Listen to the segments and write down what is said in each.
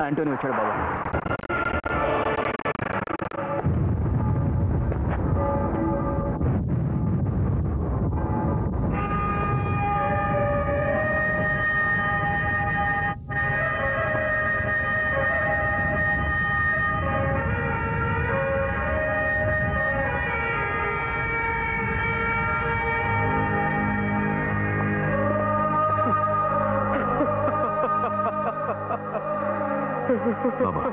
Antony వచ్చాడు బాబా బాబా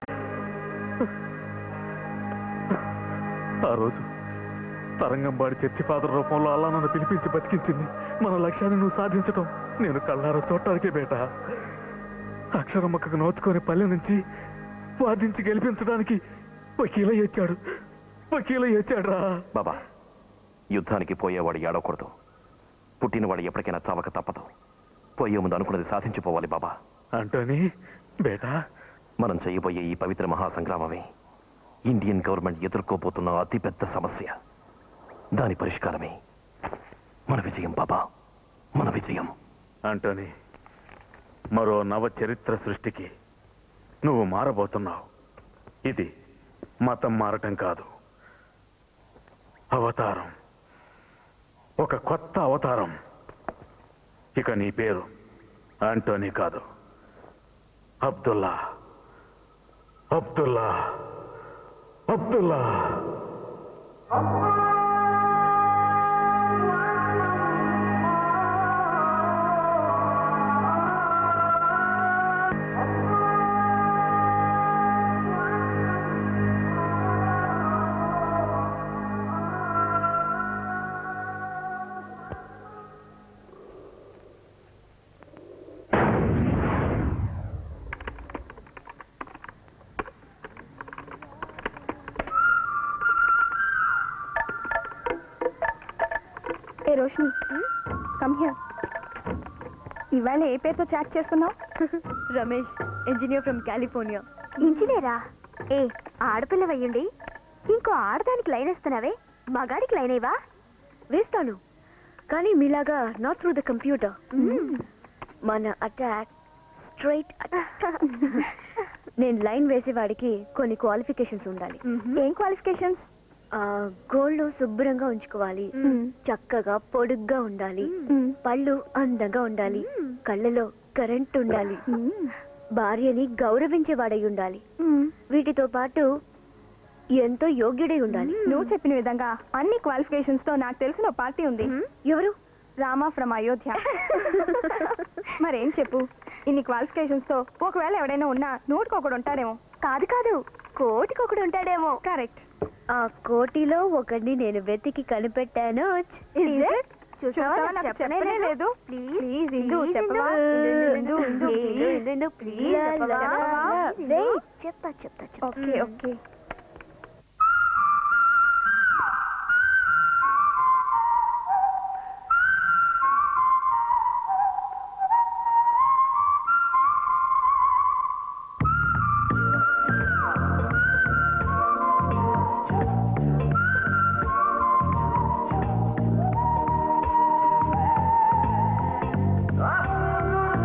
ఆ రోజు తరంగంబాడి చర్చి ఫాదర్ రూపంలో అల్లా నన్ను పిలిపించి బతికించింది మన లక్ష్యాన్ని నువ్వు సాధించటం నేను కళ్ళారా చూడటానికే బేట అక్షరం మొక్కకు నోచుకొని పల్లె నుంచి వాదించి గెలిపించడానికి వకీల ఇచ్చాడు వకీల ఇచ్చాడు రా బాబా యుద్ధానికి పోయేవాడు ఏడవకూడదు పుట్టినవాడు ఎప్పటికైనా చావక తప్పదు పోయే ముందు అనుకున్నది సాధించిపోవాలి బాబా అంటోని బేటా మనం చేయబోయే ఈ పవిత్ర మహాసంగ్రామమే ఇండియన్ గవర్నమెంట్ ఎదుర్కోబోతున్న అతిపెద్ద సమస్య దాని పరిష్కారమే మన విజయం బాబా మన విజయం అంటోని మరో నవ చరిత్ర సృష్టికి నువ్వు మారబోతున్నావు ఇది మతం మారటం కాదు అవతారం ఒక కొత్త అవతారం ఇక నీ పేరు ఆంటోనీ కాదు అబ్దుల్లా అబ్దుల్లా అబ్దుల్లా ఏ రోషిని కమ్ హియర్ ఇవాళ ఏ పేరుతో చాట్ చేస్తున్నావు రమేష్ ఇంజనీర్ ఫ్రమ్ కాలిఫోర్నియా ఇంజనీరా ఏ ఆడపిల్ల వయ్యండి ఇంకో ఆడదానికి లైన్ వేస్తున్నావే మగాడికి లైన్ అయ్యవా వేస్తాను కానీ మీలాగా నాట్ త్రూ ద కంప్యూటర్ మన అటాక్ స్ట్రైట్ నేను లైన్ వేసేవాడికి కొన్ని క్వాలిఫికేషన్స్ ఉండాలి ఏం క్వాలిఫికేషన్స్ ఆ, గోళ్ళు శుభ్రంగా ఉంచుకోవాలి చక్కగా పొడుగ్గా ఉండాలి పళ్ళు అందంగా ఉండాలి కళ్ళలో కరెంట్ ఉండాలి భార్యని గౌరవించేవాడై ఉండాలి వీటితో పాటు ఎంతో యోగ్యుడై ఉండాలి నువ్వు చెప్పిన విధంగా అన్ని క్వాలిఫికేషన్స్ తో నాకు తెలిసిన ఓ పార్టీ ఉంది ఎవరు రామా ఫ్రమ్ అయోధ్య మరేం చెప్పు ఇన్ని క్వాలిఫికేషన్స్ తో ఒకవేళ ఎవడైనా ఉన్నా నూటికొకడు ఉంటాడేమో కాదు కాదు కోటికొకడు ఉంటాడేమో కరెక్ట్ ఆ కోటిలో ఒకడిని నేను వెతికి కనిపెట్టాను చూసావా నాకు చెప్పనే లేదు ప్లీజ్ ఇందు చెప్పవా ఇందు ఇందు ఇందు ఇందు ప్లీజ్ చెప్పవా చెప్తా చెప్తా చెప్తా ఓకే ఓకే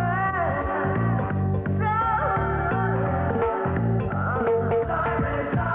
Sorry, sorry.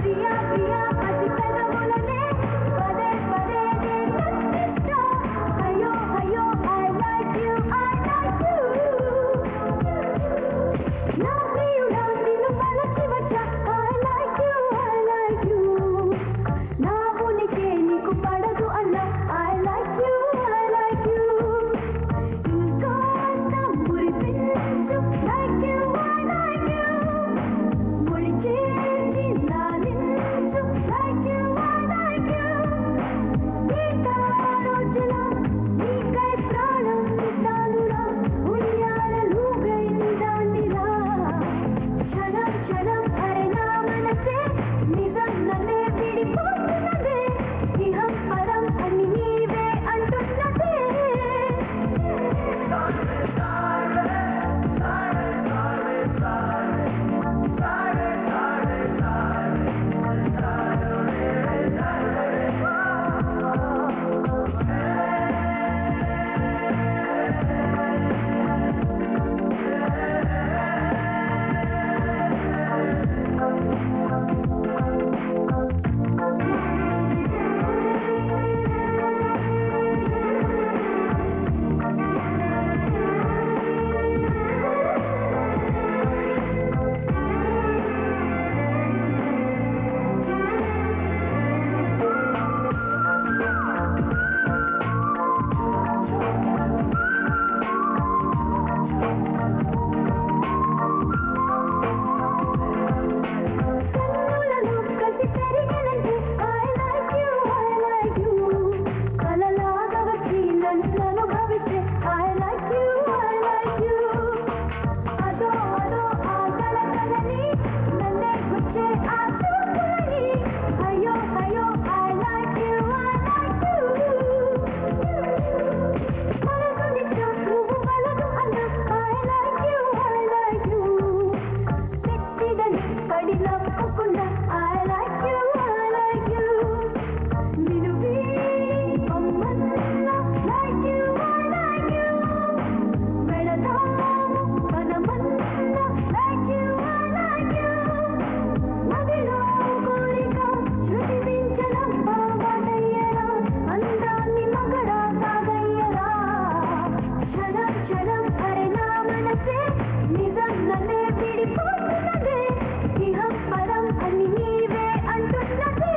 ప్రియా ప్రియా పసి పెదవులనే పదే పదే నే కనిపిస్తా అయ్యో అయ్యో I like you I like you నా ప్రియుడా నిన్ను మలచి వచ్చా I like you I like you నా ఉనికి నీకు పడదు అన్న I like you I like you ఇంకాస్త మురిపించు like you I like you ముడి చేర్చి లాలించు like you I like you గీతాలోచన నీకై ప్రాణం ఇస్తానురా ఉయ్యాలలుగై నిదానిరా క్షణం క్షణం అరే నా మనసే నిజం నన్నే విడిపోతున్నదే ఇహం పరం అని నీవే అంటున్నదే కన్నులలో కసి పెరిగినంటే I like you I like you కలలాగా వచ్చి నన్ను అనుభవిస్తే I like you I like you అదో అదో ఆ కలకలని నన్నే గుచ్చే ఆ చూపులని అయ్యో అయ్యో I like you I like you మనసు నిత్యం నువ్వు వలదు అన్న I like you I like you తెచ్చిదని పడి నవ్వకుండా I like you I like you నిన్ను వీడి పొమ్మన్నా like you I like you వెళదాము మనమన్నా like you I like you మదిలో కోరిక శృతి మించనమ్మా వాటయ్యరా అందాన్ని మగడా సాగయ్యరా క్షణం క్షణం అరే నా మనసే నిజం నన్నే విడిపోతున్నదే ఇహం పరం అని నీవే అంటున్నదే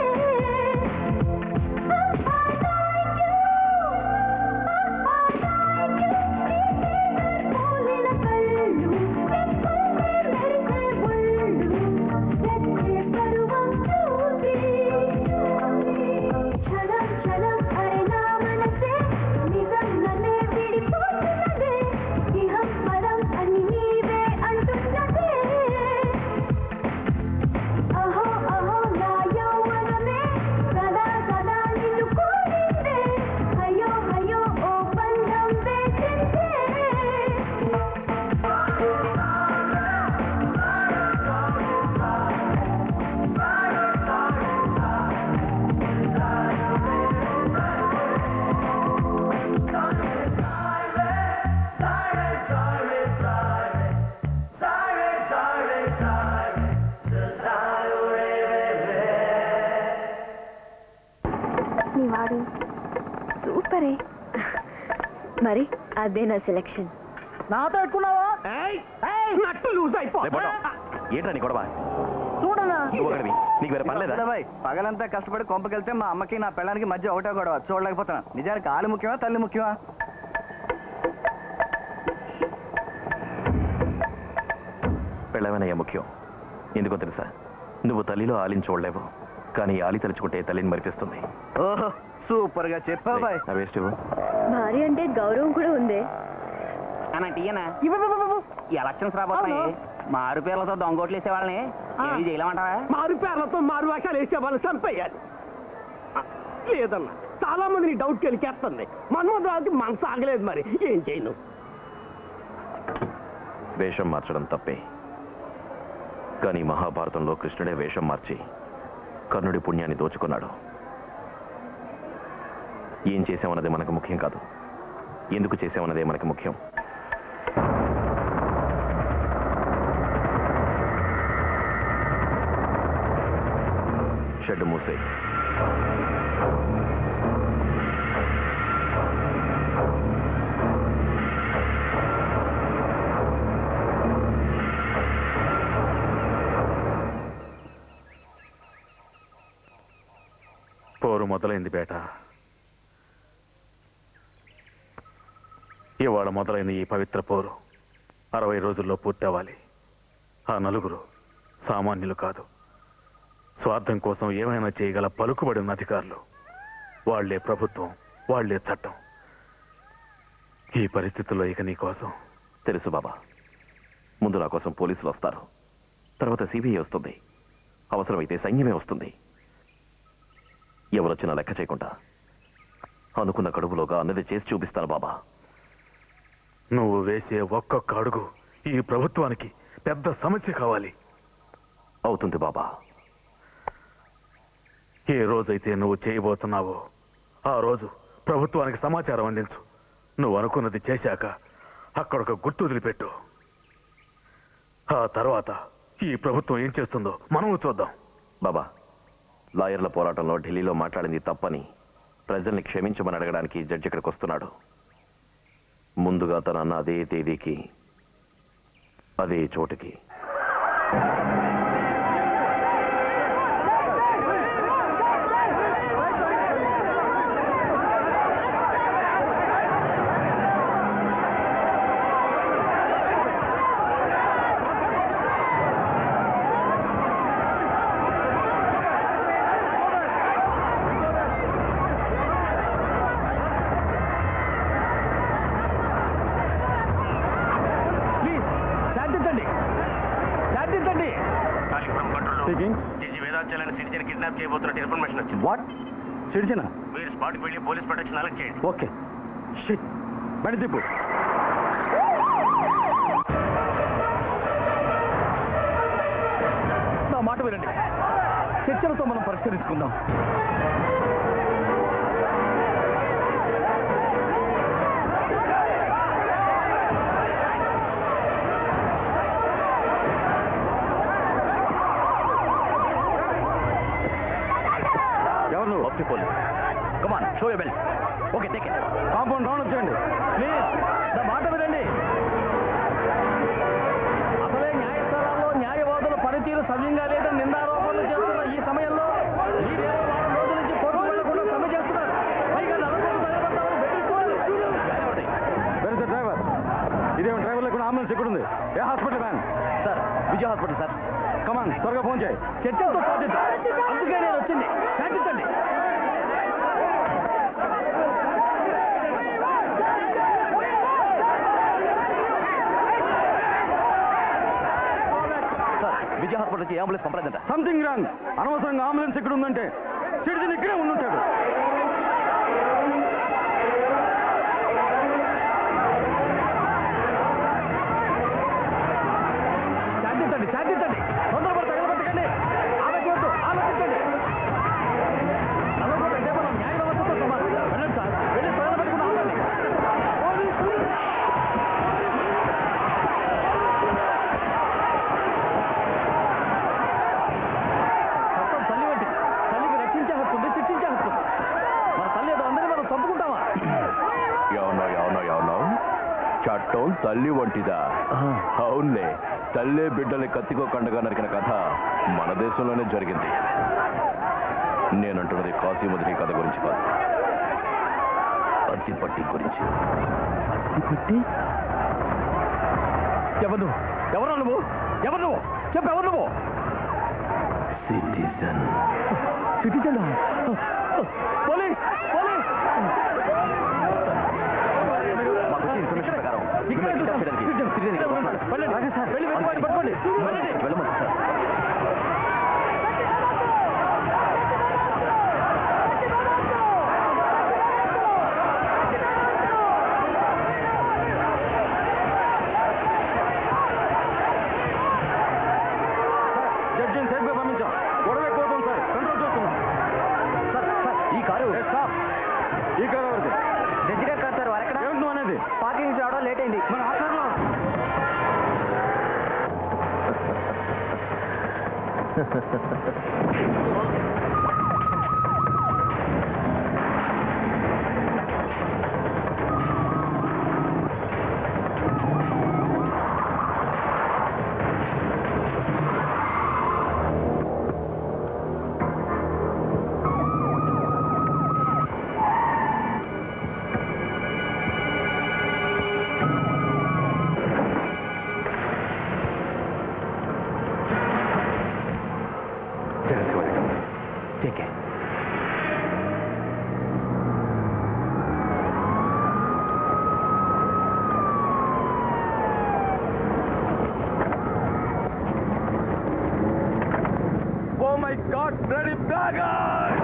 పోలిన కళ్ళు రెప్పలే మెరిసే ఒళ్ళు తెచ్చే పరువం చూసి క్షణం క్షణం అరే నా మనసే నిజం నన్నే విడిపోతున్నదే ఇహం పరం అని నీవే అంటున్నదే అహో అహో నా యౌవనమే సదా సదా నిన్ను కోరిందే అయ్యో అయ్యో ఓ బంధం వేసిందే నీ వాడు సూపరే మరి అదే నా సెలెక్షన్ నాతో ఎక్కున్నావా నట్టు లూజ్ రే బొడ్డం, ఏంట్రా నీ గొడవ చూడనా నువ్వు ఒకడివి నీకు వేరే పని లేదా బాయ్ పగలంతా కష్టపడి కొంపకెళ్తే మా అమ్మకి నా పెళ్ళానికి మధ్య ఒకటే గొడవ చూడలేకపోతున్నా నిజానికి ఆలు ముఖ్యమా తల్లి ముఖ్యమా పెళ్ళవనయ్య ముఖ్యం ఎందుకో తెలుసా నువ్వు తల్లిలో ఆలిని చూడలేవు కానీ ఆలి తలుచుకుంటే తల్లిని మరిపిస్తుంది ఓహో సూపర్ గా చెప్పా బాయ్ నా వేస్ట్ ఇవ్వు. భార్య అంటే గౌరవం కూడా ఉంది అనంటే ఈయన ఎలక్షన్స్ రాబోతున్నాయి మారు పేర్లతో దొంగోట్లు వేసే వాళ్ళని ఏమీ చేయలేమంటావా మారు పేర్లతో మారు వేషాలు వేసే వాళ్ళు చంపేయాలి ఆ, లేదన్నా చాలా మందిని డౌట్ కలికేస్తుంది మన్మోహన్ రావుకి మనసు ఆగలేదు మరి ఏం చేయను వేషం మార్చడం తప్పే కానీ మహాభారతంలో కృష్ణుడే వేషం మార్చి కర్ణుడి పుణ్యాన్ని దోచుకున్నాడు ఏం చేసామన్నది మనకు ముఖ్యం కాదు ఎందుకు చేసామన్నదే మనకి ముఖ్యం షెడ్ మూసే పోరు మొదలైంది బేట ఇవాళ మొదలైన ఈ పవిత్ర పోరు అరవై రోజుల్లో పూర్తవ్వాలి ఆ నలుగురు సామాన్యులు కాదు స్వార్థం కోసం ఏమైనా చేయగల పలుకుబడి ఉన్న అధికారులు వాళ్లే ప్రభుత్వం వాళ్లే చట్టం ఈ పరిస్థితుల్లో ఇక నీ కోసం తెలుసు బాబా ముందు నా కోసం పోలీసులు వస్తారు తర్వాత సిబిఐ వస్తుంది అవసరమైతే సైన్యమే వస్తుంది ఎవరొచ్చినా లెక్క చేయకుండా అనుకున్న కడుపులోగా అన్నది చేసి చూపిస్తాను బాబా నువ్వు వేసే ఒక్కొక్క అడుగు ఈ ప్రభుత్వానికి పెద్ద సమస్య కావాలి అవుతుంది బాబా ఏ రోజైతే నువ్వు చేయబోతున్నావో ఆ రోజు ప్రభుత్వానికి సమాచారం అందించు నువ్వు అనుకున్నది చేశాక అక్కడొక గుర్తు వదిలిపెట్టు ఆ తర్వాత ఈ ప్రభుత్వం ఏం చేస్తుందో మనము చూద్దాం బాబా లాయర్ల పోరాటంలో ఢిల్లీలో మాట్లాడింది తప్పని ప్రజల్ని క్షమించమని అడగడానికి జడ్జి ఇక్కడికి వస్తున్నాడు ముందుగా తన అన్న అదే తేదీకి అదే చోటుకి ప్లీజ్ శాంతించండి శాంతించండి జడ్జి వేదాంచాలని సిటిజన్ కిడ్నాప్ చేయబోతున్నట్టు ఇన్ఫర్మేషన్ వచ్చింది వాట్ సిటిజనా మీరు స్పాట్కి వెళ్ళి పోలీస్ ప్రొటెక్షన్ అలర్ట్ చేయండి ఓకే షిట్ బండి తిప్పు నా మాట వినండి చర్చలతో మనం పరిష్కరించుకుందాం ఎవరు నువ్వు ఒప్పి police come on show you bell okay take it compound round వచ్చేయండి ప్లీజ్ నా మాట వినండి అసలే న్యాయస్థానాల్లో న్యాయవాదుల పనితీరు సవ్యంగా లేదని నిందారోపణలు చేస్తున్న ఈ సమయంలో మీరేమో వారం రోజుల నుంచి కోర్టు వెళ్లకుండా సమ్మె చేస్తున్నారు పైగా నలుగురు తలబడతామని బెదిరిస్తున్నారు. డ్రైవర్ ఇదేమో డ్రైవర్ లేకుండా అంబులెన్స్ ఎక్కడుంది ఏ hospital man sir Vijaya hospital sir come on త్వరగా ఫోన్ చేయి చర్చలతో సాధిద్దాం అందుకే నేను వచ్చింది శాంతించండి సార్ విజయ హాస్పిటల్ నుంచి అంబులెన్స్ పంపలేదంట సంథింగ్ రాంగ్ అనవసరంగా అంబులెన్స్ ఇక్కడ ఉందంటే సిటిజన్ ఇక్కడే ఉండుంటాడు శాంతించండి శాంతించండి తొందరపడి తగలబెట్టకండి ఆలోచించద్దు ఆలోచించండి నల్లగొండ అంటే మనం న్యాయ వ్యవస్థతో సమానం వెళ్ళండి సార్ వెళ్ళి తగలబెట్టుకుని ఆపండి పోలీసులు చట్టం తల్లి వంటిది తల్లికి రక్షించే హక్కు ఉంది శిక్షించే హక్కు ఉంది. మన తల్లి ఏదో అందరినీ మనం చంపుకుంటామా ఎవనో ఎవనో ఎవనో చట్టం తల్లి వంటిదా అవునులే తల్లే బిడ్డల్ని కత్తికో కండగా నరికిన కథ మన దేశంలోనే జరిగింది నేనంటున్నది కాశీమధురి కథ గురించి కాదు అగ్గిపట్టి గురించి ఎవరు నువ్వు ఎవరు నువ్వు ఎవరు నువ్వు చెప్పు ఎవరు నువ్వు సిటిజన్ సిటిజన్ పోలీస్ పోలీస్ మాకు వచ్చిన ఇన్ఫర్మేషన్ ప్రకారం ఇక్కడ మిమ్మల్ని కిడ్నాప్ చేయడానికి citizen ఇక్కడ వస్తున్నాడు. వెళ్ళండి వెళ్ళి వెతుక్కోండి, పట్టుకోండి వెళ్ళండి వెళ్ళమని సార్ జడ్జిని సేఫ్గా పంపించాం గొడవ ఎక్కువ అవుతుంది సార్ కంట్రోల్ చూస్తున్నాం సార్ సార్ ఈ కారు స్టాప్ ఈ కారు ఎవరిది జడ్జి గారు కాదు సార్ వారెక్కడ ఏమిటి నువ్వు అనేది పార్కింగ్ నుంచి రావడం లేట్ అయింది మన ఆ కారులో Take care. Oh my god ready beggar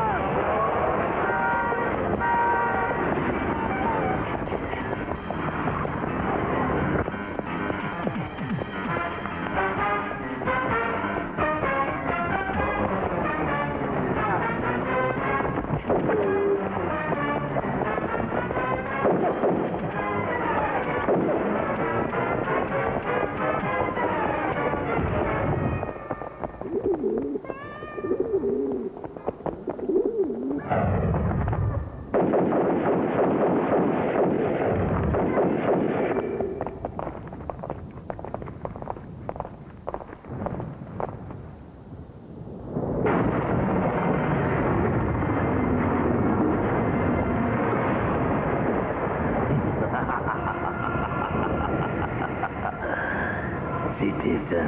Citizen.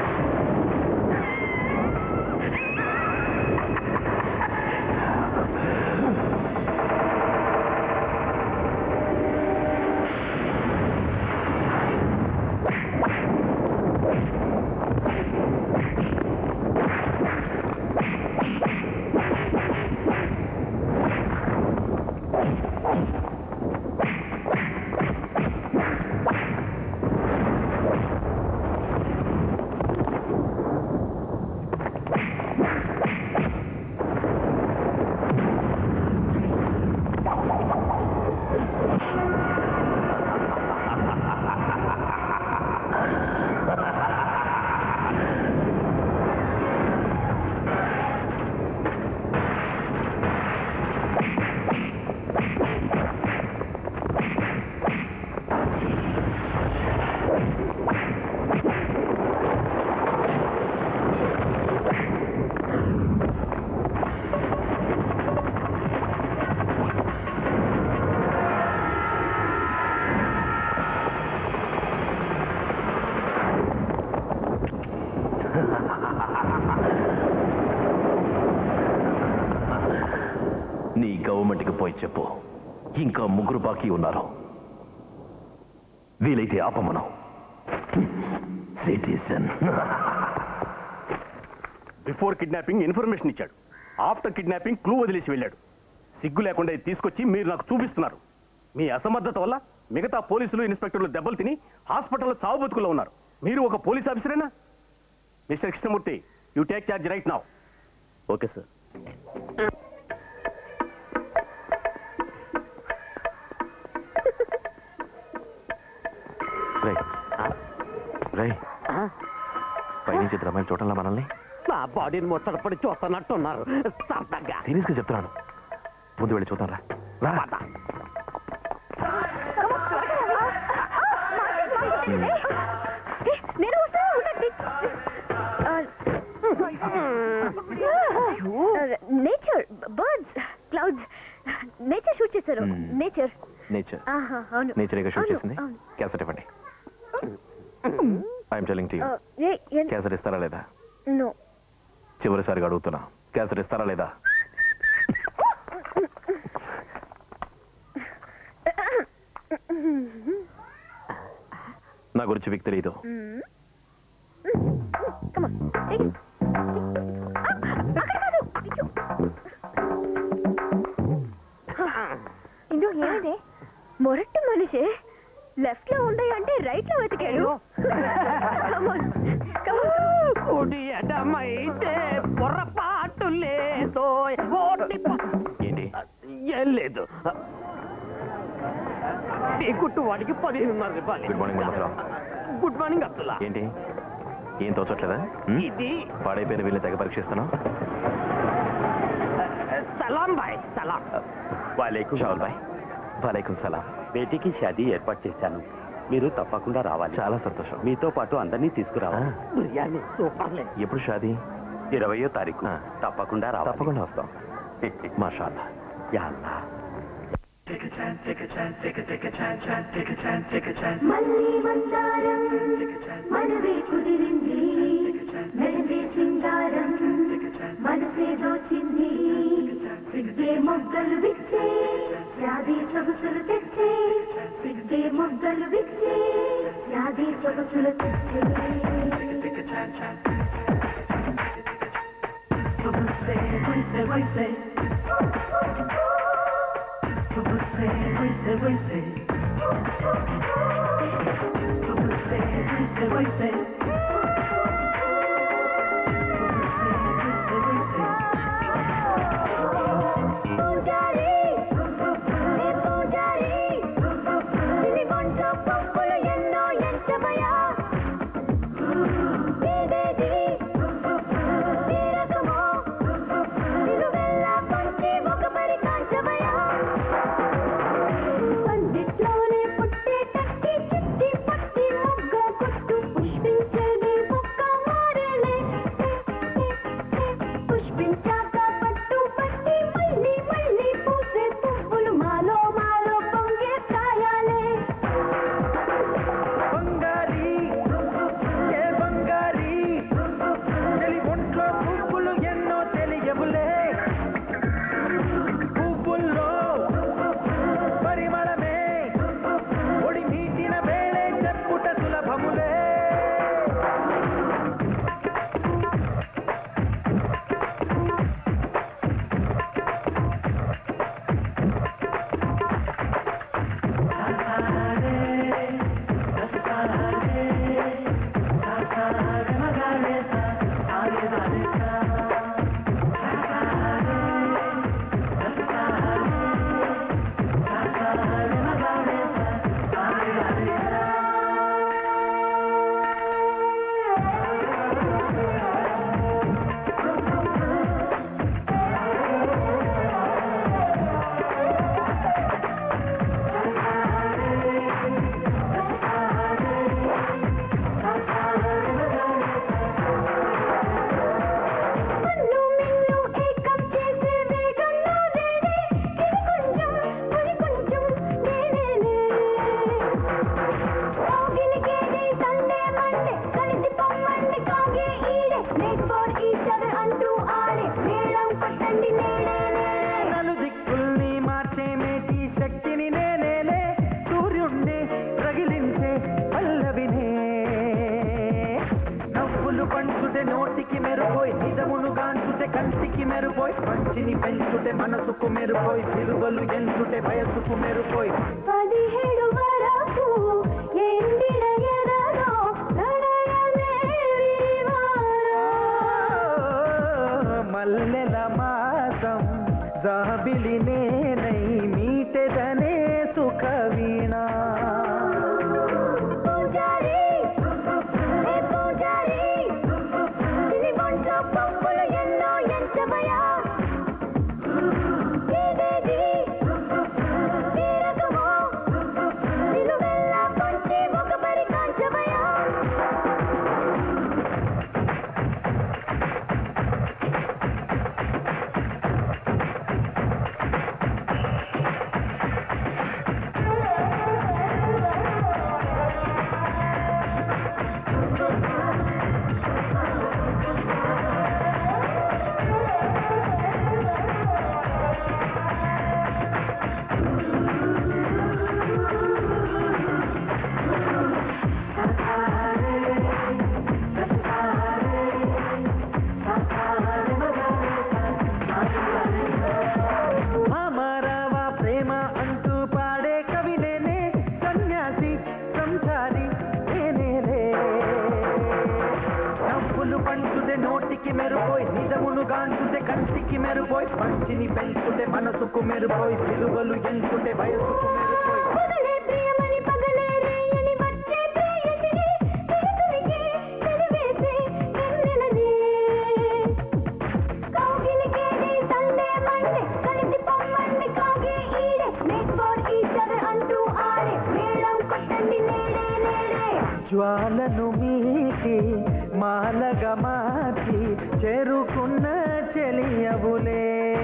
నీ గవర్నమెంట్కి పోయి చెప్పు ఇంకా ముగ్గురు బాకీ ఉన్నారు వీలైతే ఆపమనం సిటిజన్ బిఫోర్ కిడ్నాపింగ్ ఇన్ఫర్మేషన్ ఇచ్చాడు ఆఫ్టర్ కిడ్నాపింగ్ క్లూ వదిలేసి వెళ్ళాడు సిగ్గు లేకుండా ఇది తీసుకొచ్చి మీరు నాకు చూపిస్తున్నారు మీ అసమర్థత వల్ల మిగతా పోలీసులు ఇన్స్పెక్టర్లు దెబ్బలు తిని హాస్పిటల్లో చావు బతుకుల్లో ఉన్నారు మీరు ఒక పోలీస్ ఆఫీసరేనా mister Krishnamurthy you take charge right now okay sir రై రై పైనుంచి ఇద్దరు అమ్మాయిలు చూడంలా మనల్ని నా బాడీని ముచ్చటపడి చూస్తున్నట్టున్నారు సరదాగా సీరియస్గా చెప్తున్నాను ముందు వెళ్ళి చూద్దాం రా రా నేను వస్తాను ఉండండి nature birds clouds nature shoot చేశారు Hmm. నేచర్ నేచర్ అవును నేచర్ షూట్ అవును, చేసింది అవును. క్యాసెట్ ఇవ్వండి ఐఎమ్ టెలింగ్ టు ఆ, ఏ, ఎన్- క్యాసెట్ ఇస్తారా లేదా no. చివరిసారిగా అడుగుతున్నా క్యాసెట్ ఇస్తారా లేదా నా గురించి మీకు తెలీదు Hmm. Come on, take it. ఆ, అక్కడ కాదు. అయ్యో. ఇందు ఏమిటి మొరట్టు మనిషి లెఫ్ట్ లో ఉంది అంటే రైట్ లో వెతికాడు Come on, come on. కుడి ఎడమైతే పొరపాటు లేదు ఓటి ప- ఏంటి ఏం లేదు టీ కుట్టు వాడికి పదిహేనున్నర రూపాయలు good morning Mammatrao good morning Abdulla ఏంటి ఏం తోచట్లేదా హ్మ్? ఇది పాడైపోయిన వీళ్ళని తెగ పరీక్షిస్తాను సలాం బాయ్ సలాం వాలేకుం షావుల్ బాయ్ వాలేకుం సలాం బేటీకి షాదీ ఏర్పాటు చేశాను మీరు తప్పకుండా రావాలి చాలా సంతోషం మీతో పాటు అందరినీ ఆ, తీసుకురావాలి బిర్యానీ సూపర్లే ఎప్పుడు షాదీ ఇరవయో తారీఖు ఆ. తప్పకుండా రావాలి తప్పకుండా వస్తాం మాషాల్లా యా అల్లా. మళ్ళీ మందారం మనవే కుదిరింది మెహందీ సింగారం మనసే దోచింది సిగ్గే మొగ్గలు విచ్చే యాది సొగసులు తెచ్చే సిగ్గే మొగ్గలు విచ్చే యాది సొగసులు తెచ్చే పూజారి ఏ పూజారి చిలి ఒంట్లో పప్పులు ఎన్నో ఎంచబయా ఇదేది తీరకమో నిలువెల్లా పంచి ఒక పరి కాంచబయా పందిట్లోనే పుట్టేటట్టి చిట్టి పట్టి మొగ్గ కొట్టు పుష్పించేది ఒక్క మారేలే పుష్పించాక పట్టు పట్టి మళ్ళీ మళ్ళీ పూసే పువ్వులు మాలో మాలో పొంగే కాయాలే బంగారి ఏ బంగారి చెలి ఒంట్లో పువ్వులు ఎన్నో తెలియవులే పువ్వుల్లో పరిమళమే ఒడి మీటిన వేళే చెప్పుట సులభములే మన్ను మిన్ను ఏకం చేసే వేగంలో రేడే ఇది కొంచెం పులి కొంచెం నేనేలే కాగిలికేది సండే మండే కలిసి పొమ్మండి కాగే ఈడే మేక్ ఫర్ ఈచ్ అదర్ అంటూ ఆడే మేళం కొట్టండి నేడే నేడే నలు దిక్కుల్ని మార్చే మేటి శక్తిని నేనేలే సూర్యుణ్ణి రగిలించే పల్లవినే నవ్వులు పంచుటే నోటికి మెరుపోయి నిజమును గాంచుటే కంటికి మెరుపోయి మంచిని పెంచుటే మనసుకు మెరుపోయి విలువలు ఎంచుటే వయసుకు మెరుపోయి పదిహేడు వరకు ఎండిన ఎదలో ప్రణయమే విరివారా. మల్లెల మాసం జాబిలి నేనై మీటెదనే సుఖ వీణా పూజారి ఏ పూజారి చిలి ఒంట్లో పప్పులు ఎన్నో ఎంచబయా ఇదేది తీరకమో నిలువెల్లా పంచి ఒక పరి కాంచబయా అమరవ ప్రేమ అంటూ పాడే కవి నేనే సన్యాసి సంసారి నేనేలే నవ్వులు పంచుతే నోటికి మెరుపోయి నిజమును గాంచుతే కంటికి మెరుపోయి మంచిని పెంచుతే మనసుకు మెరుపోయి విలువలు ఎంచుతే వయసుకు మెరుపోయి పగలే ప్రియమని పగలే రేయని వచ్చే ప్రేయసిని తెలుసునికే తెలివేసే వెన్నెలనే కౌగిలికేది సండే మండే కలిసి పొమ్మండి కాగే ఈడే మేక్ ఫర్ ఈచ్ అదర్ అంటూ ఆడే మేళం కొట్టండి నేడే నేడే జ్వాలను మీకి మాలగా మార్చి చేరుకున్న చెలియవులే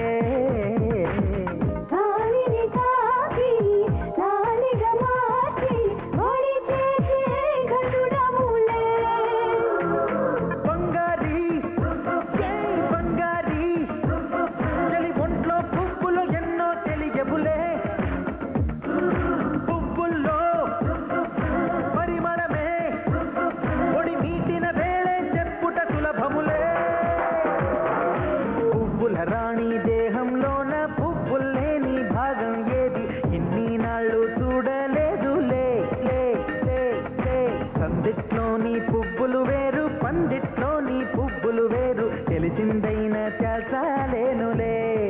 గాలిని తాకి గాలిగా మార్చి ఒడి చేసే ఘటుడములే బంగారి జై బంగారి లేనులే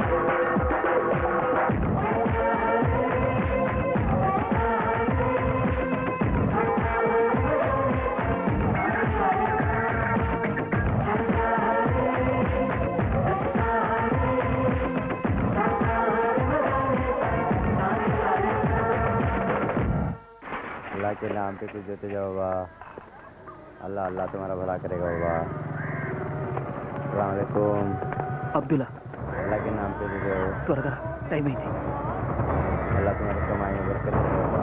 अल्लाह के नाम पे कुछ देते जाओ बाबा अल्लाह अल्लाह तुम्हारा भला करेगा बाबा अलैकुम అబ్దుల్లా अल्लाह के नाम पे दे दो త్వరగా టైం అయింది अल्लाह तुम्हारी कमाई में बरकत करे बाबा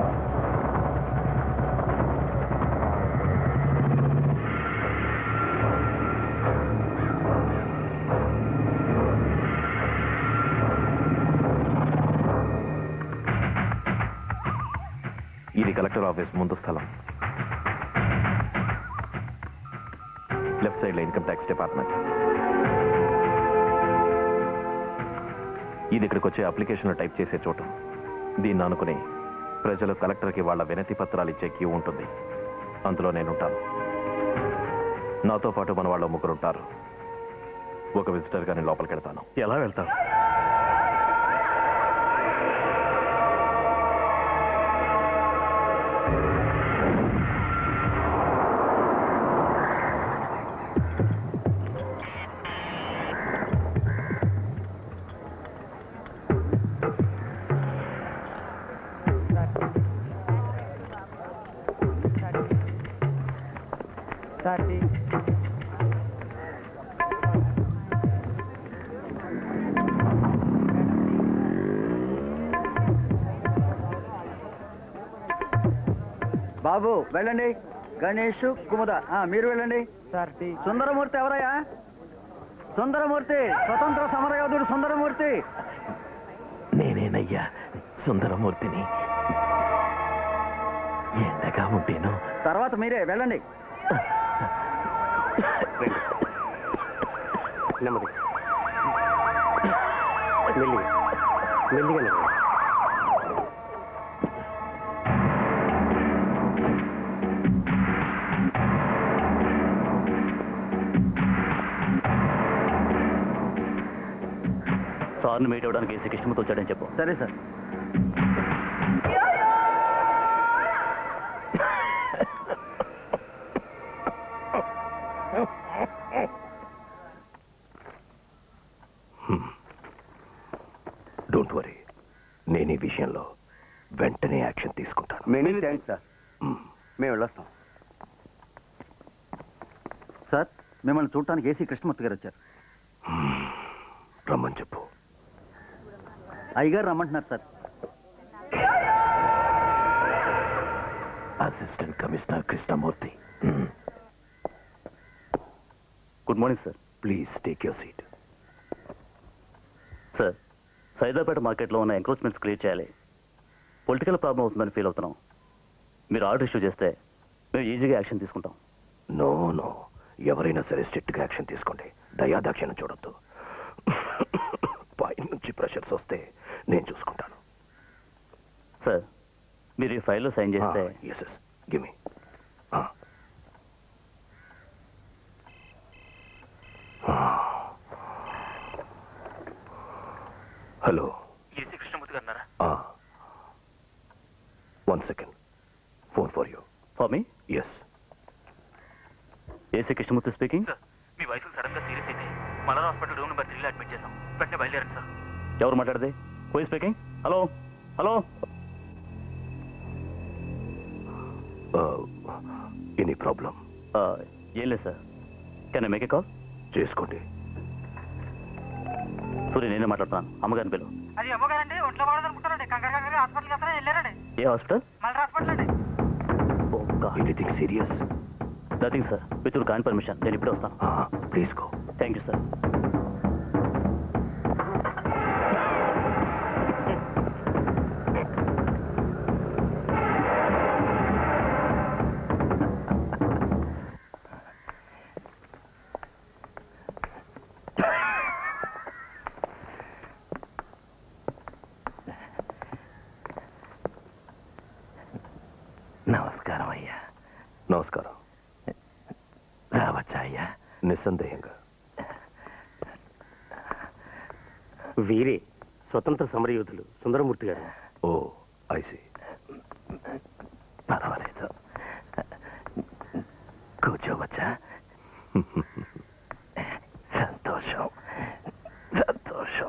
ఇది కలెక్టర్ ఆఫీస్ ముందు స్థలం లెఫ్ట్ సైడ్ లో ఇన్కమ్ ట్యాక్స్ డిపార్ట్మెంట్ ఇది ఇక్కడికి వచ్చే అప్లికేషన్లు టైప్ చేసే చోటు దీన్ని అనుకుని ప్రజలు కలెక్టర్కి వాళ్ళ వినతి పత్రాలు ఇచ్చే క్యూ ఉంటుంది అందులో నేనుంటాను నాతో పాటు మన వాళ్ళు ముగ్గురు ఉంటారు ఒక విజిటర్గా నేను లోపలికి వెళ్తాను ఎలా వెళ్తావు బాబు వెళ్ళండి గణేష్ కుముద ఆ, మీరు వెళ్ళండి సుందరమూర్తి ఎవరయ్యా సుందరమూర్తి స్వతంత్ర సమరయోధుడు సుందరమూర్తి నేనేనయ్యా సుందరమూర్తిని ఎండగా ఉంటేను తర్వాత మీరే వెళ్ళండి నెమ్మది మెల్లిగా మెల్లిగా నెమ్మది సార్ని మీట్ అవ్వడానికి ఏసీ కృష్ణమూర్తి వచ్చాడని చెప్పు సరే సార్ డోంట్ వరీ నేను ఈ విషయంలో వెంటనే యాక్షన్ తీసుకుంటాను మెనీ థ్యాంక్స్ సార్ మేము వెళ్ళొస్తాం సార్ మిమ్మల్ని చూడటానికి ఏసీ కృష్ణమూర్తి గారు వచ్చారు రమ్మని చెప్పు అయ్యగారు రమ్మంటున్నారు sir assistant commissioner Krishnamurthy good morning sir please take your seat sir Saidapet మార్కెట్లో ఉన్న ఎంక్రోచ్మెంట్స్ క్లియర్ చేయాలి పొలిటికల్ ప్రాబ్లం అవుతుందని ఫీల్ అవుతున్నాం మీరు ఆర్డర్ ఇష్యూ చేస్తే మేము ఈజీగా యాక్షన్ తీసుకుంటాం నో నో ఎవరైనా సరే స్ట్రిక్ట్గా యాక్షన్ తీసుకోండి దయాదాక్షిణం చూడొద్దు పై నుంచి ప్రెషర్స్ వస్తే నేను చూసుకుంటాను సార్ మీరు ఈ ఫైల్లో సైన్ చేస్తే yes yes give me hello AC Krishnamurthy garu one second phone for you for me yes AC Krishnamurthy speaking మీ వయసు సడన్ గా సీరియస్ అయితే మలర్ హాస్పిటల్ రూమ్ నెంబర్ త్రీలో అడ్మిట్ చేసాం వెంటనే బయలుదేరండి సార్ ఎవరు మాట్లాడదే who speaking hello hello any problem ఏం లేదు సార్ can I make a call చేసుకోండి సూర్య నేనే మాట్లాడుతున్నాను అమ్మగారిని పిలువు అది అమ్మగారండి ఒంట్లో వాడదనుకుంటారండి కంగారు కంగారు హాస్పిటల్కి వస్తారా వెళ్ళారండి ఏ హాస్పిటల్ మలర్ హాస్పిటల్ అండి anything serious nothing sir with your kind permission నేను ఇప్పుడే వస్తాను please go thank you sir నమస్కారం అయ్యా నమస్కారం రావచ్చా అయ్యా నిస్సందేహంగా వీరే స్వతంత్ర సమరయోధులు సుందరమూర్తి గారు ఓ ఐసి పర్వాలేదు కూర్చోవచ్చా సంతోషం సంతోషం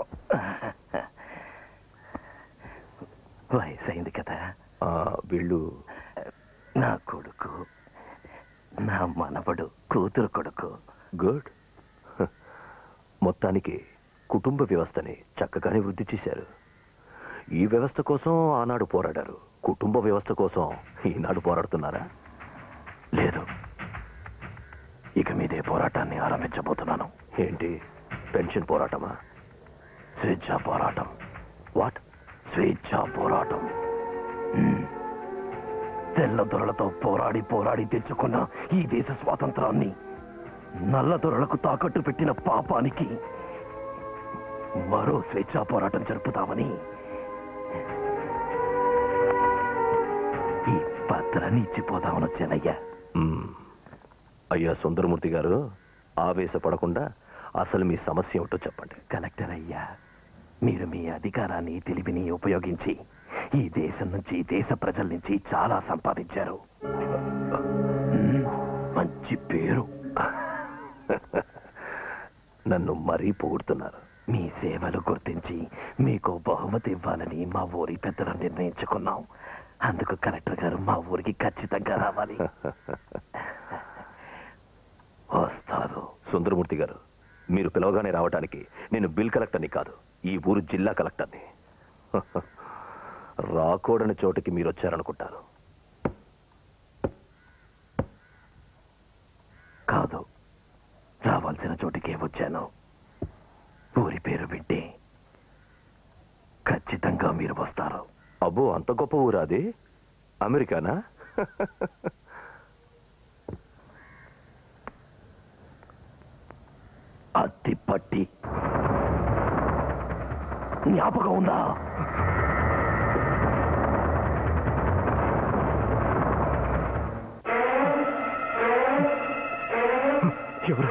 వయసు అయింది కదా వీళ్ళు నా కొడుకు నా మనవడు కూతురు కొడుకు గుడ్ మొత్తానికి కుటుంబ వ్యవస్థని చక్కగానే వృద్ధి చేశారు ఈ వ్యవస్థ కోసం ఆనాడు పోరాడారు కుటుంబ వ్యవస్థ కోసం ఈనాడు పోరాడుతున్నారా లేదు ఇక మీదే పోరాటాన్ని ఆరంభించబోతున్నాను ఏంటి పెన్షన్ పోరాటమా స్వేచ్ఛ పోరాటం వాట్ స్వేచ్ఛ పోరాటం మ్మ్. తెల్ల దొరలతో పోరాడి పోరాడి తెచ్చుకున్న ఈ దేశ స్వాతంత్రాన్ని నల్ల దొరలకు తాకట్టు పెట్టిన పాపానికి మరో స్వేచ్ఛా పోరాటం జరుపుతామని ఈ పత్రాన్ని ఇచ్చిపోదామని వచ్చానయ్యా అయ్యా సుందరమూర్తి గారు ఆవేశపడకుండా అసలు మీ సమస్య ఏమిటో చెప్పండి కలెక్టర్ అయ్యా మీరు మీ అధికారాన్ని తెలివిని ఉపయోగించి ఈ దేశం నుంచి దేశ ప్రజల నుంచి చాలా సంపాదించారు మ్మ్, మంచి పేరు నన్ను మరీ పొగుడుతున్నారు మీ సేవలు గుర్తించి మీకు బహుమతి ఇవ్వాలని మా ఊరి పెద్దలు నిర్ణయించుకున్నాం అందుకు కలెక్టర్ గారు మా ఊరికి ఖచ్చితంగా రావాలి వస్తారు సుందరమూర్తి గారు మీరు పిలవగానే రావడానికి నేను బిల్ కలెక్టర్ని కాదు ఈ ఊరు జిల్లా కలెక్టర్ని రాకూడని చోటుకి మీరు వచ్చారనుకుంటారు కాదు రావాల్సిన చోటికే వచ్చాను ఊరి పేరు వింటే ఖచ్చితంగా మీరు వస్తారు అబ్బో అంత గొప్ప ఊరా అది అమెరికానా అత్తిపట్టి జ్ఞాపకం ఉందా ఎవరు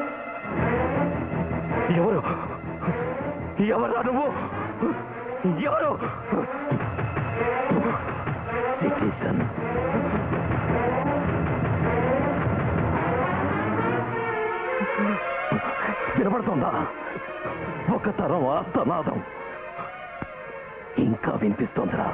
ఎవరు ఎవరా నువ్వు ఎవరు సిటిజన్ వినపడుతుందా ఒక తరం ఆస్తనాదం ఇంకా వినిపిస్తోందిరా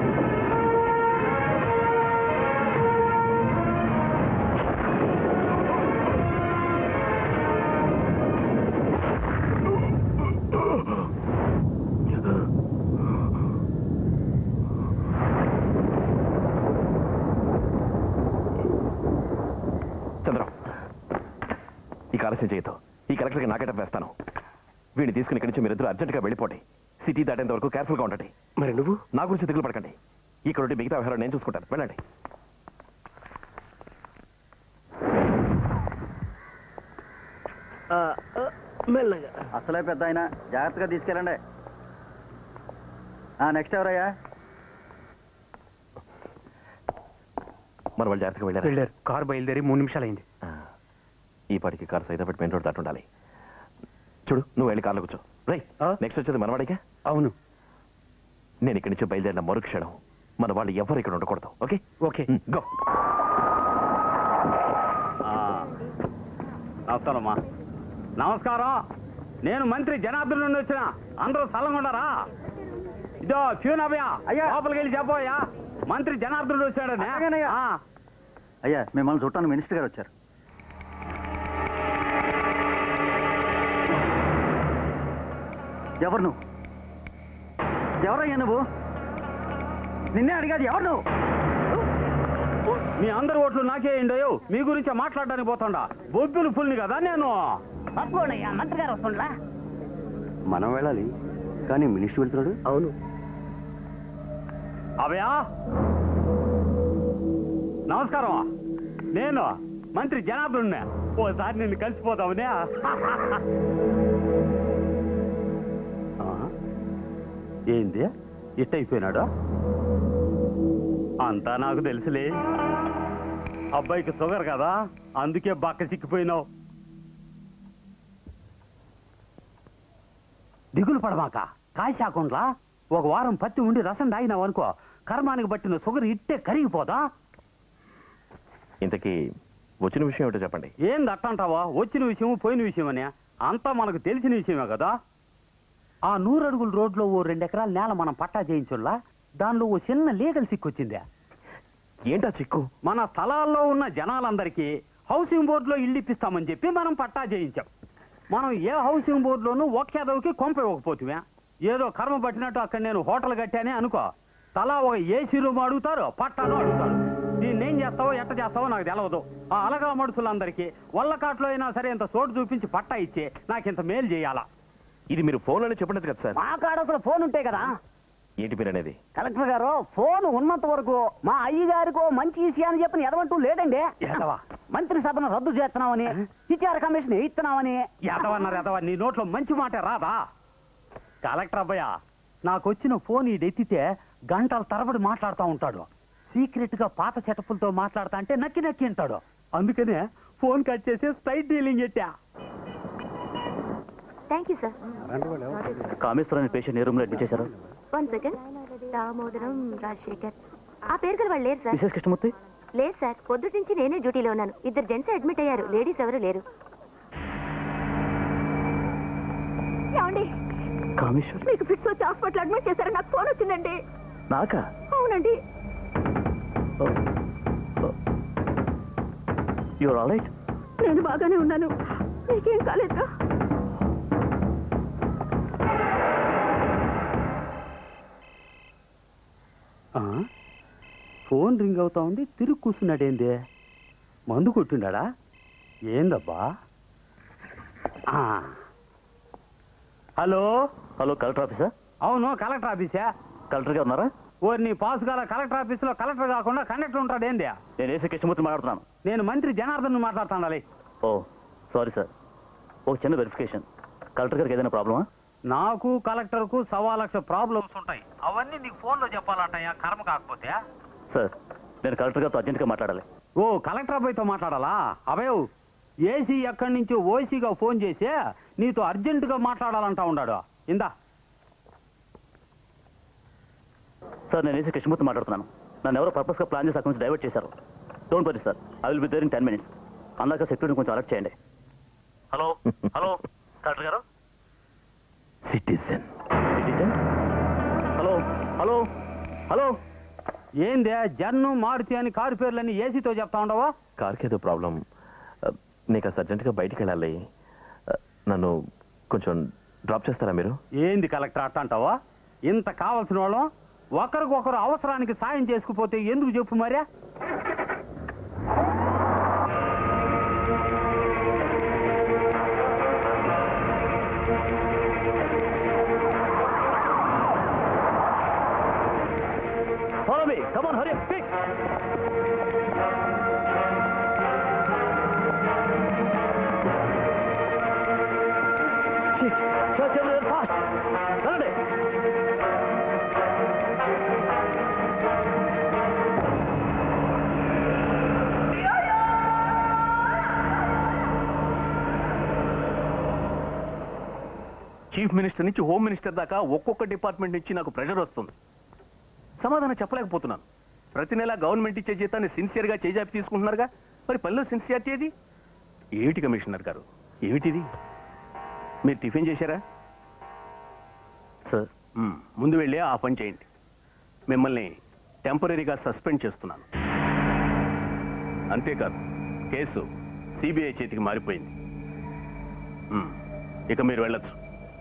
చంద్రం ఇక ఆలస్యం చేయొద్దు ఈ కలెక్టర్కి నాకెట వేస్తాను వీడిని తీసుకుని ఇక్కడి నుంచి మీరిద్దరు అర్జెంటుగా వెళ్ళిపోండి సిటీ దాటేంత వరకు కేర్ఫుల్గా ఉండండి మరి నువ్వు నా గురించి దిగులు పడకండి ఇక్కడ ఉండి మిగతా వ్యవహారం నేను చూసుకుంటాను వెళ్ళండి మెల్లగా అసలే పెద్ద ఆయన జాగ్రత్తగా తీసుకెళ్ళండి నెక్స్ట్ ఎవరయ్యా మరి వాళ్ళు జాగ్రత్తగా వెళ్ళారు వెళ్ళారు కారు బయలుదేరి మూడు నిమిషాలు అయింది ఈ పాటికి కారు సైదాపేట మెయిన్ రోడ్ దాటి ఉండాలి చూడు నువ్వు వెళ్ళి కార్లో కూర్చో రై నెక్స్ట్ వచ్చేది మనవాడిగా అవును నేను ఇక్కడి నుంచి బయలుదేరిన మరుక్షణం మన వాళ్ళు ఎవరు ఇక్కడ ఉండకూడదు ఓకే ఓకే గో నమస్కారమ్మా నమస్కారం నేను మంత్రి జనార్దన్ నుండి వచ్చిన అందరూ స్థలంగా ఉన్నారా ఇదో ఫ్యూన్ అభయ లోపలికి వెళ్ళి చెప్పోయా మంత్రి జనార్దనుడు వచ్చాడని ఆ. అయ్యా మిమ్మల్ని చూడటానికి మినిస్టర్ గారు వచ్చారు ఎవరు నువ్వు ఎవరయ్యా నువ్వు నిన్నే అడిగాది ఎవరు నువ్వు మీ అందరి ఓట్లు నాకే అయ్యో మీ గురించి మాట్లాడడానికి పోతుండా బొబ్బులు ఫుల్ని కదా నేను తప్పకుండా మంత్రి గారు వస్తుండ్రా మనం వెళ్ళాలి కానీ మినిస్టర్ వెళ్తున్నాడు అవును అభయా నమస్కారం నేను మంత్రి జనార్దన్ ఓసారి నిన్ను కలిసిపోతావునే ఏంది ఇట్ట అయిపోయినాడు అంతా నాకు తెలుసులే అబ్బాయికి షుగర్ కదా అందుకే బక్క చిక్కిపోయినావు దిగులు పడమాక కాశాకుండా ఒక వారం పత్తి ఉండి రసం తాగినావు అనుకో కర్మానికి పట్టిన షుగర్ ఇట్టే కరిగిపోదా ఇంతకీ వచ్చిన విషయం ఏమిటో చెప్పండి ఏంది అట్టంటావా వచ్చిన విషయం పోయిన విషయం అని అంతా మనకు తెలిసిన విషయమే కదా ఆ నూరడుగుల రోడ్లో ఓ రెండు ఎకరాల నేల మనం పట్టా చేయించుల్లా దానిలో ఓ చిన్న లీగల్ సిక్ వచ్చిందే ఏంటా చిక్కు మన స్థలాల్లో ఉన్న జనాలందరికీ హౌసింగ్ బోర్డులో ఇల్లు ఇప్పిస్తామని చెప్పి మనం పట్టా చేయించాం మనం ఏ హౌసింగ్ బోర్డులోనూ ఒక్క ఎదవికి కొంప ఇవ్వకపోతుమే ఏదో కర్మ పట్టినట్టు అక్కడ నేను హోటల్ కట్టానే అనుకో తలా ఒక ఏసీ రూమ్ అడుగుతారు పట్టాను అడుగుతారు దీన్ని ఏం చేస్తావో ఎట్ట చేస్తావో నాకు తెలవదు ఆ అలగా మడుసులందరికీ వల్లకాట్లో అయినా సరే ఇంత చోటు చూపించి పట్టా ఇచ్చి నాకు ఇంత మేలు చేయాలా ఇది మీరు ఫోన్లోనే చెప్పండి కదా సార్ మా కాడ అసలు ఫోన్ ఉంటే కదా ఏంటి మీరు అనేది కలెక్టర్ గారు ఫోన్ ఉన్నంత వరకు మా అయ్య గారికో మంచి విషయాన్ని చెప్పిన ఎదవంటూ లేదండి ఎదవా మంత్రి సభను రద్దు చేస్తున్నామని విచార కమిషన్ ఇస్తున్నామని ఎదవన్నారు ఎదవ నీ నోట్లో మంచి మాట రాదా కలెక్టర్ అబ్బాయ నాకు వచ్చిన ఫోన్ ఈడెత్తితే గంటల తరబడి మాట్లాడుతూ ఉంటాడు సీక్రెట్ గా పాత చెటపులతో మాట్లాడతా అంటే నక్కి నక్కి అంటాడు అందుకనే ఫోన్ కట్ చేసి స్ట్రైట్ డీలింగ్ ఎట్టా థ్యాంక్ యూ సార్ కామేశ్వర అనే పేషెంట్ ఏ రూమ్లో అడ్మిట్ చేశారు వన్ సెకండ్ దామోదరం రాజశేఖర్ ఆ పేరు గల వాళ్ళు లేరు సార్ మిసెస్ కృష్ణమూర్తి లేదు సార్ పొద్దుటి నుంచి నేనే డ్యూటీలో ఉన్నాను ఇద్దరు జెంట్స్ అడ్మిట్ అయ్యారు లేడీస్ ఎవరు లేరు ఏమండి కామేశ్వర్ మీకు ఫిట్స్ వచ్చి హాస్పిటల్ అడ్మిట్ చేశారు నాకు ఫోన్ వచ్చిందండి నాకా అవునండి యువర్ ఆల్ రైట్ నేను బాగానే ఉన్నాను మీకేం కాలేదుగా ఆ? ఫోన్ రింగ్ అవుతా ఉంది తిరిగి కూర్చున్నాడేంది మందు కొట్టిండా ఏందబ్బా ఆ. హలో హలో కలెక్టర్ ఆఫీసా అవును కలెక్టర్ ఆఫీసా కలెక్టర్ గారు ఉన్నారా ఓ నీ పాస్ గల కలెక్టర్ ఆఫీసులో కలెక్టర్ కాకుండా కండక్టర్ ఉంటాడు ఏంది నేను ఏసీ కృష్ణమూర్తి మాట్లాడుతున్నాను నేను మంత్రి జనార్దన్ మాట్లాడుతాడాలి ఓ సారీ సార్ ఒక చిన్న వెరిఫికేషన్ కలెక్టర్ గారికి ఏదైనా ప్రాబ్లమా నాకు కలెక్టర్కు సవా లక్ష ప్రాబ్లమ్స్ ఉంటాయి అవన్నీ నీకు ఫోన్లో చెప్పాలంటయ్యా కర్మ కాకపోతే సార్ నేను కలెక్టర్ గారితో అర్జెంట్గా మాట్లాడాలి ఓ కలెక్టర్ అబ్బాయితో మాట్లాడాలా అభయ్ ఏసీ ఎక్కడి నుంచో ఓసీగా ఫోన్ చేసి నీతో అర్జెంటుగా మాట్లాడాలంటా ఉన్నాడు ఇందా సార్ నేను ఏసీ కృష్ణమూర్తి మాట్లాడుతున్నాను నన్ను ఎవరో పర్పస్గా ప్లాన్ చేసి అక్కడి నుంచి డైవర్ట్ చేశారు don't worry sir I will be there in ten minutes అందాక సెక్యూరిటీ కొంచెం అలర్ట్ చేయండి హలో హలో కలెక్టర్ గారు citizen citizen hello hello hello ఏందే జన్ను మారుతి అని కారు పేర్లని ఏసీతో చెప్తా ఉండవా కార్కి ఏదో ప్రాబ్లం నీకు అసలు అర్జెంటుగా బయటికి వెళ్ళాలి ఆ, నన్ను కొంచెం డ్రాప్ చేస్తారా మీరు ఏంది కలెక్టర్ అట్ట అంటావా ఇంత కావాల్సిన వాళ్ళం ఒకరికొకరు అవసరానికి సాయం చేసుకుపోతే ఎందుకు చెప్పు మరే Follow me. Come on, hurry up, quick. Shit. Search everywhere fast. Hurry. Chief minister నుంచి హోమ్ మినిస్టర్ దాకా ఒక్కొక్క డిపార్ట్మెంట్ నుంచి నాకు ప్రెషర్ వస్తుంది సమాధానం చెప్పలేకపోతున్నాను ప్రతి నెల గవర్నమెంట్ ఇచ్చే జీతాన్ని సిన్సియర్గా చేజాపి తీసుకుంటున్నారుగా మరి పనిలో సిన్సియారిటీ ఏది ఏమిటి కమిషనర్ గారు ఏమిటిది మీరు టిఫిన్ చేశారా సార్ మ్మ్. ముందు వెళ్ళి ఆ పని చేయండి మిమ్మల్ని టెంపరీగా సస్పెండ్ చేస్తున్నాను అంతేకాదు కేసు సిబిఐ చేతికి మారిపోయింది మ్మ్. ఇక మీరు వెళ్ళొచ్చు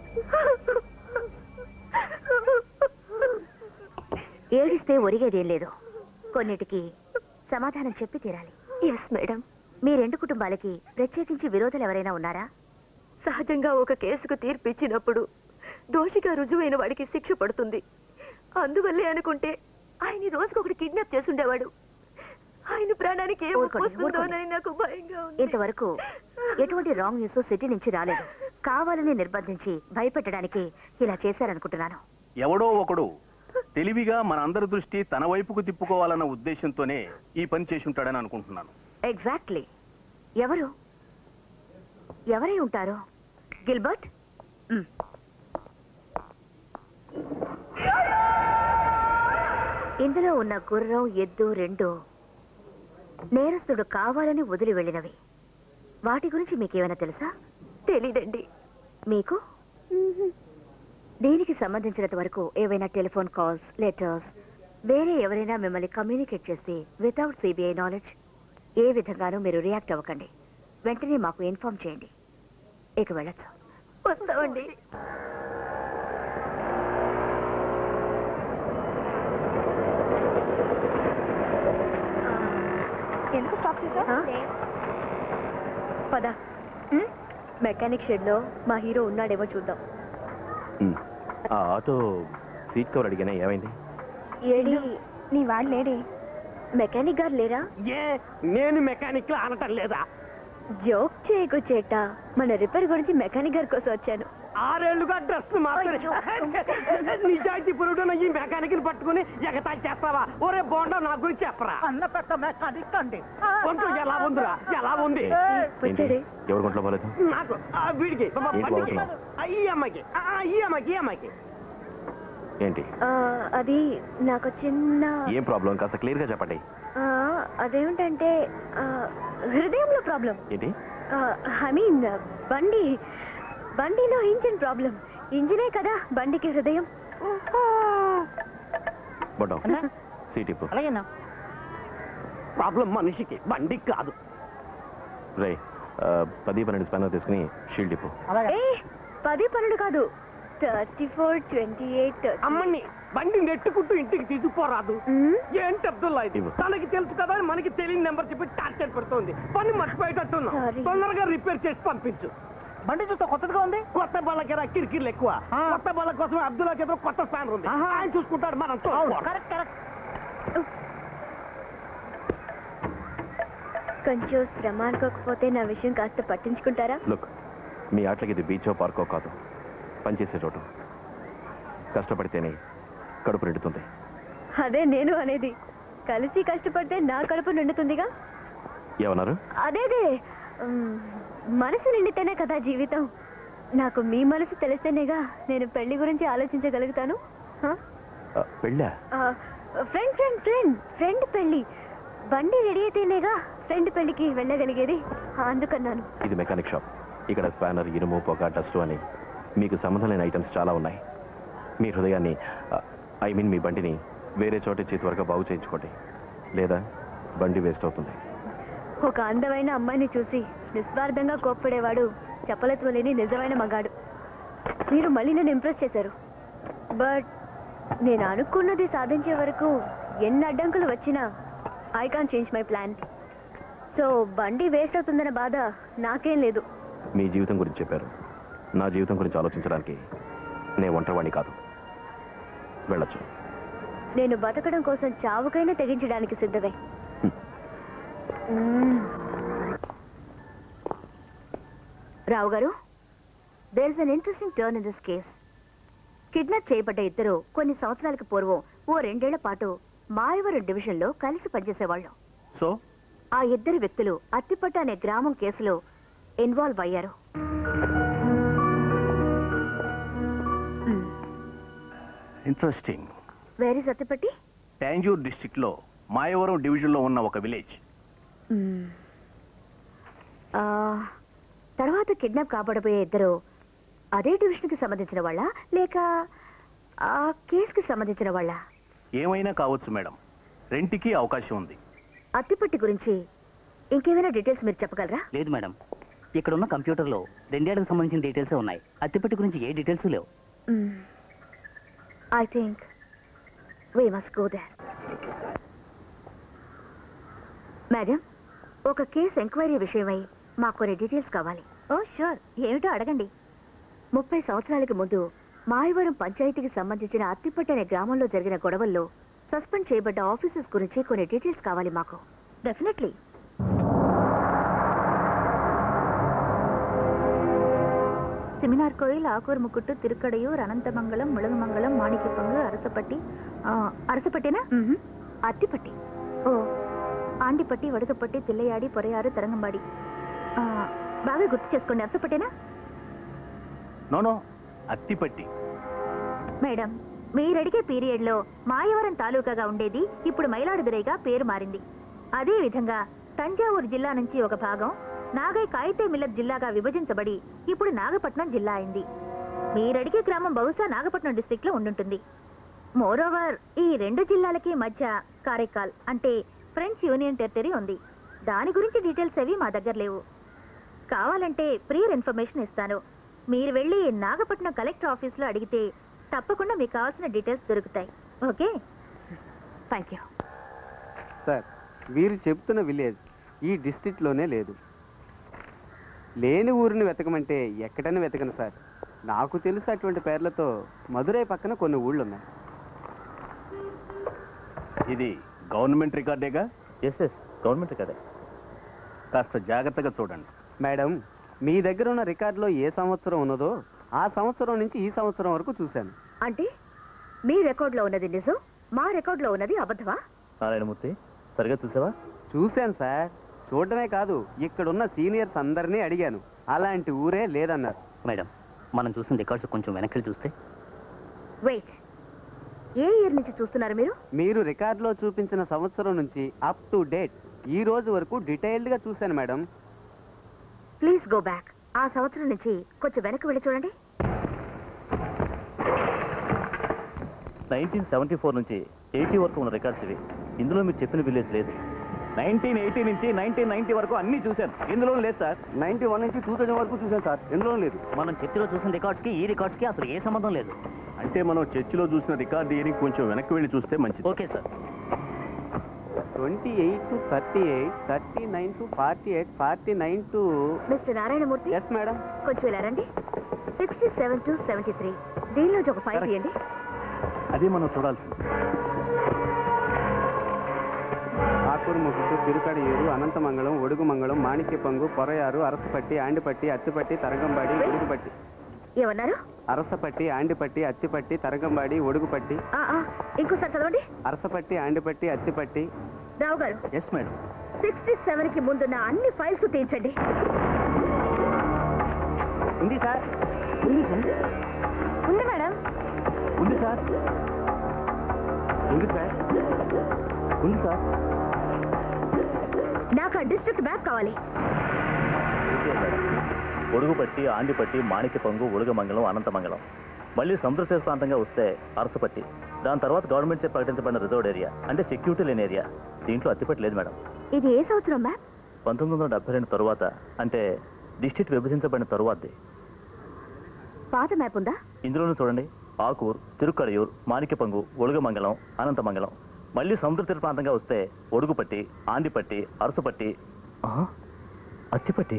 ఏడిస్తే ఒరిగేదేం లేదు కొన్నిటికి సమాధానం చెప్పి తీరాలి ఎస్ మేడం మీ రెండు కుటుంబాలకి ప్రత్యేకించి విరోధులు ఎవరైనా ఉన్నారా సహజంగా ఒక కేసుకు తీర్పు ఇచ్చినప్పుడు దోషిగా రుజువైన వాడికి శిక్ష పడుతుంది అందువల్లే అనుకుంటే ఆయన ఈ రోజుకు ఒకటి కిడ్నాప్ చేసుండేవాడు ఆయన ప్రాణానికి ఏం ఊరుకోండి, వస్తుందోనని నాకు భయంగా ఉంది ఇంతవరకు ఎటువంటి రాంగ్ న్యూస్ సిటీ నుంచి రాలేదు కావాలని నిర్బంధించి భయపెట్టడానికి ఇలా చేశారనుకుంటున్నాను ఎవడో ఒకడు తెలివిగా మన అందరి దృష్టి తన వైపుకు తిప్పుకోవాలన్న ఉద్దేశంతోనే ఈ పని చేసి ఉంటాడని అనుకుంటున్నాను ఎగ్జాక్ట్లీ ఎవరు ఎవరై ఉంటారు గిల్బర్ట్ మ్. ఇందులో ఉన్న గుర్రం ఎద్దు రెండు నేరస్తుడు కావాలని వదిలి వెళ్ళినవి వాటి గురించి మీకేమైనా తెలుసా తెలీదండి మీకు దీనికి సంబంధించినంత వరకు ఏవైనా టెలిఫోన్ కాల్స్ లెటర్స్ వేరే ఎవరైనా మిమ్మల్ని కమ్యూనికేట్ చేసి వితౌట్ సిబిఐ నాలెడ్జ్ ఏ విధంగానూ మీరు రియాక్ట్ అవ్వకండి వెంటనే మాకు ఇన్ఫార్మ్ చేయండి ఇక వెళ్ళొచ్చు వస్తామండి ఎందుకు స్టాప్ చేసా పద మెకానిక్ షెడ్ లో మా హీరో ఉన్నాడేమో చూద్దాం ఉమ్. ఆ ఆటో సీట్ కవర్ అడిగానే ఏమైంది ఏడి నీ వాడు లేడే మెకానిక్ గారు లేరా ఏ నేను మెకానిక్ అనటం లేదా జోక్ చేయకు చేట మన రిపేర్ గురించి మెకానిక్ గారి కోసం వచ్చాను ఆరేళ్లుగా డ్రెస్ మార్చని నిజాయితీ పురుడు ఈ మెకానిక్ ని పట్టుకుని ఎగతా చేస్తావా ఒరే బోండా నా గురించి చెప్పరా అన్న పెద్ద మెకానిక్ అండి ఒంట్లో ఎలా ఉందిరా ఎలా ఉంది ఏంటి ఎవరి గుంట్లో పోలేదు నాకు ఆ వీడికి బాబా, ఏంటి బండికి బాగుతున్నావు? ఆ, ఈ అమ్మాయికి ఆ, ఆ, ఈ అమ్మాయికి ఈ అమ్మాయికి ఏంటి ఆ, అది నాకు చిన్న ఏం ప్రాబ్లం కాస్త క్లియర్ గా చెప్పండి ఆ, అదేమిటంటే ఆ, హృదయంలో ప్రాబ్లం ఏంటి ఐ మీన్ బండి బండిలో ఇంజిన్ ప్రాబ్లం ఇంజినే కదా బండికి హృదయం బొడ్డం సీట్ ఇప్పు అలాగేనా ప్రాబ్లం మనిషికి బండికి కాదు రే ఆ, పది పన్నెండు స్పానర్ తీసుకుని షీల్డ్ ఇప్పు ఏ పది పన్నెండు కాదు థర్టీ ఫోర్ ట్వంటీ ఎయిట్ అమ్మని బండి నెట్టుకుంటూ ఇంటికి తీసుకుపోరాదు ఏంటి అబ్దుల్లా ఇది ఇవ్వు. తనకి తెలుసు కదా అని మనకి తెలియని నెంబర్ చెప్పి టార్చర్ పెడుతోంది పని మర్చిపోయేటట్టున్నా Sorry. తొందరగా రిపేర్ చేసి పంపించు బండి చూస్తే కొత్తగా ఉంది కొత్త బళ్ళకి కిరికిర్లు ఎక్కువ కొత్త బళ్ళ కోసం అబ్దుల్లా చేత కొత్త స్పానర్ ఉంది ఆయన చూసుకుంటాడు మనం చూసుకోవాలి. కరెక్ట్ కరెక్ట్ కొంచెం శ్రమ అనుకోకపోతే నా విషయం కాస్త పట్టించుకుంటారా లుక్ మీ ఆటలకి ఇది బీచో పార్కో కాదు పనిచేసే చోటు కష్టపడితేనే కడుపు నిండుతుంది అదే నేను అనేది కలిసి కష్టపడితే నా కడుపు నిండుతుందిగా ఏమన్నారు అదేదే ఉమ్, మనసు నిండితేనే కదా జీవితం నాకు మీ మనసు తెలిస్తేనేగా నేను పెళ్లి గురించి ఆలోచించగలుగుతాను హ? ఆ, పెళ్ళా ఆ, ఫ్రెండ్ ఫ్రెండ్ ఫ్రెండ్ ఫ్రెండ్ పెళ్లి బండి రెడీ అయితేనేగా ఫ్రెండ్ పెళ్లికి వెళ్ళగలిగేది అందుకన్నాను ఇది మెకానిక్ షాప్ ఇక్కడ స్పానర్ ఇనుము పొగ డస్ట్ అని మీకు సంబంధం లేని ఐటమ్స్ చాలా ఉన్నాయి మీ హృదయాన్ని ఐ మీన్ మీ బండిని వేరే చోట ఇచ్చి త్వరగా బాగు చేయించుకోండి లేదా బండి వేస్ట్ అవుతుంది ఒక అందమైన అమ్మాయిని చూసి నిస్వార్థంగా కోప్పడేవాడు చెప్పలత్వలేని నిజమైన మగాడు మీరు మళ్ళీ నన్ను ఇంప్రెస్ చేశారు బట్ నేను అనుకున్నది సాధించే వరకు ఎన్ని అడ్డంకులు వచ్చినా I can't change my plan so బండి వేస్ట్ అవుతుందన్న బాధ నాకేం లేదు మీ జీవితం గురించి చెప్పారు నా జీవితం గురించి ఆలోచించడానికి నేను ఒంటరివాణి కాదు వెళ్ళొచ్చు నేను బతకడం కోసం చావుకైనా తెగించడానికి సిద్ధమే మ్మ్. Rao garu there is an interesting turn in this case kidnap చేయబడ్డ ఇద్దరు కొన్ని సంవత్సరాలకు పూర్వం ఓ రెండేళ్ల పాటు మాయవరం డివిజన్లో కలిసి పనిచేసేవాళ్ళు సో ఆ ఇద్దరు వ్యక్తులు అత్తిపట్ట అనే గ్రామం కేసులో ఇన్వాల్వ్ అయ్యారు ఇంట్రెస్టింగ్ వేరే సత్తిపట్టి టాంజూర్ డిస్టిక్ లో మాయవరం డివిజన్ లో ఉన్న ఒక విలేజ్ ఆ, తర్వాత కిడ్నాప్ కాబడబోయే ఇద్దరు అదే డివిజన్కి సంబంధించిన వాళ్ళ లేక ఆ కేసుకి సంబంధించిన వాళ్ళ ఏమైనా కావచ్చు మేడం రెంటికి అవకాశం ఉంది అత్తిపట్టి గురించి ఇంకేమైనా డీటెయిల్స్ మీరు చెప్పగలరా లేదు మేడం ఇక్కడ ఉన్న కంప్యూటర్లో రెండేళ్లకు సంబంధించిన డీటెయిల్సే ఉన్నాయి అత్తిపట్టి గురించి ఏ డీటెయిల్స్ లేవు I think we must go there madam ఒక కేసు ఎంక్వైరీ విషయమై మాకు కొన్ని డీటెయిల్స్ కావాలి ఓ షూర్ ఏమిటో అడగండి ముప్పై సంవత్సరాలకు ముందు మాయవరం పంచాయతీకి సంబంధించిన అత్తిపట్టి అనే గ్రామంలో జరిగిన గొడవల్లో సస్పెండ్ చేయబడ్డ ఆఫీసర్స్ గురించి కొన్ని డీటెయిల్స్ కావాలి మాకు డెఫినెట్లీ செமினார் கோயில் ஆக்கூர் முக்குட்டு திருக்கடையூர் அனந்தமங்கலம் முழங்குமங்கலம் மாணிக்கப்பங்கு அரசப்பட்டி ஆ, அரசப்பட்டினா அத்திப்பட்டி ఓ ఆండిపట్టి వడకపట్టి తిల్లయాడి పొరయారు తరంగంబాడి ఆ, బాగా గుర్తు చేసుకోండి అర్థపట్టేనా నోనో అత్తిపట్టి మేడం మీరడిగే పీరియడ్లో మాయవరం తాలూకాగా ఉండేది ఇప్పుడు మైలాడుదురైగా పేరు మారింది అదే విధంగా తంజావూరు జిల్లా నుంచి ఒక భాగం నాగై కాయితే మిల్లత్ జిల్లాగా విభజించబడి ఇప్పుడు నాగపట్నం జిల్లా అయింది మీరడిగే గ్రామం బహుశా నాగపట్నం డిస్టిక్ లో ఉండుంటుంది మోరోవర్ ఈ రెండు జిల్లాలకి మధ్య కారైకాల్ అంటే ఫ్రెంచ్ యూనియన్ టెరిటరీ ఉంది దాని గురించి డీటెయిల్స్ అవి మా దగ్గర లేవు కావాలంటే ప్రియర్ ఇన్ఫర్మేషన్ ఇస్తాను మీరు వెళ్ళి నాగపట్నం కలెక్టర్ ఆఫీస్లో అడిగితే తప్పకుండా మీకు కావాల్సిన డీటెయిల్స్ దొరుకుతాయి ఓకే థ్యాంక్ యూ సార్ వీరు చెప్తున్న విలేజ్ ఈ డిస్ట్రిక్ట్లోనే లేదు లేని ఊరిని వెతకమంటే ఎక్కడైనా వెతకను సార్ నాకు తెలుసు అటువంటి పేర్లతో మధురై పక్కన కొన్ని ఊళ్ళు ఉన్నాయి ఇది గవర్నమెంట్ రికార్డేగా ఎస్ ఎస్ గవర్నమెంట్ రికార్డే కాస్త జాగ్రత్తగా చూడండి మేడం మీ దగ్గర ఉన్న రికార్డులో ఏ సంవత్సరం ఉన్నదో ఆ సంవత్సరం నుంచి ఈ సంవత్సరం వరకు చూశాను అంటే మీ రికార్డులో ఉన్నది నిజం మా రికార్డులో ఉన్నది అబద్ధమా నారాయణమూర్తి సరిగా చూసావా చూశాను సార్ చూడడమే కాదు ఇక్కడున్న సీనియర్స్ అందరినీ అడిగాను అలాంటి ఊరే లేదన్నారు మేడం మనం చూసిన రికార్డ్స్ కొంచెం వెనక్కి చూస్తే వెయిట్ ఏ ఇయర్ నుంచి చూస్తున్నారు మీరు మీరు రికార్డులో చూపించిన సంవత్సరం నుంచి అప్ టు డేట్ ఈ రోజు వరకు డీటెయిల్డ్గా చూశాను మేడం ప్లీజ్ గో బ్యాక్ ఆ సంవత్సరం నుంచి కొంచెం వెనక్కి వెళ్ళి చూడండి నైన్టీన్ సెవెంటీ ఫోర్ నుంచి ఎయిటీ వరకు ఉన్న రికార్డ్స్ ఇవి ఇందులో మీరు చెప్పిన విలేజ్ లేదు నైన్టీన్ ఎయిటీ నుంచి నైన్టీన్ నైన్టీ వరకు అన్ని చూశాను ఇందులో లేదు సార్ నైన్టీ వన్ నుంచి టూ థౌజండ్ వరకు చూశాను సార్ ఇందులో లేదు మనం చర్చిలో చూసిన రికార్డ్స్ కి ఈ రికార్డ్స్ కి అసలు ఏ సంబంధం లేదు అంటే మనం చర్చిలో చూసిన రికార్డు ఏరి కొంచెం వెనక్కి వెళ్ళి చూస్తే మంచిది okay sir twenty eight to thirty eight thirty nine to forty eight forty nine to mister Narayanamurthy yes madam కొంచెం ఇలా రండి sixty seven to seventy three దీనిలో ఒక ఫైవ్ తీయండి అదే మనం చూడాల్సింది ఆకూరు ముగ్గురు తిరుకడయూరు అనంతమంగళం ఒడుగుమంగళం మాణిక్యపంగు పొరయారు అరసపట్టి ఆండిపట్టి అత్తిపట్టి తరంగంబాడి ఒడుగుపట్టి ఏమన్నారు అరసపట్టి ఆండిపట్టి అత్తిపట్టి తరంగంబాడి ఒడుగుపట్టి ఆ, ఆ, ఇంకోసారి చదవండి అరసపట్టి ఆండిపట్టి అత్తిపట్టి రావు గారు ఎస్ మేడం సిక్స్టీ సెవెన్ కి ముందున్న అన్ని ఫైల్స్ తీయించండి ఉంది సార్ ఉంది సార్ ఉంది మేడం ఉంది సార్ ఉంది సార్ ఉంది సార్ నాకు ఆ డిస్ట్రిక్ట్ బ్యాక్ కావాలి ఒడుగుపట్టి ఆండిపట్టి మాణిక్యపంగు ఒడుగమంగళం అనంతమంగళం మళ్ళీ సముద్ర తీర ప్రాంతంగా వస్తే అరసపట్టి దాని తర్వాత గవర్నమెంట్ చే ప్రకటించబడిన రిజర్వ్డ్ ఏరియా అంటే సెక్యూరిటీ లేని ఏరియా దీంట్లో అత్తిపట్టి లేదు మేడం ఇది ఏ సంవత్సరం మ్యామ్ పంతొమ్మిది వందల డెబ్బై రెండు తరువాత అంటే డిస్ట్రిక్ట్ విభజించబడిన తరువాతది పాత మ్యాప్ ఉందా ఇందులోనూ చూడండి ఆకూర్ తిరుక్కడయూర్ మాణిక్యపంగు ఒడుగమంగళం అనంతమంగళం మళ్ళీ సముద్ర తీర ప్రాంతంగా వస్తే ఒడుగుపట్టి ఆండిపట్టి అరసుపట్టి ఆహా, Attipatti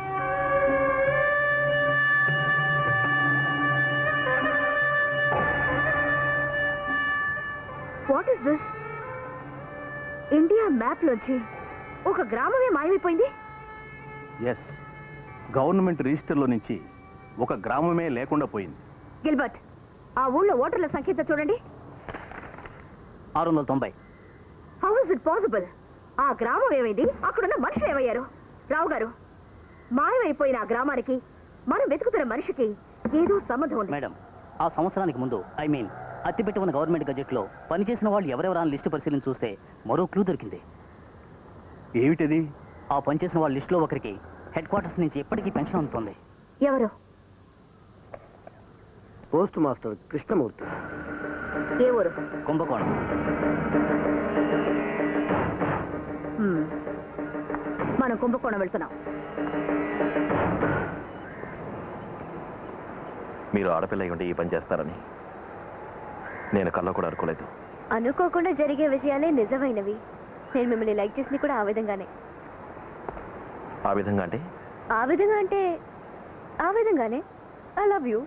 what is this India map లోంచి ఒక గ్రామమే మాయమైపోయింది ఎస్ గవర్నమెంట్ రిజిస్టర్లో నుంచి ఒక గ్రామమే లేకుండా పోయింది గిల్బర్ట్ ఆ ఊళ్ళో ఓటర్ల సంఖ్య ఎంత చూడండి ఆరు వందల తొంభై హౌ ఇస్ ఇట్ పాసిబుల్ ఆ గ్రామం ఏమైంది అక్కడున్న మనుషులు ఏమయ్యారు రావు గారు మాయమైపోయిన ఆ గ్రామానికి మనం వెతుకుతున్న మనిషికి ఏదో సంబంధం ఉంది మేడం ఆ సంవత్సరానికి ముందు ఐ మీన్ అత్తిపెట్టి ఉన్న గవర్నమెంట్ గజెట్ లో పనిచేసిన వాళ్ళు ఎవరెవరా లిస్టు పరిశీలన చూస్తే మరో క్లూ దొరికింది ఏమిటది ఆ పనిచేసిన వాళ్ళ లిస్టులో ఒకరికి హెడ్ క్వార్టర్స్ నుంచి ఎప్పటికీ పెన్షన్ అందుతుంది ఎవరు పోస్ట్ మాస్టర్ కృష్ణమూర్తి ఏ ఊరు కుంభకోణం హ్మ్. మనం కుంభకోణం వెళ్తున్నాం మీరు ఆడపిల్ల అయి ఉండి ఈ పని చేస్తారని నేను కళ్ళ కూడా అనుకోలేదు అనుకోకుండా జరిగే విషయాలే నిజమైనవి నేను మిమ్మల్ని లైక్ చేసింది కూడా ఆ విధంగానే ఆ విధంగా అంటే ఆ విధంగా అంటే ఆ విధంగానే ఐ లవ్ యూ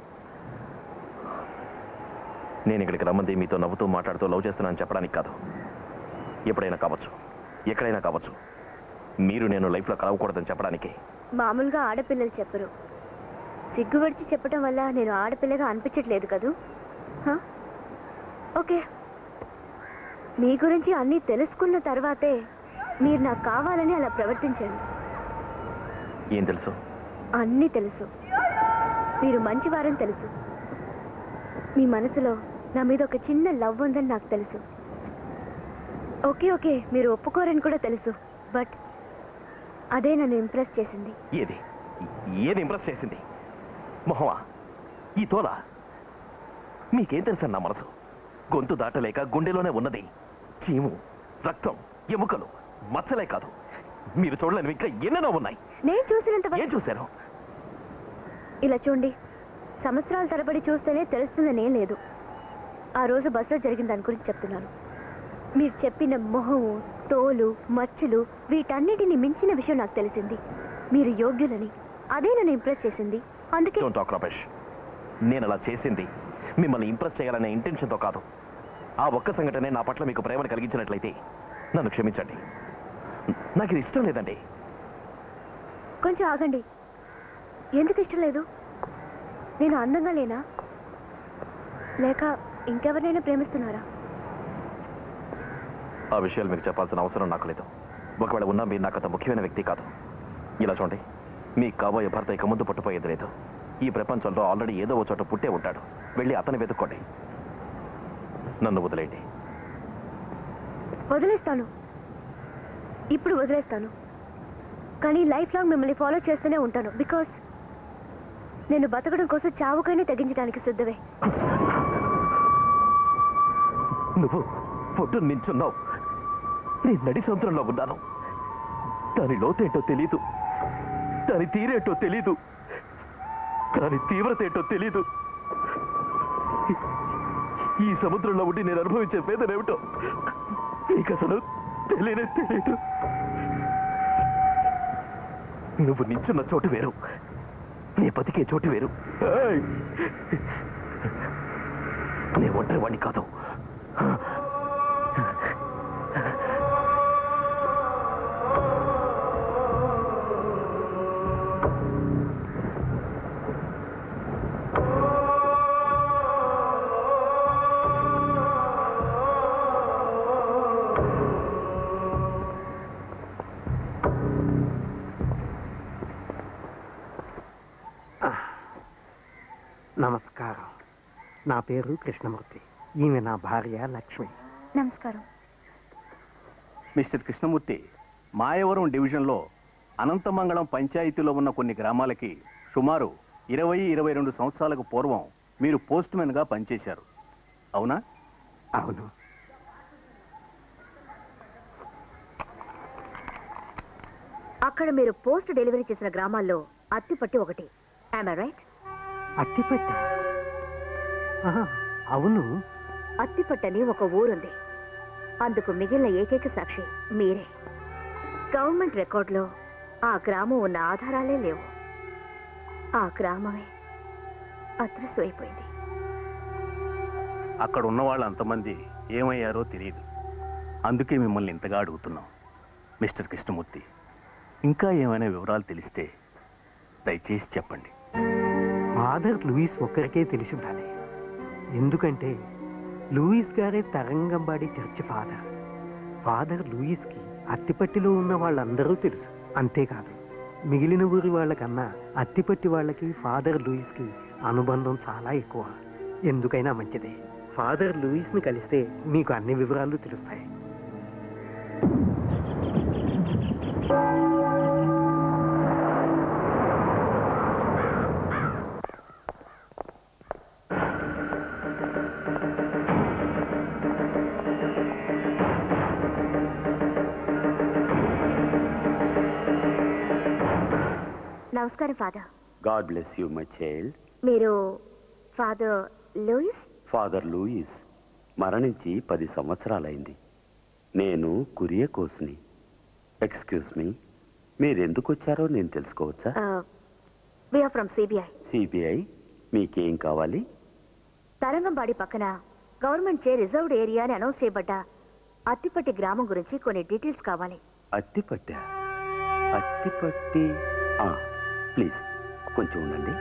నేను ఇక్కడికి రమ్మంది మీతో నవ్వుతూ మాట్లాడుతూ లవ్ చేస్తున్నానని చెప్పడానికి కాదు ఎప్పుడైనా కావచ్చు ఎక్కడైనా కావచ్చు మీరు నేను లైఫ్లో కలవకూడదని చెప్పడానికి మామూలుగా ఆడపిల్లలు చెప్పరు సిగ్గు విడిచి చెప్పడం వల్ల నేను ఆడపిల్లగా అనిపించట్లేదు కదూ హ? ఓకే మీ గురించి అన్నీ తెలుసుకున్న తర్వాతే మీరు నాకు కావాలని అలా ప్రవర్తించండి ఏం తెలుసు అన్నీ తెలుసు మీరు మంచివారని తెలుసు మీ మనసులో నా మీద ఒక చిన్న లవ్ ఉందని నాకు తెలుసు ఓకే ఓకే మీరు ఒప్పుకోరని కూడా తెలుసు బట్ అదే నన్ను ఇంప్రెస్ చేసింది ఏది ఏది ఇంప్రెస్ చేసింది మొహమా ఈ తోల మీకేం తెలుసా నా మనసు గొంతు దాటలేక గుండెలోనే ఉన్నది చీము రక్తం ఎముకలు మచ్చలే కాదు మీరు చూడలేని ఇంకా ఎన్నెన్నో ఉన్నాయి నేను చూసినంత ఏం చూశారు ఇలా చూడండి సంవత్సరాల తరబడి చూస్తేనే తెలుస్తుందనేం లేదు ఆ రోజు బస్సులో జరిగిన దాని గురించి చెప్తున్నాను మీరు చెప్పిన మొహము తోలు మచ్చలు వీటన్నిటిని మించిన విషయం నాకు తెలిసింది మీరు యోగ్యులని అదే నన్ను ఇంప్రెస్ చేసింది అందుకే డోంట్ టాక్ రమేష్ నేను అలా చేసింది మిమ్మల్ని ఇంప్రెస్ చేయాలనే ఇంటెన్షన్తో కాదు ఆ ఒక్క సంఘటనే నా పట్ల మీకు ప్రేమను కలిగించినట్లయితే నన్ను క్షమించండి నాకు ఇది ఇష్టం లేదండి కొంచెం ఆగండి ఎందుకు ఇష్టం లేదు నేను అందంగా లేనా లేక ఇంకెవరినైనా ప్రేమిస్తున్నారా ఆ విషయాలు మీకు చెప్పాల్సిన అవసరం నాకు లేదు ఒకవేళ ఉన్నా మీరు నాకు అంత ముఖ్యమైన వ్యక్తి కాదు ఇలా చూడండి మీ కాబోయే భర్త ఇక ముందు పుట్టపోయేది లేదు ఈ ప్రపంచంలో ఆల్రెడీ ఏదో ఒక చోట పుట్టే ఉంటాడు వెళ్ళి అతన్ని వెతుక్కోండి నన్ను వదిలేయండి వదిలేస్తాను ఇప్పుడు వదిలేస్తాను కానీ లైఫ్ లాంగ్ మిమ్మల్ని ఫాలో చేస్తూనే ఉంటాను బికాస్ నేను బతకడం కోసం చావుకైనా తెగించడానికి సిద్ధమే నువ్వు పొద్దు నించున్నావు నేను నడి సముద్రంలో ఉన్నాను దాని లోతేంటో తెలీదు దాని తీరేంటో తెలీదు దాని తీవ్రత ఏంటో తెలీదు ఈ సముద్రంలో ఉండి నేను అనుభవించే వేదనేమిటో నీకు అసలు తెలియనే తెలియదు నువ్వు నించున్న చోటు వేరు నీ బతికే చోటు వేరు ఏయ్! నీ ఒంటరి వాణ్ణి కాదు నమస్కారం నా పేరు కృష్ణమూర్తి ఈమె నా భార్య లక్ష్మి నమస్కారం మిస్టర్ కృష్ణమూర్తి మాయవరం డివిజన్లో అనంతమంగళం పంచాయతీలో ఉన్న కొన్ని గ్రామాలకి సుమారు ఇరవై ఇరవై రెండు సంవత్సరాలకు పూర్వం మీరు పోస్ట్ గా పనిచేశారు అవునా అవును అక్కడ మీరు పోస్ట్ డెలివరీ చేసిన గ్రామాల్లో అత్తిపట్టి ఒకటి ఐ రైట్ అట్టిపెట్ట ఆహా, అవును అత్తిపట్టని ఒక ఊరుంది అందుకు మిగిలిన ఏకైక సాక్షి మీరే గవర్నమెంట్ రికార్డులో ఆ గ్రామం ఉన్న ఆధారాలే లేవు ఆ గ్రామమే అదృశ్యమైపోయింది అక్కడ ఉన్న వాళ్ళు అంతమంది ఏమయ్యారో తెలియదు అందుకే మిమ్మల్ని ఇంతగా అడుగుతున్నాం మిస్టర్ కృష్ణమూర్తి ఇంకా ఏమైనా వివరాలు తెలిస్తే దయచేసి చెప్పండి ఫాదర్ లూయిస్ ఒక్కరికే తెలిసి ఉండాలి ఎందుకంటే లూయిస్ గారే తరంగంబాడి చర్చ్ ఫాదర్ ఫాదర్ లూయిస్కి అత్తిపట్టిలో ఉన్న వాళ్ళందరూ తెలుసు అంతేకాదు మిగిలిన ఊరి వాళ్ళకన్నా అత్తిపట్టి వాళ్ళకి ఫాదర్ లూయిస్కి అనుబంధం చాలా ఎక్కువ ఎందుకైనా మంచిదే ఫాదర్ లూయిస్ని కలిస్తే మీకు అన్ని వివరాలు తెలుస్తాయి నమస్కారం father God bless you my child మీరు ఫాదర్ లూయిస్ ఫాదర్ లూయిస్ మరణించి పది సంవత్సరాలైంది నేను కురియకోస్ని ఎక్స్క్యూజ్ మీ మీరెందుకు వచ్చారో నేను తెలుసుకోవచ్చా వీఆర్ ఫ్రమ్ సిబిఐ సిబిఐ మీకేం కావాలి తరంగంబాడి పక్కన గవర్నమెంట్ చే రిజర్వ్డ్ ఏరియా అని అనౌన్స్ చేయబడ్డ అత్తిపట్టి గ్రామం గురించి కొన్ని డీటెయిల్స్ కావాలి అత్తిపట్ట అత్తిపట్టి ఆ, ప్లీజ్ కొంచెం ఉండండి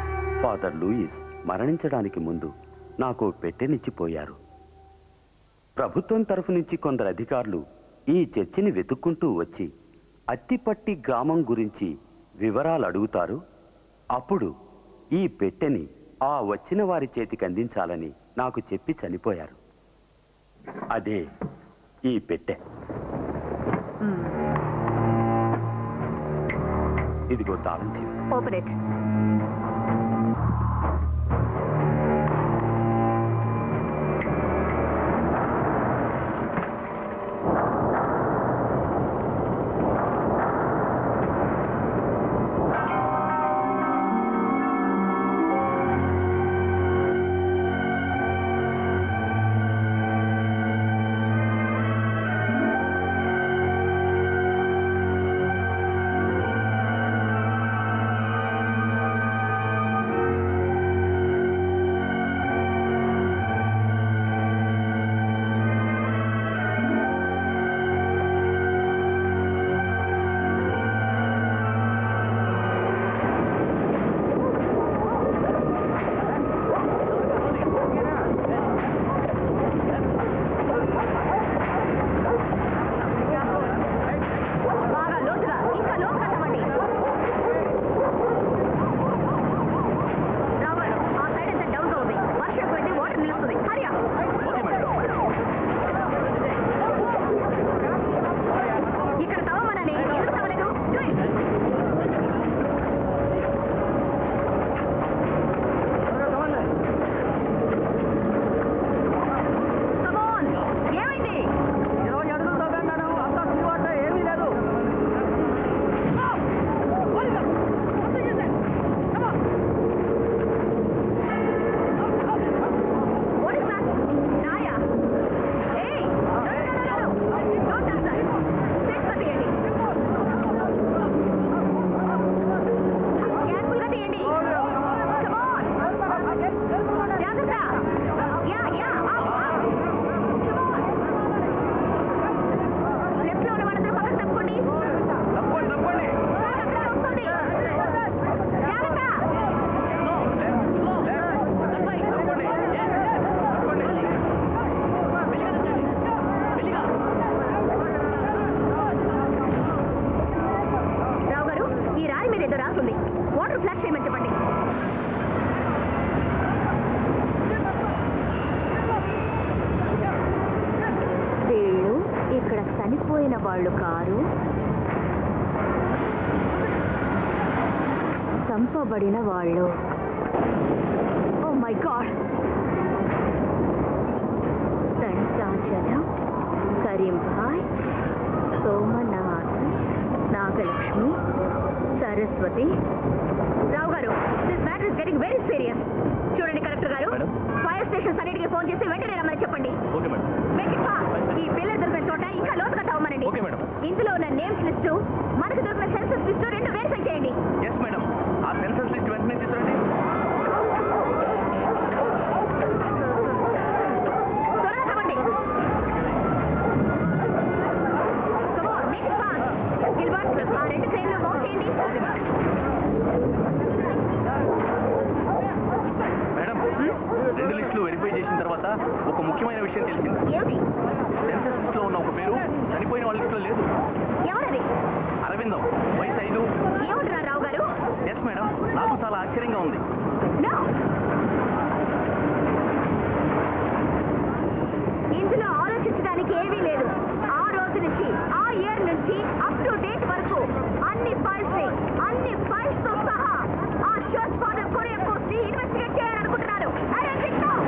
ఫాదర్ లూయిస్ మరణించడానికి ముందు నాకు పెట్టెనిచ్చిపోయారు ప్రభుత్వం తరఫు నుంచి కొందరు అధికారులు ఈ చర్చిని వెతుక్కుంటూ వచ్చి అత్తిపట్టి గ్రామం గురించి వివరాలు అడుగుతారు అప్పుడు ఈ పెట్టెని ఆ వచ్చిన వారి చేతికి అందించాలని నాకు చెప్పి చనిపోయారు అదే ఈ పెట్టె ఇదిగో తాళం చెవి ఓపెన్ ఇట్ బాగా లోతుగా ఇంకా లోతుగా తవ్వండి రావాలి ఆ సైడ్ అంతా డౌన్ గా ఉంది వర్షం ఎక్కువైతే వాటర్ నిలుస్తుంది హరి ఇక్కడ తవ్వమనని ఎందుకు తవ్వలేదు Do it. Come on. ఏమైంది ఇరవై అడుగులు తవ్వాం మేడం అంతా సిల్వాట ఏమీ లేదు What is that? Naya. Hey! No, no, no, no, no. Don't touch that. Steps తీయండి. Careful గా తీయండి. Come on. జాగ్రత్త. Yeah, yeah, up, up. Come on. Left లో ఉన్న వాళ్ళందరూ పక్కకు తప్పుకోండి. అక్కడ వస్తుంది. జాగ్రత్త. రావు గారు ఈ రాయి మీద ఏదో రాసుంది వాటర్ ఫ్లాష్ చేయమని చెప్పండి వీళ్ళు ఇక్కడ చనిపోయిన వాళ్ళు కారు చంపబడిన వాళ్ళు oh my God Danthachalam Karimbhai Somnath Nagalakshmi Saraswati Rao గారు this matter is getting very serious చూడండి కలెక్టర్ గారు ఫైర్ స్టేషన్స్ అన్నిటికీ ఫోన్ చేసి వెంటనే రమ్మని చెప్పండి okay madam Make it fast. ఈ పిల్లలు దొరికిన చోట ఇంకా లోతుగా తవ్వమనండి ఓకే మేడం ఇందులో ఉన్న నేమ్స్ లిస్టు మనకు దొరికిన సెన్సస్ లిస్టు రెండు వెరిఫై చేయండి ఎస్ మేడం ఆ సెన్సస్ లిస్ట్ వెంటనే తీసుకురండి త్వరగా తవ్వండి Come on, make it fast. Gilbert, ఆ రెండు క్రేన్లు మౌంట్ చేయండి మేడం రెండు లిస్టులు వెరిఫై చేసిన తర్వాత ఒక ముఖ్యమైన విషయం తెలిసింది ఏమిటి సెన్సస్ లిస్ట్ లో ఉన్న ఒక పేరు చనిపోయిన వాళ్ళ లిస్టులో లేదు ఎవరది అరవిందం వయసు ఐదు ఏమంటున్నారు రావు గారు ఎస్ మేడం నాకు చాలా ఆశ్చర్యంగా ఉంది No. ఇందులో ఆలోచించడానికి ఏమీ లేదు ఆ రోజు నుంచి ఆ ఇయర్ నుంచి అప్ టు డేట్ వరకు అన్ని ఫైల్స్ ని అన్ని ఫైల్స్ తో సహా ఆ చర్చ్ ఫాదర్ కొరియర్ పోస్ట్ ని ఇన్వెస్టిగేట్ చేయాలనుకుంటున్నారు Arrange it now.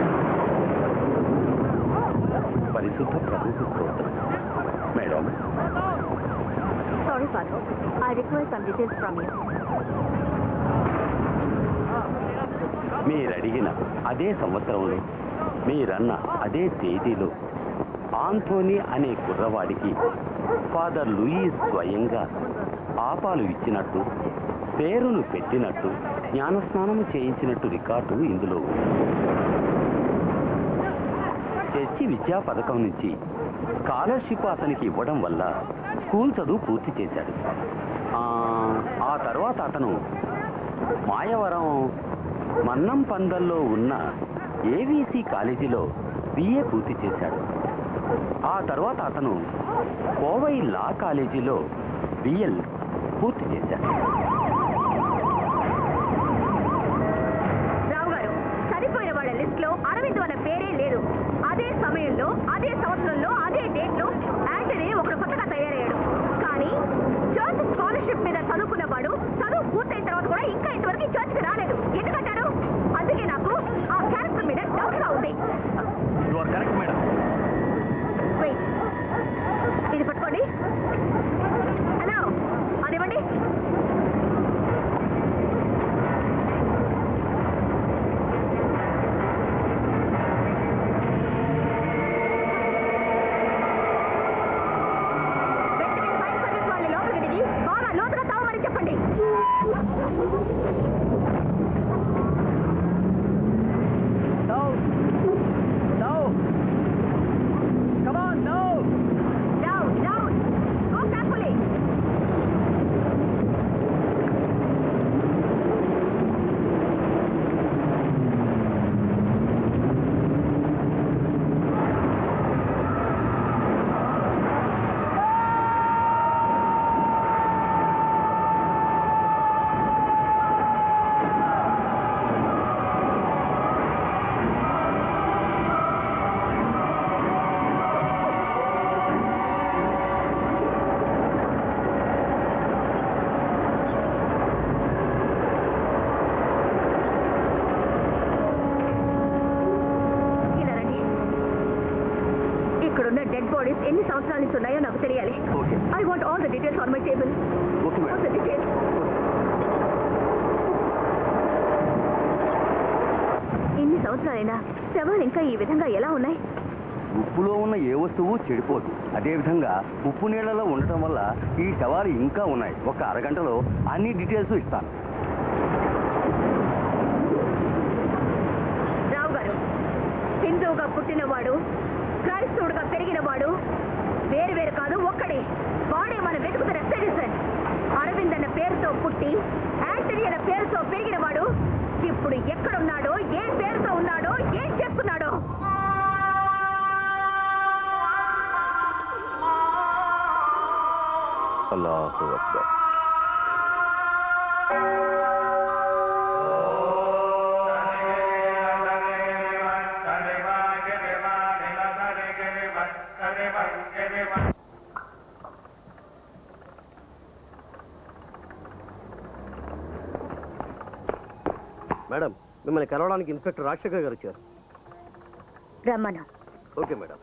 పరిశుద్ధ ప్రభుకు స్తోత్రం madam Sorry, Father. I require some details from you. మీరడిగిన అదే సంవత్సరంలో మీరన్న అదే తేదీలో ఆంథోనీ అనే కుర్రవాడికి ఫాదర్ లూయిస్ స్వయంగా పాపాలు ఇచ్చినట్టు పేరును పెట్టినట్టు జ్ఞానస్నానము చేయించినట్టు రికార్డు ఇందులో ఉంది చర్చి విద్యా పథకం నుంచి స్కాలర్షిప్ అతనికి ఇవ్వడం వల్ల స్కూల్ చదువు పూర్తి చేశాడు ఆ, ఆ తర్వాత అతను మాయవరం మన్నం పందల్లో ఉన్న ఏవీసీ కాలేజీలో బిఏ పూర్తి చేశాడు ఆ తర్వాత అతను కోవై లా కాలేజీలో బిఎల్ పూర్తి చేశాడు రావు గారు చనిపోయిన వాళ్ళ లిస్ట్ లో అరవింద్ అన్న పేరే లేదు అదే సమయంలో అదే సంవత్సరంలో అదే డేట్ లో యాంటనీ ఒకడు కొత్తగా తయారయ్యాడు కానీ చర్చ్ స్కాలర్షిప్ మీద చదువుకున్నవాడు చదువు పూర్తయిన తర్వాత కూడా ఇంకా ఇంతవరకు ఈ చర్చ్కి రాలేదు ఎందుకంటారు అందుకే నాకు ఆ క్యారెక్టర్ మీద డౌట్ గా ఉంది you are correct madam wait ఇది పట్టుకోండి హలో అదివ్వండి వెంటనే ఫైర్ సర్వీస్ వాళ్ళని లోపలికి దిగి బాగా లోతుగా తావమని చెప్పండి Come on, no! Down, down. Go carefully. ఇలా రండి ఇక్కడున్న డెడ్ బాడీస్ ఎన్ని సంవత్సరాల నుంచి ఉన్నాయో నాకు తెలియాలి I want all the details on my table all the details ఇన్ని సంవత్సరాలైనా శవాలు ఇంకా ఈ విధంగా ఎలా ఉన్నాయి ఉప్పులో ఉన్న ఏ వస్తువు చెడిపోదు అదేవిధంగా ఉప్పు నీళ్లలో ఉండటం వల్ల ఈ శవాలు ఇంకా ఉన్నాయి ఒక అరగంటలో అన్ని డీటెయిల్స్ ఇస్తాను రావు గారు హిందువుగా పుట్టినవాడు క్రైస్తవుడుగా పెరిగినవాడు వేరు వేరు కాదు ఒక్కడే వాడే మనం వెతుకుతున్న సిటిజన్ అరవింద్ అన్న పేరుతో పుట్టి యాంటనీ అన్న పేరుతో పెరిగినవాడు ఇప్పుడు ఎక్కడున్నాడో ఏ పేరుతో ఉన్నాడో ఏం చేస్తున్నాడో అల్లాహు అక్బర్ మేడం మిమ్మల్ని కలవడానికి ఇన్స్పెక్టర్ రాజశేఖర్ గారు వచ్చారు రమ్మను ఓకే మేడం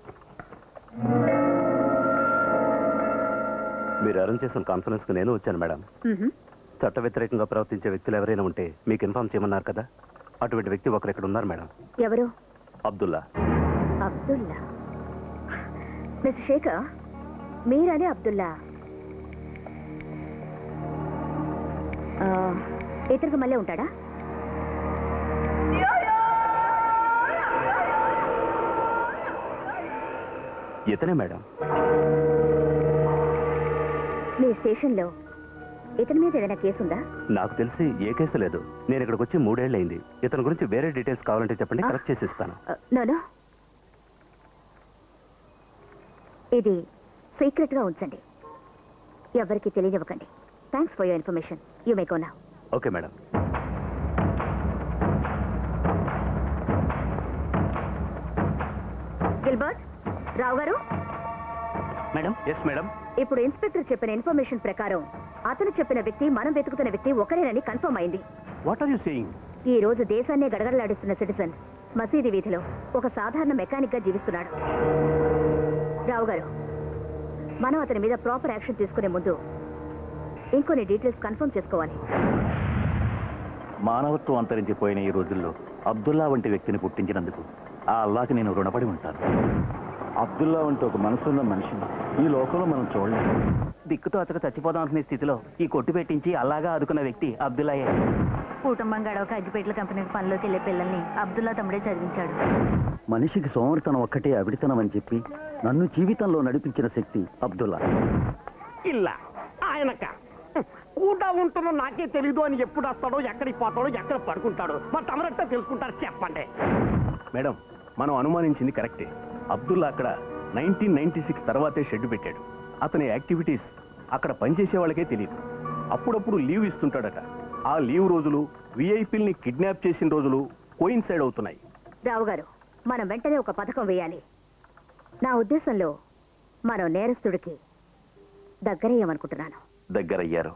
మీరు అరేంజ్ చేసిన కాన్ఫరెన్స్కి నేను వచ్చాను మేడం చట్ట వ్యతిరేకంగా ప్రవర్తించే వ్యక్తులు ఎవరైనా ఉంటే మీకు ఇన్ఫార్మ్ చేయమన్నారు కదా అటువంటి వ్యక్తి ఒకరు ఇక్కడ ఉన్నారు మేడం ఎవరు అబ్దుల్లా అబ్దుల్లా మిస్టర్ శేఖర్ మీరనే అబ్దుల్లా ఆ, ఇతనికి మళ్ళీ ఉంటాడా ఇతనే మేడం మీ స్టేషన్లో ఇతని మీద ఏదైనా కేసు ఉందా నాకు తెలిసి ఏ కేసు లేదు నేను ఇక్కడికి వచ్చి మూడేళ్ళు అయింది ఇతని గురించి వేరే డీటెయిల్స్ కావాలంటే చెప్పండి కరెక్ట్ చేసి ఇస్తాను నోనో ఇది సీక్రెట్ గా ఉంచండి ఎవరికి తెలియనివ్వకండి thanks for your information you may go now okay madam Gilbert Rao గారు మేడం ఎస్ మేడం ఇప్పుడు ఇన్స్పెక్టర్ చెప్పిన ఇన్ఫర్మేషన్ ప్రకారం అతను చెప్పిన వ్యక్తి మనం వెతుకుతున్న వ్యక్తి ఒకరేనని కన్ఫర్మ్ అయింది వాట్ ఆర్ యూ సేయింగ్ ఈ రోజు దేశాన్నే గడగడలాడిస్తున్న సిటిజన్ మసీదు వీధిలో ఒక సాధారణ మెకానిక్ గా జీవిస్తున్నాడు రావు గారు మనం అతని మీద ప్రాపర్ యాక్షన్ తీసుకునే ముందు ఇంకొన్ని డీటెయిల్స్ కన్ఫర్మ్ చేసుకోవాలి మానవత్వం అంతరించిపోయిన ఈ రోజుల్లో అబ్దుల్లా వంటి వ్యక్తిని పుట్టించినందుకు ఆ అల్లాకి నేను రుణపడి ఉంటాను అబ్దుల్లా వంటి ఒక మనసున్న మనిషిని ఈ లోకంలో మనం చూడలేము దిక్కుతో అతక చచ్చిపోదాం అనుకునే స్థితిలో ఈ కొట్టు పెట్టించి అలాగా ఆదుకున్న వ్యక్తి అబ్దుల్లాయే కుటుంబం గడవక అగ్గిపేటల కంపెనీకి పనిలోకి వెళ్ళే పిల్లల్ని అబ్దుల్లా తమ్ముడే చదివించాడు మనిషికి సోమరితనం ఒక్కటే అవిడితనం అని చెప్పి నన్ను జీవితంలో నడిపించిన శక్తి అబ్దుల్లా ఇల్ల ఆయనక కూడా ఉంటున్న నాకే తెలీదు అని ఎప్పుడు వస్తాడో ఎక్కడికి పోతాడో ఎక్కడ పడుకుంటాడో మరి తమరంతా తెలుసుకుంటారు చెప్పండి మేడం మనం అనుమానించింది కరెక్టే అబ్దుల్లా అక్కడ నైన్టీన్ నైన్టీ సిక్స్ తర్వాతే షెడ్ పెట్టాడు అతని యాక్టివిటీస్ అక్కడ పనిచేసే వాళ్ళకే తెలియదు అప్పుడప్పుడు లీవ్ ఇస్తుంటాడట ఆ లీవ్ రోజులు విఐపీల్ని కిడ్నాప్ చేసిన రోజులు కోయిన్సైడ్ అవుతున్నాయి రావు గారు మనం వెంటనే ఒక పథకం వేయాలి నా ఉద్దేశంలో మనం నేరస్తుడికి దగ్గరయ్యామనుకుంటున్నాను దగ్గరయ్యారు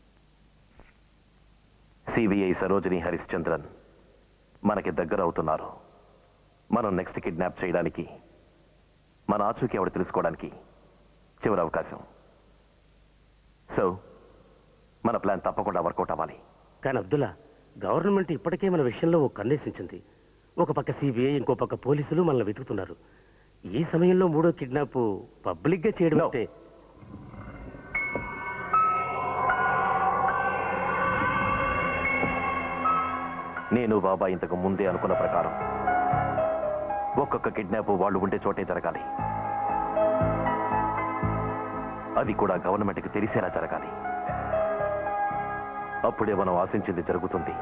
సిబిఐ సరోజిని హరిశ్చంద్రన్ మనకి దగ్గర అవుతున్నారు మనం నెక్స్ట్ కిడ్నాప్ చేయడానికి మన ఆచూకీ ఎవడు తెలుసుకోవడానికి చివరి అవకాశం సో మన ప్లాన్ తప్పకుండా వర్కౌట్ అవ్వాలి కానీ అబ్దుల్లా గవర్నమెంట్ ఇప్పటికే మన విషయంలో ఒక కన్నేసించింది ఒక పక్క సిబిఐ ఇంకో పక్క పోలీసులు మనల్ని వెతుకుతున్నారు ఈ సమయంలో మూడో కిడ్నాప్ పబ్లిక్ గా చేయడం అంటే నేను బాబా ఇంతకు ముందే అనుకున్న ప్రకారం ఒక్కొక్క కిడ్నాప్ వాళ్ళు ఉండే చోటే జరగాలి అది కూడా గవర్నమెంట్కి తెలిసేలా జరగాలి అప్పుడే మనం ఆశించింది జరుగుతుంది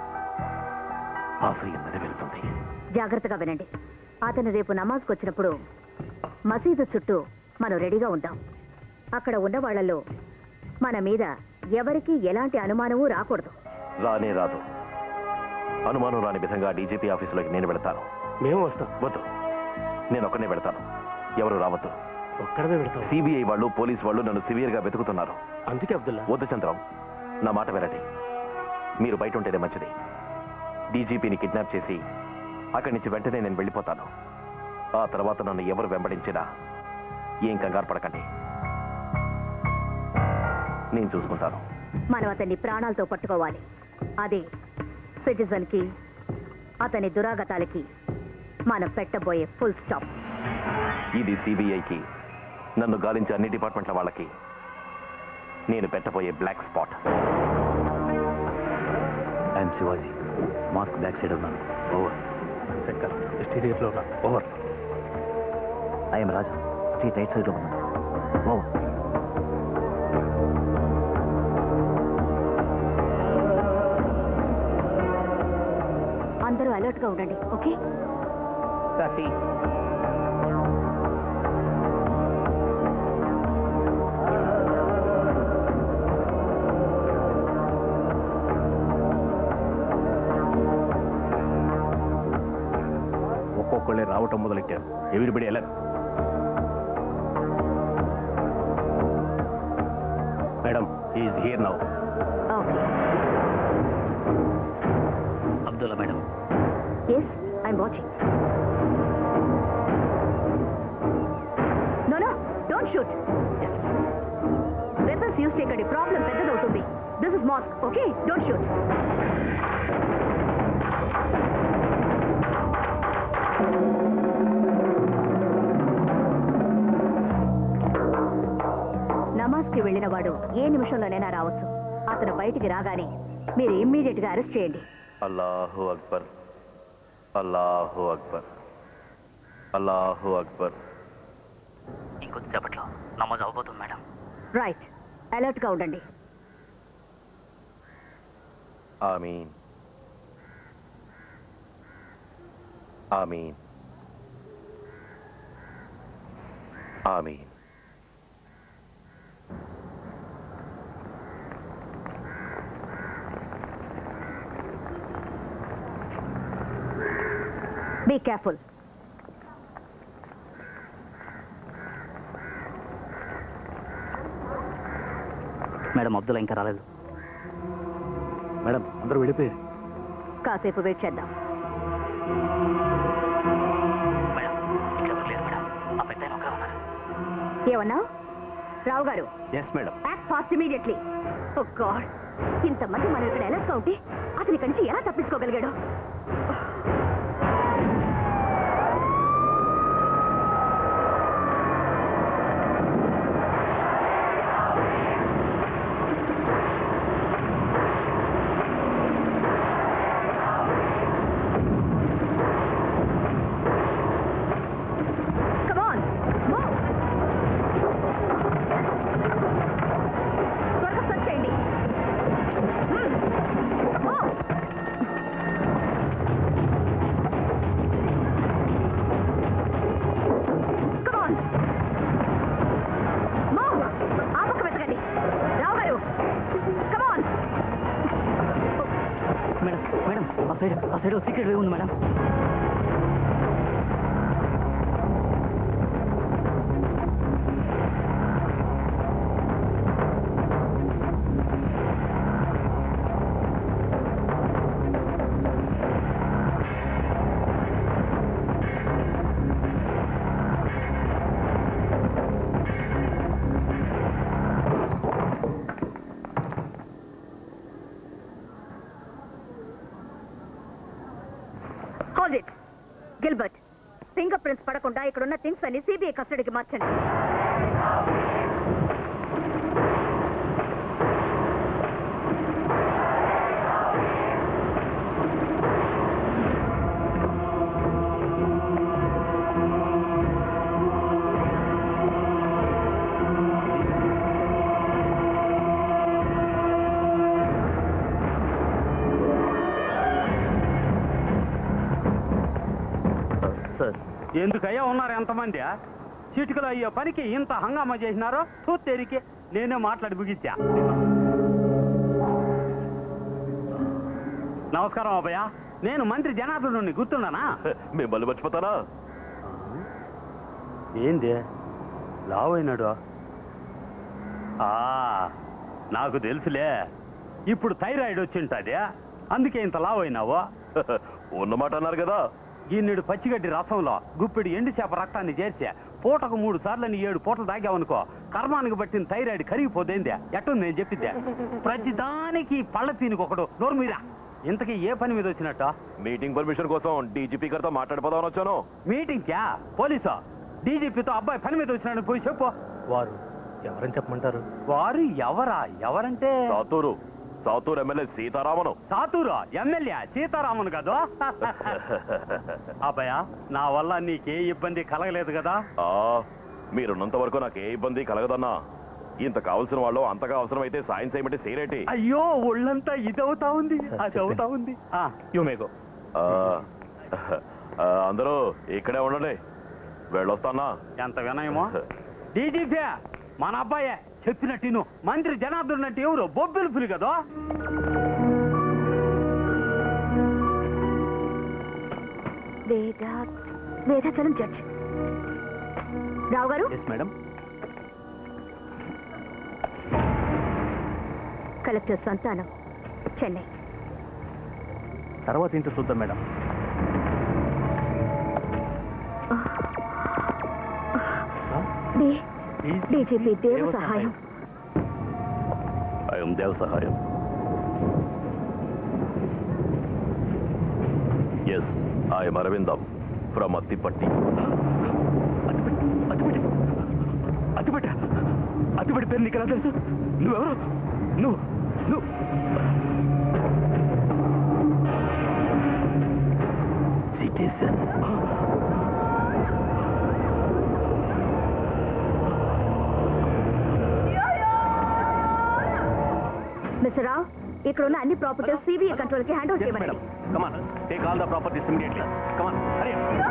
ఆశయం నెరవేరుతుంది జాగ్రత్తగా వినండి అతను రేపు నమాజ్కి వచ్చినప్పుడు మసీదు చుట్టూ మనం రెడీగా ఉంటాం అక్కడ ఉన్న వాళ్ళల్లో మన మీద ఎవరికి ఎలాంటి అనుమానము రాకూడదు రానే రాదు అనుమానం రాని విధంగా డీజీపీ ఆఫీసులోకి నేను వెళతాను మేము వస్తాం వద్దు నేను ఒక్కనే వెళతాను ఎవరు రావద్దు ఒక్కడమే పెడతాం సిబిఐ వాళ్ళు పోలీస్ వాళ్ళు నన్ను సివియర్ గా వెతుకుతున్నారు అందుకే అబ్దుల్లా వద్దు చంద్రం నా మాట వినండి మీరు బయట ఉంటేనే మంచిది డీజీపీని కిడ్నాప్ చేసి అక్కడి నుంచి వెంటనే నేను వెళ్ళిపోతాను ఆ తర్వాత నన్ను ఎవరు వెంబడించినా ఏం కంగారు పడకండి నేను చూసుకుంటాను మనం అతన్ని ప్రాణాలతో పట్టుకోవాలి అది సిటిజన్ కి అతని దురాగతాలకి మనం పెట్టబోయే ఫుల్ స్టాప్ ఇది సిబిఐకి నన్ను గాలించే అన్ని డిపార్ట్మెంట్ల వాళ్ళకి నేను పెట్టబోయే black spot I'm Shivaji mosque back side ఉన్నాను ఓవర్ శంకర్ ఎస్టీరియర్లో ఉన్నా over I'm Raja street right సైడ్లో ఉన్నాను ఓవర్ అందరూ అలర్ట్ గా ఉండండి ఓకే ఒక్కొక్కళ్ళే రావటం మొదలెట్టారు ఎవిరిబడి ఎలా madam is here now Abdullah madam yes I'm watching no no don't shoot weapons use చేయకండి ప్రాబ్లం పెద్దదవుతుంది this is mosque okay don't shoot నమాజ్కి వెళ్ళిన వాడు ఏ నిమిషంలోనైనా రావచ్చు అతను బయటికి రాగానే మీరు ఇమ్మీడియట్ గా అరెస్ట్ చేయండి అల్లాహు అక్బర్ అల్లాహు అక్బర్ అల్లాహు అక్బర్ ఇంకొద్దిసేపట్లో నమాజ్ అవబోతుంది మేడం రైట్ అలర్ట్ గా ఉండండి ఆమీన్ ఆమీన్ ఆమీన్ బీ కేర్ఫుల్ మేడం అబ్దుల్లా ఇంకా రాలేదు మేడం అందరూ వెళ్ళిపోయారు కాసేపు వెయిట్ చేద్దాం ఆ పెద్ద ఆయన ఒకరే ఉన్నారు ఏమన్నా రావు గారు yes madam act fast immediately oh God ఇంతమంది మనం ఇక్కడ ఎలా ఉంటే అతని ఇక్కడి నుంచి ఎలా తప్పించుకోగలిగాడు Come on, move. త్వరగా సెర్చ్ చేయండి Hmm. Move. ఆ సైడ్ ఆ సైడ్ సీక్రెట్ వే ఉంది madam hold it Gilbert finger prints పడకుండా ఇక్కడున్న థింగ్స్ అన్ని సిబిఐ కస్టడీకి మార్చండి సార్ ఎందుకయ్యా ఉన్నారు ఎంతమంది చిటికలో అయ్యే పనికి ఇంత హంగామా చేసినారో తూత్తేరికి నేనే మాట్లాడి ముగించా నమస్కారం అబ్బయ్య నేను మంత్రి జనార్దనుని గుర్తున్నానా మేము బలి మర్చిపోతారా ఏంది లావైనాడు ఆ నాకు తెలుసులే ఇప్పుడు థైరాయిడ్ వచ్చింటది అందుకే ఇంత లావైనావు ఉన్నమాట అన్నారు కదా గిన్నెడు పచ్చిగడ్డి రసంలో గుప్పెడు ఎండు చేప రక్తాన్ని చేర్చే పూటకు మూడు సార్లని ఏడు పూటలు తాగావనుకో కర్మానికి పట్టిన థైరాయిడ్ కరిగిపోదేందే ఎట్టుంది నేను చెప్పిద్దే ప్రతిదానికి పళ్ళ తీనికి ఒకడు నోరు మీద ఇంతకీ ఏ పని మీద వచ్చినట్టు మీటింగ్ పర్మిషన్ కోసం డీజీపీ గారితో మాట్లాడిపోదామని వచ్చాను మీటింగ్ క్యా పోలీసా డీజీపీతో అబ్బాయి పని మీద వచ్చినాడు పోయి చెప్పు వారు ఎవరని చెప్పమంటారు వారు ఎవరా ఎవరంటే సాతూరు సాతూరు ఎమ్మెల్యే సీతారామను సాతూరు ఎమ్మెల్యే సీతారామన్ కాదు అబ్బాయ నా వల్ల నీకే ఇబ్బంది కలగలేదు కదా ఆ, మీరున్నంత వరకు నాకు ఏ ఇబ్బంది కలగదన్నా ఇంత కావాల్సిన వాళ్ళు అంతగా అవసరమైతే సాయం చేయమంటే సేరేటి అయ్యో ఒళ్ళంతా ఇదవుతా ఉంది అది అవుతా ఉంది ఆ, యూ మేగో ఆ, ఆ, అందరూ ఇక్కడే ఉండండి వెళ్ళొస్తానా ఎంత వినయమో డీజీపీ మన అబ్బాయే చెప్పినట్టు మంత్రి జనార్దన్ అంటే ఎవరు బొబ్బిలి పులి కదా వేదా వేదాచలం జడ్జ్ రావు గారు ఎస్ మేడం కలెక్టర్ సంతానం చెన్నై తర్వాత ఇంటి చూద్దాం మేడం డి- డీజీపీ దేవ సహాయం I'm Deva Sahayam yes I'm Aravindam from Attipatti అతిపెట్ట అతిపెట్ట పేరు నీకు ఎలా తెలుసు నువ్వెవరు నువ్వు నువ్వు సిటిజన్ మిస్టర్ రావు ఇక్కడ ఉన్న అన్ని ప్రాపర్టీస్ సిబిఐ కంట్రోల్ కి హ్యాండ్ ఓవర్ చేయమనండి come on take all the properties immediately come on Hari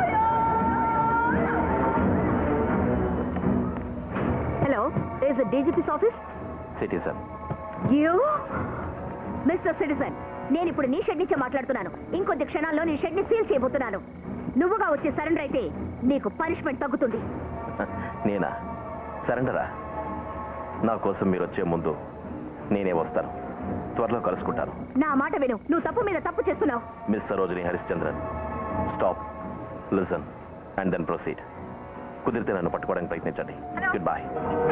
hello is DGP's office citizen you mister citizen నేను ఇప్పుడు నీ షెడ్ నుంచే మాట్లాడుతున్నాను ఇంకొద్ది క్షణాల్లో నీ షెడ్ ని సీల్ చేయబోతున్నాను నువ్వుగా వచ్చి సరెండర్ అయితే నీకు పనిష్మెంట్ తగ్గుతుంది నేనా సరెండరా నా కోసం మీరు వచ్చే ముందు నేనే వస్తాను త్వరలో కలుసుకుంటాను నా మాట విను నువ్వు తప్పు మీద తప్పు చేస్తున్నావు miss Sarojini Harishchandran stop listen and then proceed కుదిరితే నన్ను పట్టుకోవడానికి ప్రయత్నించండి గుడ్ బాయ్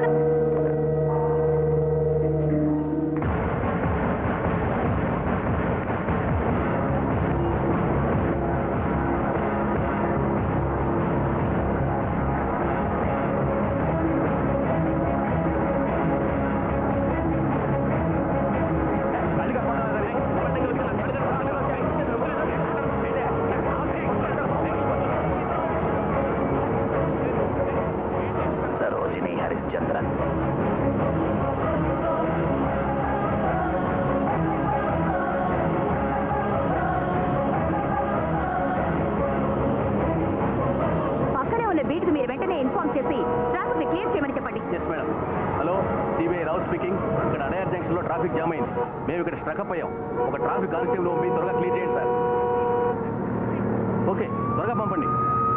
సరోజిని హరిశ్చంద్రన్ పక్కనే ఉన్న బీట్ మీరు వెంటనే ఇన్ఫార్మ్ చేసి ట్రాఫిక్ ని క్లియర్ చేయమని చెప్పండి yes madam hello CBI Rao speaking ఇక్కడ అడయార్ జంక్షన్ ఇంటర్సెక్షన్ లో ట్రాఫిక్ జామ్ అయింది మేము ఇక్కడ స్ట్రకప్ అయ్యాం ఒక ట్రాఫిక్ కానిస్టేబుల్ పంపి త్వరగా క్లియర్ చేయండి సార్ ఓకే త్వరగా పంపండి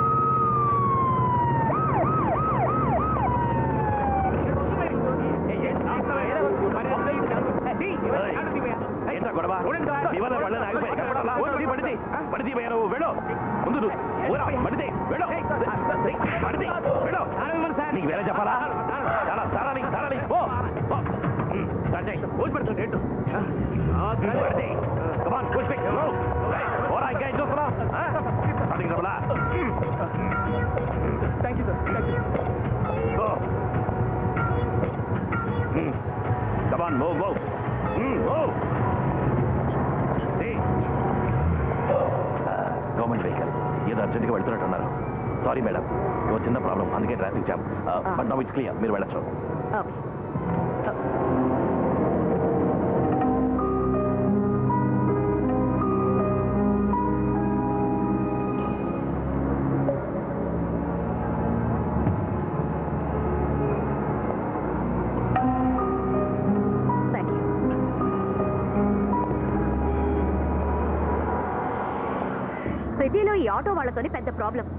ఏంట్రా గొడవ మీ వల్ల పళ్ళని ఆగిపోయాయి కనపడాలా? పడితే, పడితే, పడితే పోయా నువ్వు వెళ్ళు ముందు నువ్వు ఊరా, పడితే వెళ్ళు పడితే వెళ్ళు నీకు వేరే చెప్పాలా చాలా సారాలి సారాలి ఓ ఓ. ఉమ్, స్టార్ట్ చేయి ఊసి పెడుతుంది ఏంటు పడితే కమాన్ పుష్ పిక్ ఓరా ఇంకా ఏం చూస్తున్నావు స్టార్టింగ్ రమలా thank you sir thank you go come on move move move government vehicle ఏదో అర్జెంట్గా వెళ్తున్నట్టున్నారు సారీ మేడం ఓ చిన్న ప్రాబ్లం అందుకే traffic jam but now it's clear మీరు వెళ్ళచ్చు థ్యాంక్ యూ సిటీలో ఈ ఆటో వాళ్ళతోనే పెద్ద problem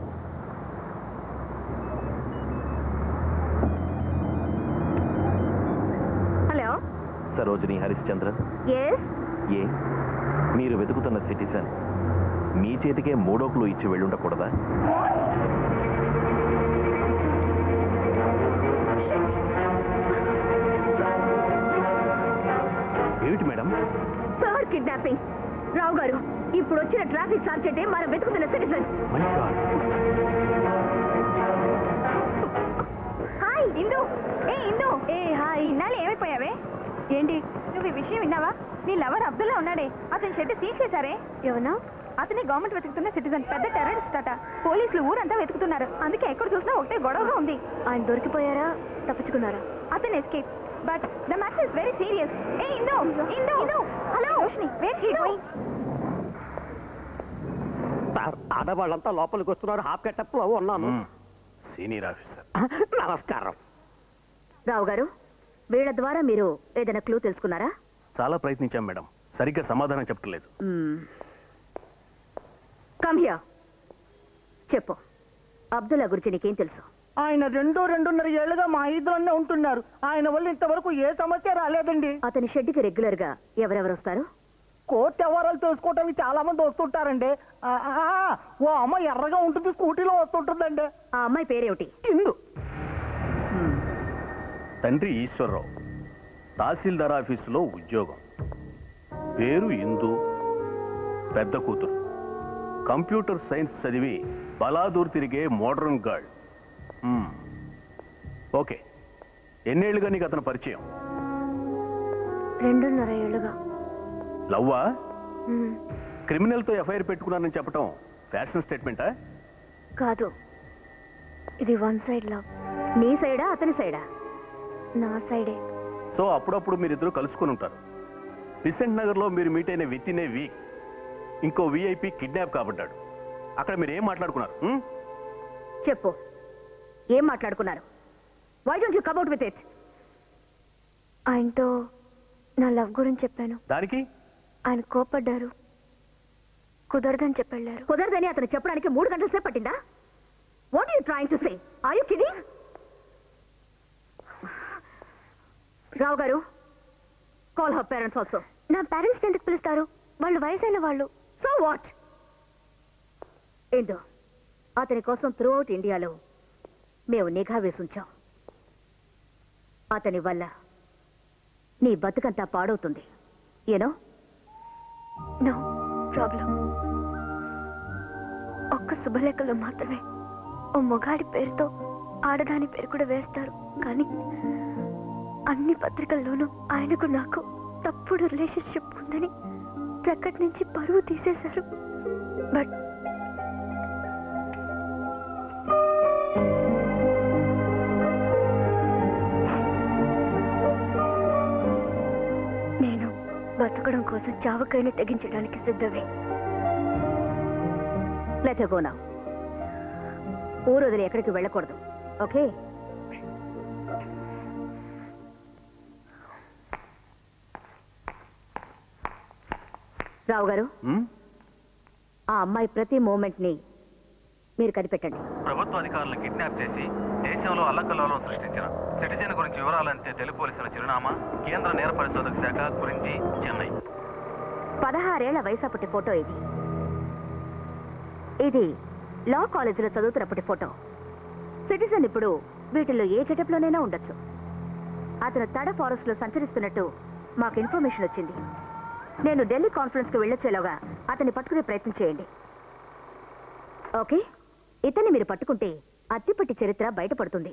hello Sarojini Harishchandran yes ఏ మీరు వెతుకుతున్న సిటిజన్ మీ చేతికే మూడోకులు ఇచ్చి వెళ్ళుండకూడదా ఏమిటి మేడం థర్డ్ కిడ్నాపింగ్ రావు గారు ఇప్పుడు వచ్చిన ట్రాఫిక్ సార్జెంటే మనం వెతుకుతున్న సిటిజన్ హాయ్ ఇందు ఏ ఇందు ఏ హాయ్ ఇన్నాళ్ళు ఏమైపోయావే ఏంటి నువ్వు ఈ విషయం విన్నావా నీ లవర్ అబ్దుల్లా ఉన్నాడే అతని షెడ్ సీల్ చేశారే ఎవనా అతని గవర్నమెంట్ వెతుకుతున్న సిటిజన్ పెద్ద టెర్రరిస్ట్ అట పోలీసులు ఊరంతా వెతుకుతున్నారు అందుకే ఎక్కడ చూసినా ఒకటే గొడవగా ఉంది ఆయన దొరికిపోయారా తప్పించుకున్నారా అతను escape but the matter is very serious ఏ Indu Indu Indu hello Roshini where she going sir ఆడవాళ్ళంతా లోపలికి వస్తున్నారు హాఫ్ కట్టప్ లో ఉన్నాను సీనియర్ ఆఫీసర్ నమస్కారం రావు గారు వీళ్ళ ద్వారా మీరు ఏదైనా క్లూ తెలుసుకున్నారా చాలా ప్రయత్నించాం మేడం సరిగ్గా సమాధానం చెప్పట్లేదు కమ్ హియర్ చెప్పు అబ్దుల్లా గురించి నీకేం తెలుసు ఆయన రెండు రెండున్నర ఏళ్లుగా మా ఇద్దరునే ఉంటున్నారు ఆయన వల్ల ఇంతవరకు ఏ సమస్య రాలేదండి అతని షెడ్కి రెగ్యులర్ గా ఎవరెవరు వస్తారు కోర్టు వ్యవహారాలు తెలుసుకోవడానికి చాలా మంది వస్తుంటారండి ఆ, ఆ, ఓ అమ్మ ఎర్రగా ఉంటుంది స్కూటీలో వస్తుంటుందండి ఆ అమ్మాయి పేరేమిటి ఇందు తండ్రి ఈశ్వరరావు తహసీల్దార్ ఆఫీసులో ఉద్యోగం పేరు ఇందు పెద్ద కూతురు కంప్యూటర్ సైన్స్ చదివి బలాదూర్ తిరిగే మోడర్న్ గర్ల్ మ్మ్. ఓకే ఎన్నేళ్లుగా నీకు అతను పరిచయం రెండున్నర ఏళ్ళుగా లవ్వా మ్మ్. క్రిమినల్తో ఎఫ్ఐఆర్ పెట్టుకున్నానని చెప్పడం ఫ్యాషన్ స్టేట్మెంటా కాదు ఇది వన్ సైడ్ లవ్ నీ సైడా అతని సైడా నా సైడే సో అప్పుడప్పుడు మీరిద్దరూ కలుసుకుని ఉంటారు పిసెంట్ నగర్లో మీరు మీట్ అయిన విత్ ఇన్ ఏ వీక్ ఇంకో విఐపి కిడ్నాప్ కాబడ్డాడు అక్కడ మీరు ఏం మాట్లాడుకున్నారు మ్మ్? చెప్పు ఏం మాట్లాడుకున్నారు why don't you come out with it ఆయనతో నా లవ్ గురించి చెప్పాను దానికి ఆయన కోపడ్డారు కుదరదని చెప్పెళ్ళారు కుదరదని అతను చెప్పడానికి మూడు గంటల సేపు పట్టిందా what you trying to say are you kidding Rao గారు కాల్ హర్ పేరెంట్స్ ఆల్సో నా పేరెంట్స్ ఎందుకు పిలుస్తారు వాళ్ళు వయసైన వాళ్ళు సో వాట్ ఏంటో అతని కోసం త్రూ అవుట్ ఇండియాలో మేము నిఘా వేసి ఉంచాం అతని వల్ల నీ బతుకంతా పాడవుతుంది ఏనో నో ప్రాబ్లం ఒక్క శుభలేఖలో మాత్రమే ఓ మొగాడి పేరుతో ఆడదాని పేరు కూడా వేస్తారు కానీ అన్ని పత్రికల్లోనూ ఆయనకు నాకు తప్పుడు రిలేషన్షిప్ ఉందని ప్రకటించి పరువు తీసేశారు బట్ నేను బతకడం కోసం చావకైనా తెగించడానికి సిద్ధమే లెట్ గో నా ఊరు వదిలి ఎక్కడికి వెళ్ళకూడదు ఓకే రావు గారు ఆ అమ్మాయి ప్రతి మూమెంట్ ని మీరు కనిపెట్టండి ప్రభుత్వ అధికారులను కిడ్నాప్ చేసి దేశంలో అల్లకల్లోలం సృష్టించిన సిటిజన్ గురించి వివరాలంతే తెలుపోలిసిన చిరునామా కేంద్ర నేర పరిశోధక శాఖ గురించి చెన్నై పదహారేళ్ల వయసప్పటి ఫోటో ఇది ఇది లా కాలేజీలో చదువుతున్నప్పటి ఫోటో సిటిజన్ ఇప్పుడు వీటిల్లో ఏ గెటప్లోనైనా ఉండొచ్చు అతను తడ ఫారెస్ట్ లో సంచరిస్తున్నట్టు మాకు ఇన్ఫర్మేషన్ వచ్చింది నేను ఢిల్లీ కాన్ఫరెన్స్ కు వెళ్ళొచ్చేలోగా అతన్ని పట్టుకునే ప్రయత్నం చేయండి ఓకే ఇతన్ని మీరు పట్టుకుంటే అత్తిపట్టి చరిత్ర బయటపడుతుంది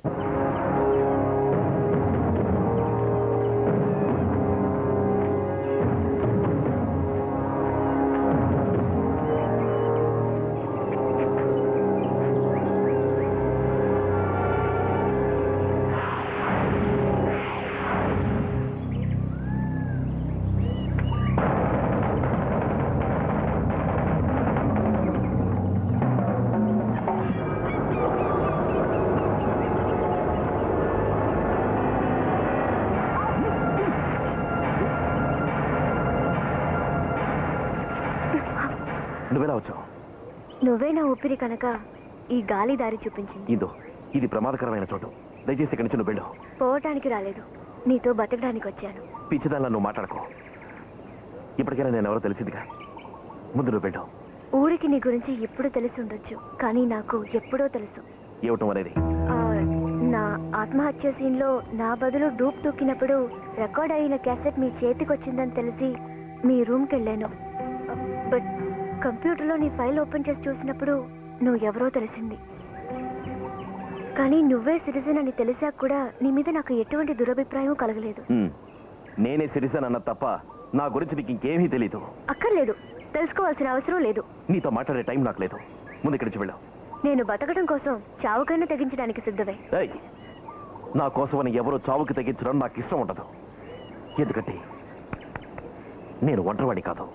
నువ్వెలా వచ్చావు నువ్వే నా ఊపిరి కనుక ఈ గాలి దారి చూపించింది ఇందో ఇది ప్రమాదకరమైన చోటు దయచేసి ఇక్కడి నుంచి నువ్వు వెళ్ళు పోవటానికి రాలేదు నీతో బతకడానికి వచ్చాను పిచ్చిదానిలా నువ్వు మాట్లాడుకో ఇప్పటికైనా నేను ఎవరో తెలిసిందిగా ముందు నువ్వు వెళ్ళు ఊరికి నీ గురించి ఎప్పుడు తెలిసి ఉండొచ్చు కానీ నాకు ఎప్పుడో తెలుసు ఏవటం అనేది ఆ, నా ఆత్మహత్య సీన్లో నా బదులు డూప్ తొక్కినప్పుడు రికార్డ్ అయిన క్యాసెట్ మీ చేతికి వచ్చిందని తెలిసి మీ రూమ్కి వెళ్ళాను బట్ కంప్యూటర్లో నీ ఫైల్ ఓపెన్ చేసి చూసినప్పుడు నువ్వు ఎవరో తెలిసింది కానీ నువ్వే సిటిజన్ అని తెలిసాక కూడా నీ మీద నాకు ఎటువంటి దురభిప్రాయం కలగలేదు ఉమ్, నేనే సిటిజన్ అన్న తప్ప నా గురించి నీకు ఇంకేమీ తెలీదు అక్కర్లేదు తెలుసుకోవాల్సిన అవసరం లేదు నీతో మాట్లాడే టైం నాకు లేదు ముందు ఇక్కడి నుంచి వెళ్ళు నేను బతకడం కోసం చావుకైనా తెగించడానికి సిద్ధమే ఏయ్, నా కోసమని ఎవరో చావుకి తెగించడం నాకు ఇష్టం ఉండదు ఎందుకంటే నేను ఒంటరివాడి కాదు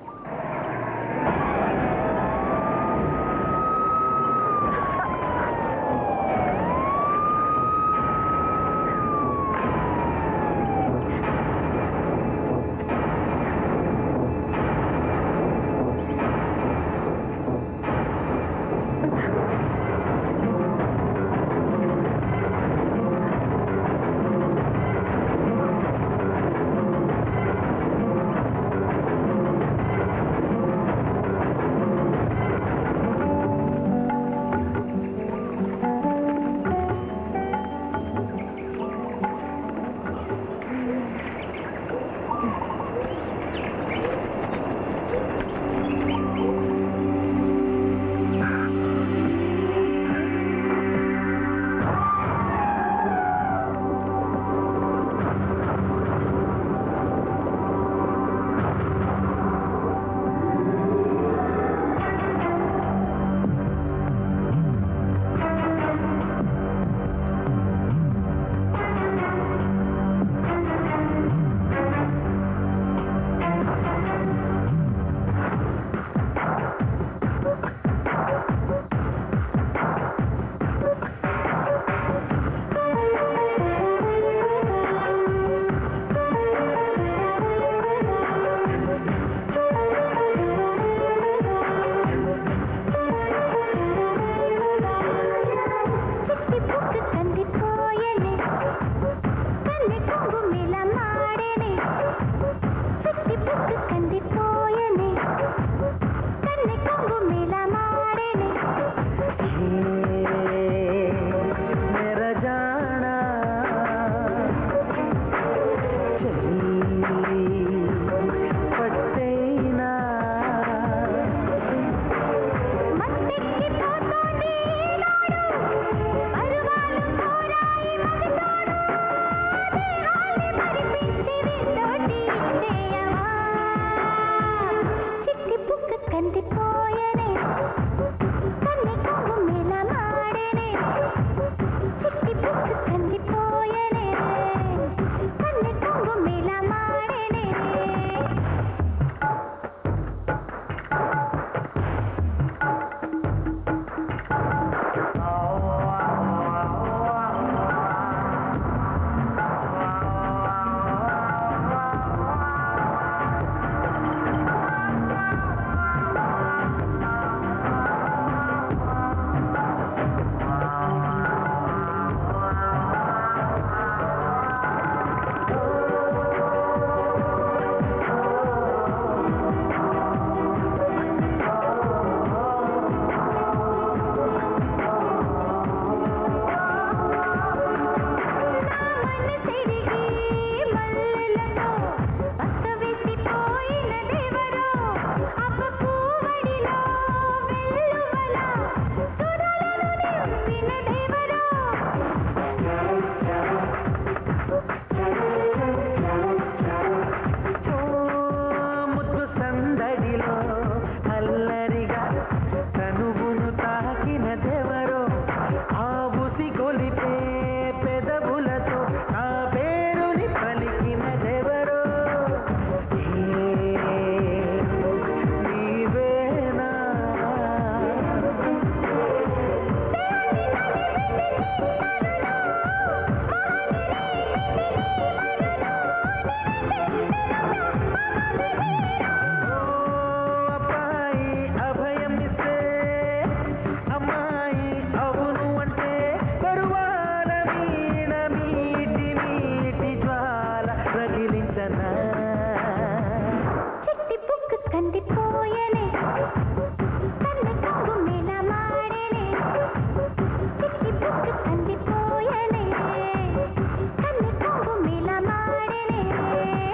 मेरा जाना चली పట్టేనా కందిపోయనే కన్ని కొంగు మేల మాడేనే చిట్టి బుక్ కందిపోయనే కన్ని కొంగు మేల మాడేనే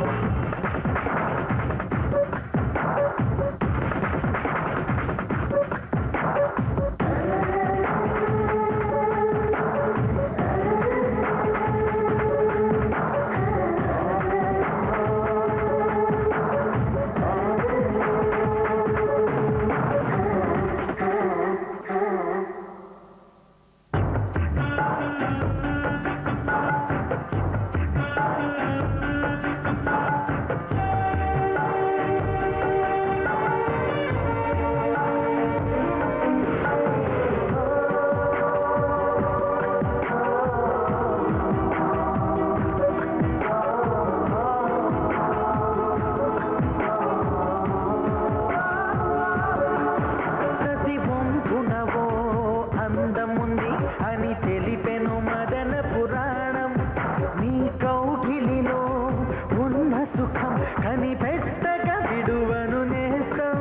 ప్రతి వంపునవో అందముంది అని తెలిపెను మదన పురాణం నీ కౌగిలిలో ఉన్న సుఖం కనిపెట్టక విడువను నేస్తం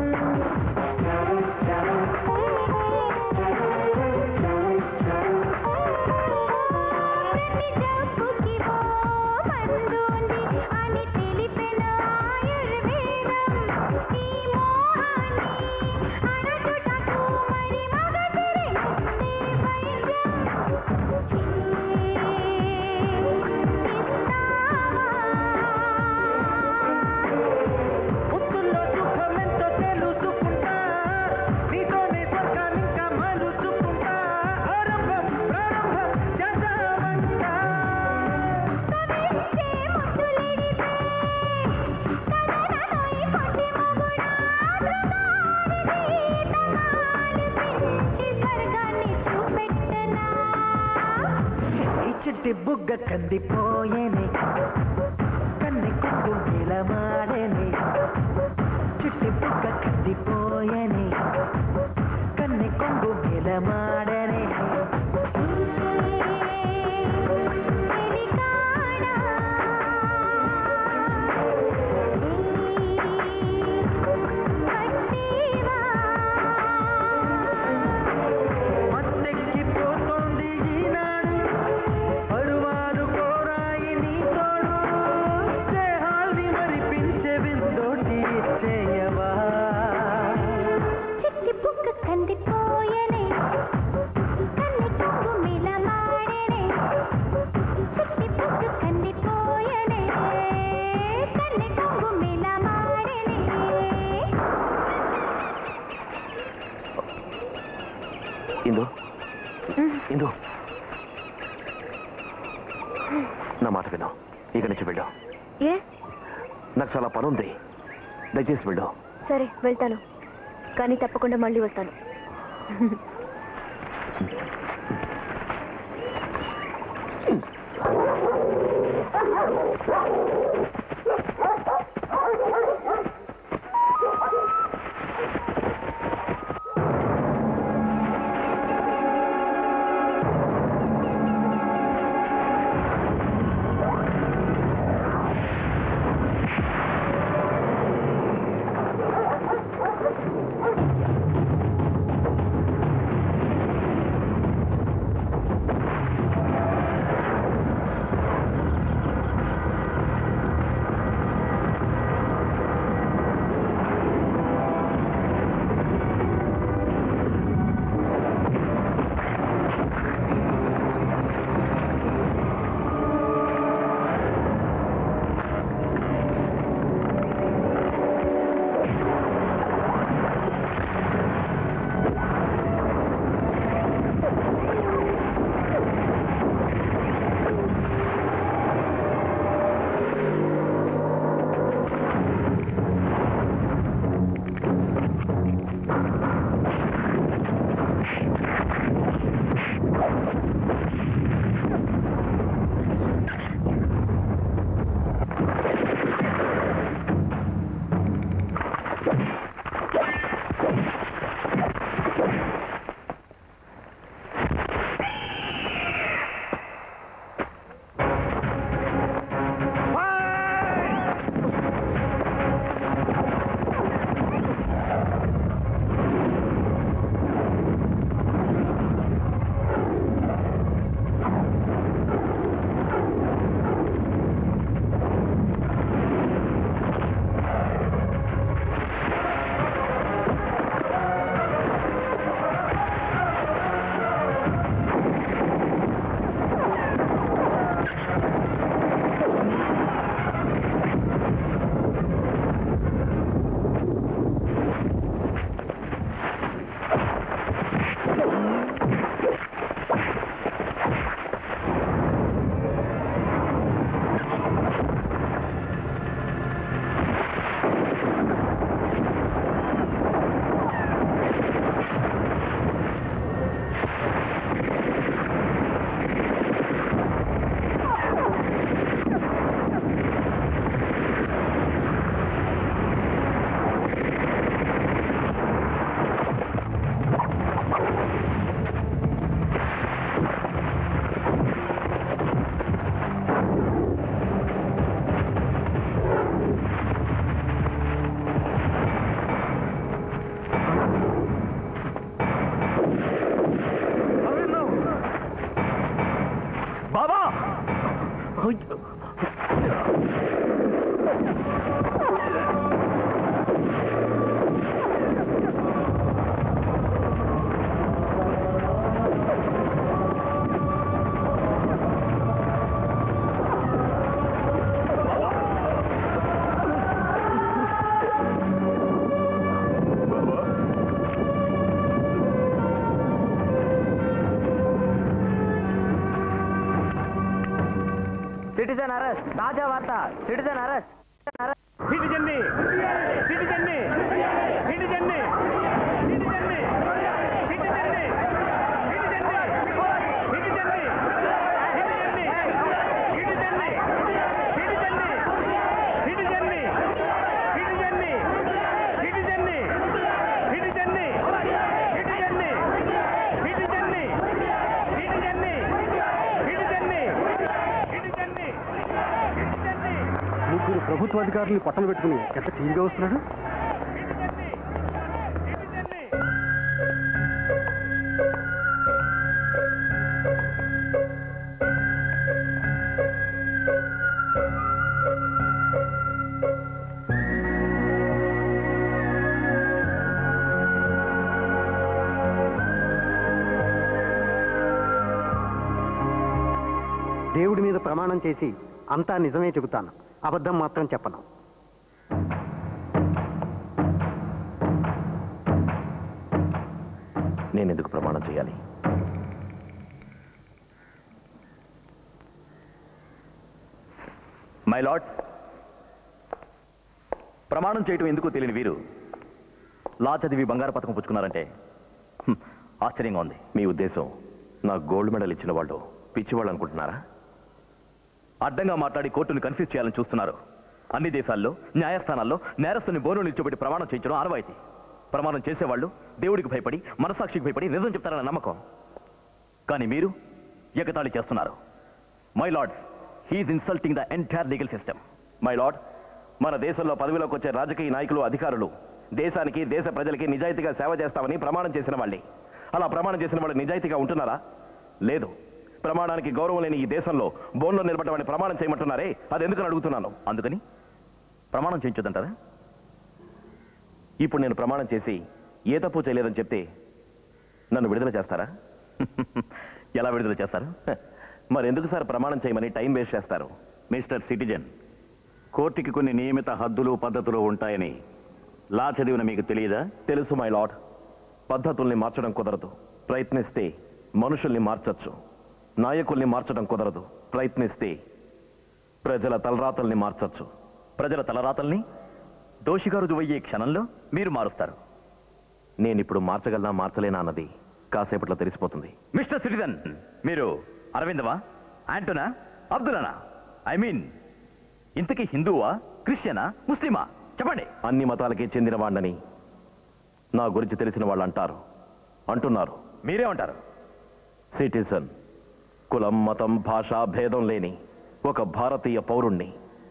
అని తెలిపెన ఆయుర్వేదం ఈ మోహాన్ని అణచుటకు మరి మగసిరి ముక్తి వైద్యం ముత్తుల్లో సుఖమెంతో తెలుసుకుంటా నీతోనే స్వర్గాన్ని ఇంకా మలుచుకుంటా ఆరంభం ప్రారంభం చేద్దామంటా ఈ చిట్టి బుగ్గ కందిపోయేనే కన్నె కొంగు నిలమాడేనే చిట్టి బుగ్గ కందిపోయేనే కన్నె కొంగు నిలమాడనే మత్తెక్కిపోతోంది ఈనాడు పరువాలు కోరాయి నీ తోడు దేహాల్ని మరిపించే విందోటి చేయవా చిట్టి బుగ్గ కందిపోయనే కన్నె కొంగు మిలమాడెనే చిట్టి బుగ్గ కందిపోయనే కన్నె కొంగు మిలమాడెనే ఇందు ఇందు నా మాట విను ఇక నుంచి వెళ్ళు ఏ నాకు చాలా పని ఉంది దయచేసి వెళ్ళు సరే వెళ్తాను కానీ తప్పకుండా మళ్ళీ వస్తాను సిటిజన్ అరెస్ట్ తాజా వార్త సిటిజన్ అరెస్ట్ సిటిజన్ని సిటిజన్ని సిటిజన్ని సిటిజన్ని సిటిజన్ని ముగ్గురు ప్రభుత్వ అధికారులు పట్టలు పెట్టుకుని ఎంత టీవీగా వస్తున్నాడు దేవుడి మీద ప్రమాణం చేసి అంతా నిజమే చెబుతాను అబద్ధం మాత్రం చెప్పను నేను ఎందుకు ప్రమాణం చేయాలి మై లార్డ్ ప్రమాణం చేయటం ఎందుకో తెలియని వీరు లా చదివి బంగారు పథకం పుచ్చుకున్నారంటే హ్మ్, ఆశ్చర్యంగా ఉంది మీ ఉద్దేశం నాకు గోల్డ్ మెడల్ ఇచ్చిన వాళ్ళు పిచ్చివాళ్ళు అనుకుంటున్నారా అడ్డంగా మాట్లాడి కోర్టును కన్ఫ్యూజ్ చేయాలని చూస్తున్నారు అన్ని దేశాల్లో న్యాయస్థానాల్లో నేరస్తుని బోను నిల్చోబెట్టి ప్రమాణం చేయించడం ఆనవాయితీ ప్రమాణం చేసేవాళ్ళు దేవుడికి భయపడి మనసాక్షికి భయపడి నిజం చెప్తారన్న నమ్మకం కానీ మీరు ఎగతాళి చేస్తున్నారు my lord he's insulting the entire legal system my lord మన దేశంలో పదవిలోకి వచ్చే రాజకీయ నాయకులు అధికారులు దేశానికి దేశ ప్రజలకి నిజాయితీగా సేవ చేస్తామని ప్రమాణం చేసిన వాళ్ళే అలా ప్రమాణం చేసిన వాళ్ళు నిజాయితీగా ఉంటున్నారా లేదు ప్రమాణానికి గౌరవం లేని ఈ దేశంలో బోన్లో నిలబడ్డమని ప్రమాణం చేయమంటున్నారే అది ఎందుకని అడుగుతున్నాను అందుకని ప్రమాణం చేయించొద్దంటారా ఇప్పుడు నేను ప్రమాణం చేసి ఏ తప్పు చేయలేదని చెప్తే నన్ను విడుదల చేస్తారా ఎలా విడుదల చేస్తారు మరి ఎందుకు సార్ ప్రమాణం చేయమని టైం వేస్ట్ చేస్తారు మిస్టర్ సిటిజన్ కోర్టుకి కొన్ని నియమిత హద్దులు పద్ధతులు ఉంటాయని లా చదివిన మీకు తెలియదా తెలుసు మై లాడ్ పద్ధతుల్ని మార్చడం కుదరదు ప్రయత్నిస్తే మనుషుల్ని మార్చొచ్చు నాయకుల్ని మార్చడం కుదరదు ప్రయత్నిస్తే ప్రజల తలరాతల్ని మార్చొచ్చు ప్రజల తలరాతల్ని దోషిగా రుజువయ్యే క్షణంలో మీరు మారుస్తారు నేనిప్పుడు మార్చగలనా మార్చలేనా అన్నది కాసేపట్లో తెలిసిపోతుంది మిస్టర్ సిటిజన్ మీరు అరవిందవా ఆంటోనా అబ్దుల్లానా ఐ మీన్ ఇంతకీ హిందువా క్రిస్టియనా ముస్లిమా చెప్పండి అన్ని మతాలకి చెందిన వాడిని నా గురించి తెలిసిన వాళ్ళు అంటారు అంటున్నారు మీరే ఉంటారు సిటిజన్ కులం మతం భాష భేదం లేని ఒక భారతీయ పౌరుణ్ణి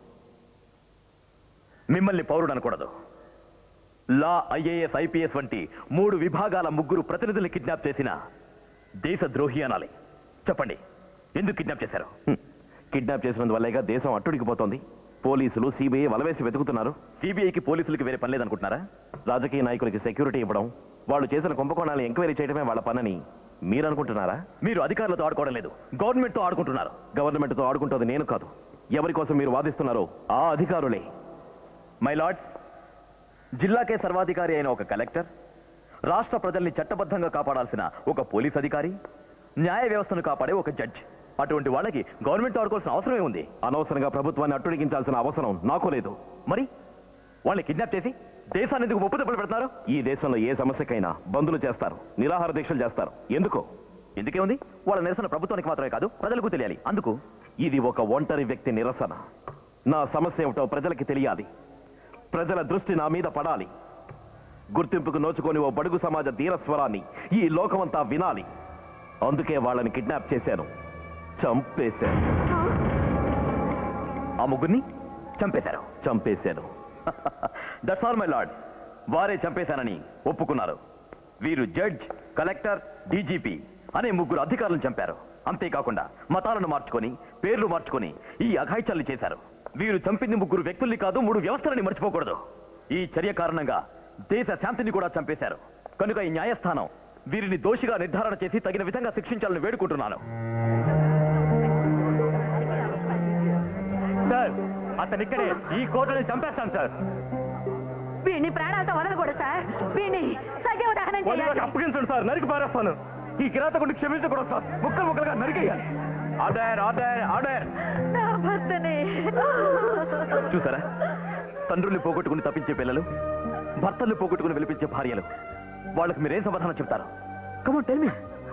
మిమ్మల్ని పౌరుడు అనకూడదు లా ఐఏఎస్ ఐపీఎస్ వంటి మూడు విభాగాల ముగ్గురు ప్రతినిధుల్ని కిడ్నాప్ చేసిన దేశద్రోహి అనాలి చెప్పండి ఎందుకు కిడ్నాప్ చేశారు కిడ్నాప్ చేసినందువల్లేగా దేశం అట్టుడికిపోతోంది పోలీసులు సిబిఐ వలవేసి వెతుకుతున్నారు సిబిఐకి పోలీసులకి వేరే పని లేదనుకుంటున్నారా రాజకీయ నాయకులకి సెక్యూరిటీ ఇవ్వడం వాళ్ళు చేసిన కుంభకోణాలను ఎంక్వైరీ చేయడమే వాళ్ళ పనని మీరు అనుకుంటున్నారా మీరు అధికారులతో ఆడుకోవడం లేదు గవర్నమెంట్తో ఆడుకుంటున్నారు గవర్నమెంట్తో ఆడుకుంటుంది నేను కాదు ఎవరి కోసం మీరు వాదిస్తున్నారో ఆ అధికారులే మై లార్డ్స్ జిల్లాకే సర్వాధికారి అయిన ఒక కలెక్టర్ రాష్ట్ర ప్రజల్ని చట్టబద్ధంగా కాపాడాల్సిన ఒక పోలీస్ అధికారి న్యాయ వ్యవస్థను కాపాడే ఒక జడ్జ్ అటువంటి వాళ్ళకి గవర్నమెంట్ ఆడుకోవాల్సిన అవసరమే ఉంది అనవసరంగా ప్రభుత్వాన్ని అట్టుడికించాల్సిన అవసరం నాకు లేదు మరి వాళ్ళని కిడ్నాప్ చేసి దేశాన్ని ఎందుకు ముప్పు దెబ్బలు పెడతారు ఈ దేశంలో ఏ సమస్యకైనా బంధులు చేస్తారు నిరాహార దీక్షలు చేస్తారు ఎందుకు ఎందుకే ఉంది వాళ్ళ నిరసన ప్రభుత్వానికి మాత్రమే కాదు ప్రజలకు తెలియాలి అందుకు ఇది ఒక ఒంటరి వ్యక్తి నిరసన నా సమస్య ఏమిటో ప్రజలకి తెలియాలి ప్రజల దృష్టి నా మీద పడాలి గుర్తింపుకు నోచుకొని ఓ బడుగు సమాజ ధీరస్వరాన్ని ఈ లోకమంతా వినాలి అందుకే వాళ్ళని కిడ్నాప్ చేశాను చంపేశాను ఆ ముగ్గురిని చంపేశారు చంపేశాను దట్స్ ఆల్ మై లార్డ్ వారే చంపేశానని ఒప్పుకున్నారు వీరు జడ్జ్ కలెక్టర్ డీజీపీ అనే ముగ్గురు అధికారులను చంపారు అంతేకాకుండా మతాలను మార్చుకొని పేర్లు మార్చుకొని ఈ అఘాయిత్యాలు చేశారు వీరు చంపింది ముగ్గురు వ్యక్తుల్ని కాదు మూడు వ్యవస్థలని మర్చిపోకూడదు ఈ చర్య కారణంగా దేశ శాంతిని కూడా చంపేశారు కనుక ఈ న్యాయస్థానం వీరిని దోషిగా నిర్ధారణ చేసి తగిన విధంగా శిక్షించాలని వేడుకుంటున్నాను సార్ అతను ఇక్కడే ఈ కోర్టుని చంపేస్తాను సార్ వీడిని ప్రాణాలతో వదలకూడదు సార్ వీడిని సజీవ దహనం చేయాలి అప్పగించండి సార్ నరికి పారేస్తాను ఈ కిరాతకుడిని క్షమించకూడదు సార్ ముక్కలు ముక్కలుగా నరికేయాలి ఆర్డర్ ఆర్డర్ ఆర్డర్ నా భర్తని చూసారా తండ్రుల్ని పోగొట్టుకుని తప్పించే పిల్లలు భర్తల్ని పోగొట్టుకుని వెలిపించే భార్యలు వాళ్ళకి మీరేం సమాధానం చెప్తారు కమన్ టెల్ మీ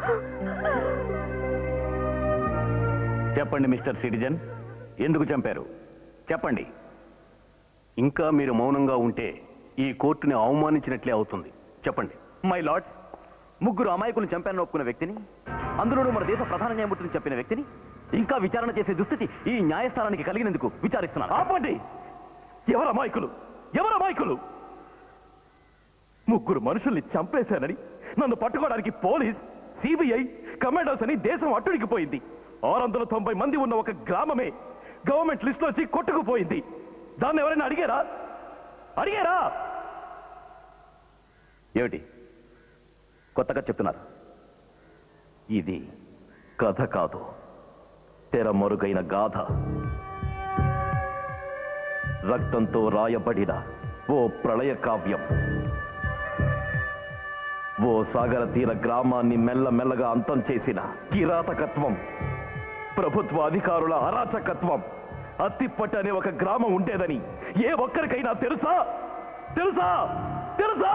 చెప్పండి మిస్టర్ సిటిజన్ ఎందుకు చంపారు చెప్పండి ఇంకా మీరు మౌనంగా ఉంటే ఈ కోర్టుని అవమానించినట్లే అవుతుంది చెప్పండి మై లార్డ్ ముగ్గురు అమాయకులను చంపానని ఒప్పుకున్న వ్యక్తిని అందులోనూ మన దేశ ప్రధాన న్యాయమూర్తిని చెప్పిన వ్యక్తిని ఇంకా విచారణ చేసే దుస్థితి ఈ న్యాయస్థానానికి కలిగినందుకు విచారిస్తున్నాను ఆపండి ఎవరు అమాయకులు ఎవరు అమాయకులు ముగ్గురు మనుషుల్ని చంపేశానని నన్ను పట్టుకోవడానికి పోలీస్ సిబిఐ కమాండోస్ అని దేశం అట్టుడికి పోయింది ఆరు వందల తొంభై మంది ఉన్న ఒక గ్రామమే గవర్నమెంట్ లిస్ట్ వచ్చి కొట్టుకుపోయింది దాన్ని ఎవరైనా అడిగారా అడిగారా ఏమిటి కొత్తగా చెప్తున్నారు ఇది కథ కాదు తెర మరుగైన గాథ రక్తంతో రాయబడిన ఓ ప్రళయ కావ్యం ఓ సాగర తీర గ్రామాన్ని మెల్లమెల్లగా అంతం చేసిన కిరాతకత్వం ప్రభుత్వ అధికారుల అరాచకత్వం అత్తిప్పట్ అనే ఒక గ్రామం ఉండేదని ఏ ఒక్కరికైనా తెలుసా తెలుసా తెలుసా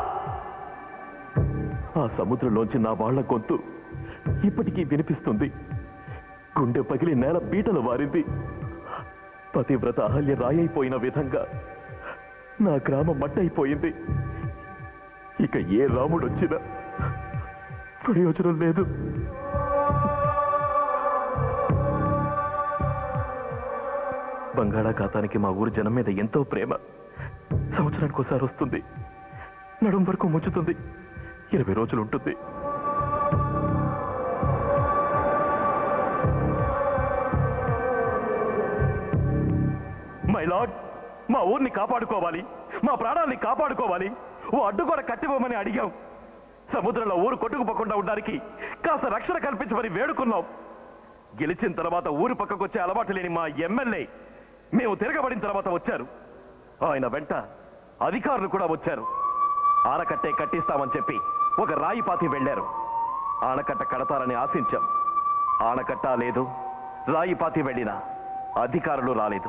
ఆ సముద్రంలోంచి నా వాళ్ళ గొంతు ఇప్పటికీ వినిపిస్తుంది గుండె పగిలి నేల పీటలు వారింది పతివ్రత అహల్య రాయైపోయిన విధంగా నా గ్రామం మట్టయిపోయింది ఇక ఏ రాముడు వచ్చినా ప్రయోజనం లేదు బంగాళాఖాతానికి మా ఊరు జనం మీద ఎంతో ప్రేమ సంవత్సరానికి ఒకసారి వస్తుంది నడుం వరకు ముంచుతుంది ఇరవై రోజులు ఉంటుంది మై లార్డ్ మా ఊరిని కాపాడుకోవాలి మా ప్రాణాల్ని కాపాడుకోవాలి ఓ అడ్డుగోడ కట్టిపోమని అడిగాం సముద్రంలో ఊరు కొట్టుకుపోకుండా ఉండడానికి కాస్త రక్షణ కల్పించమని వేడుకున్నాం గెలిచిన తర్వాత ఊరి పక్కకొచ్చే అలవాటు లేని మా ఎమ్మెల్యే మేము తిరగబడిన తర్వాత వచ్చారు ఆయన వెంట అధికారులు కూడా వచ్చారు ఆనకట్టే కట్టిస్తామని చెప్పి ఒక రాయి పాతి వెళ్లారు ఆనకట్ట కడతారని ఆశించాం ఆనకట్ట లేదు రాయి పాతి వెళ్ళినా అధికారులు రాలేదు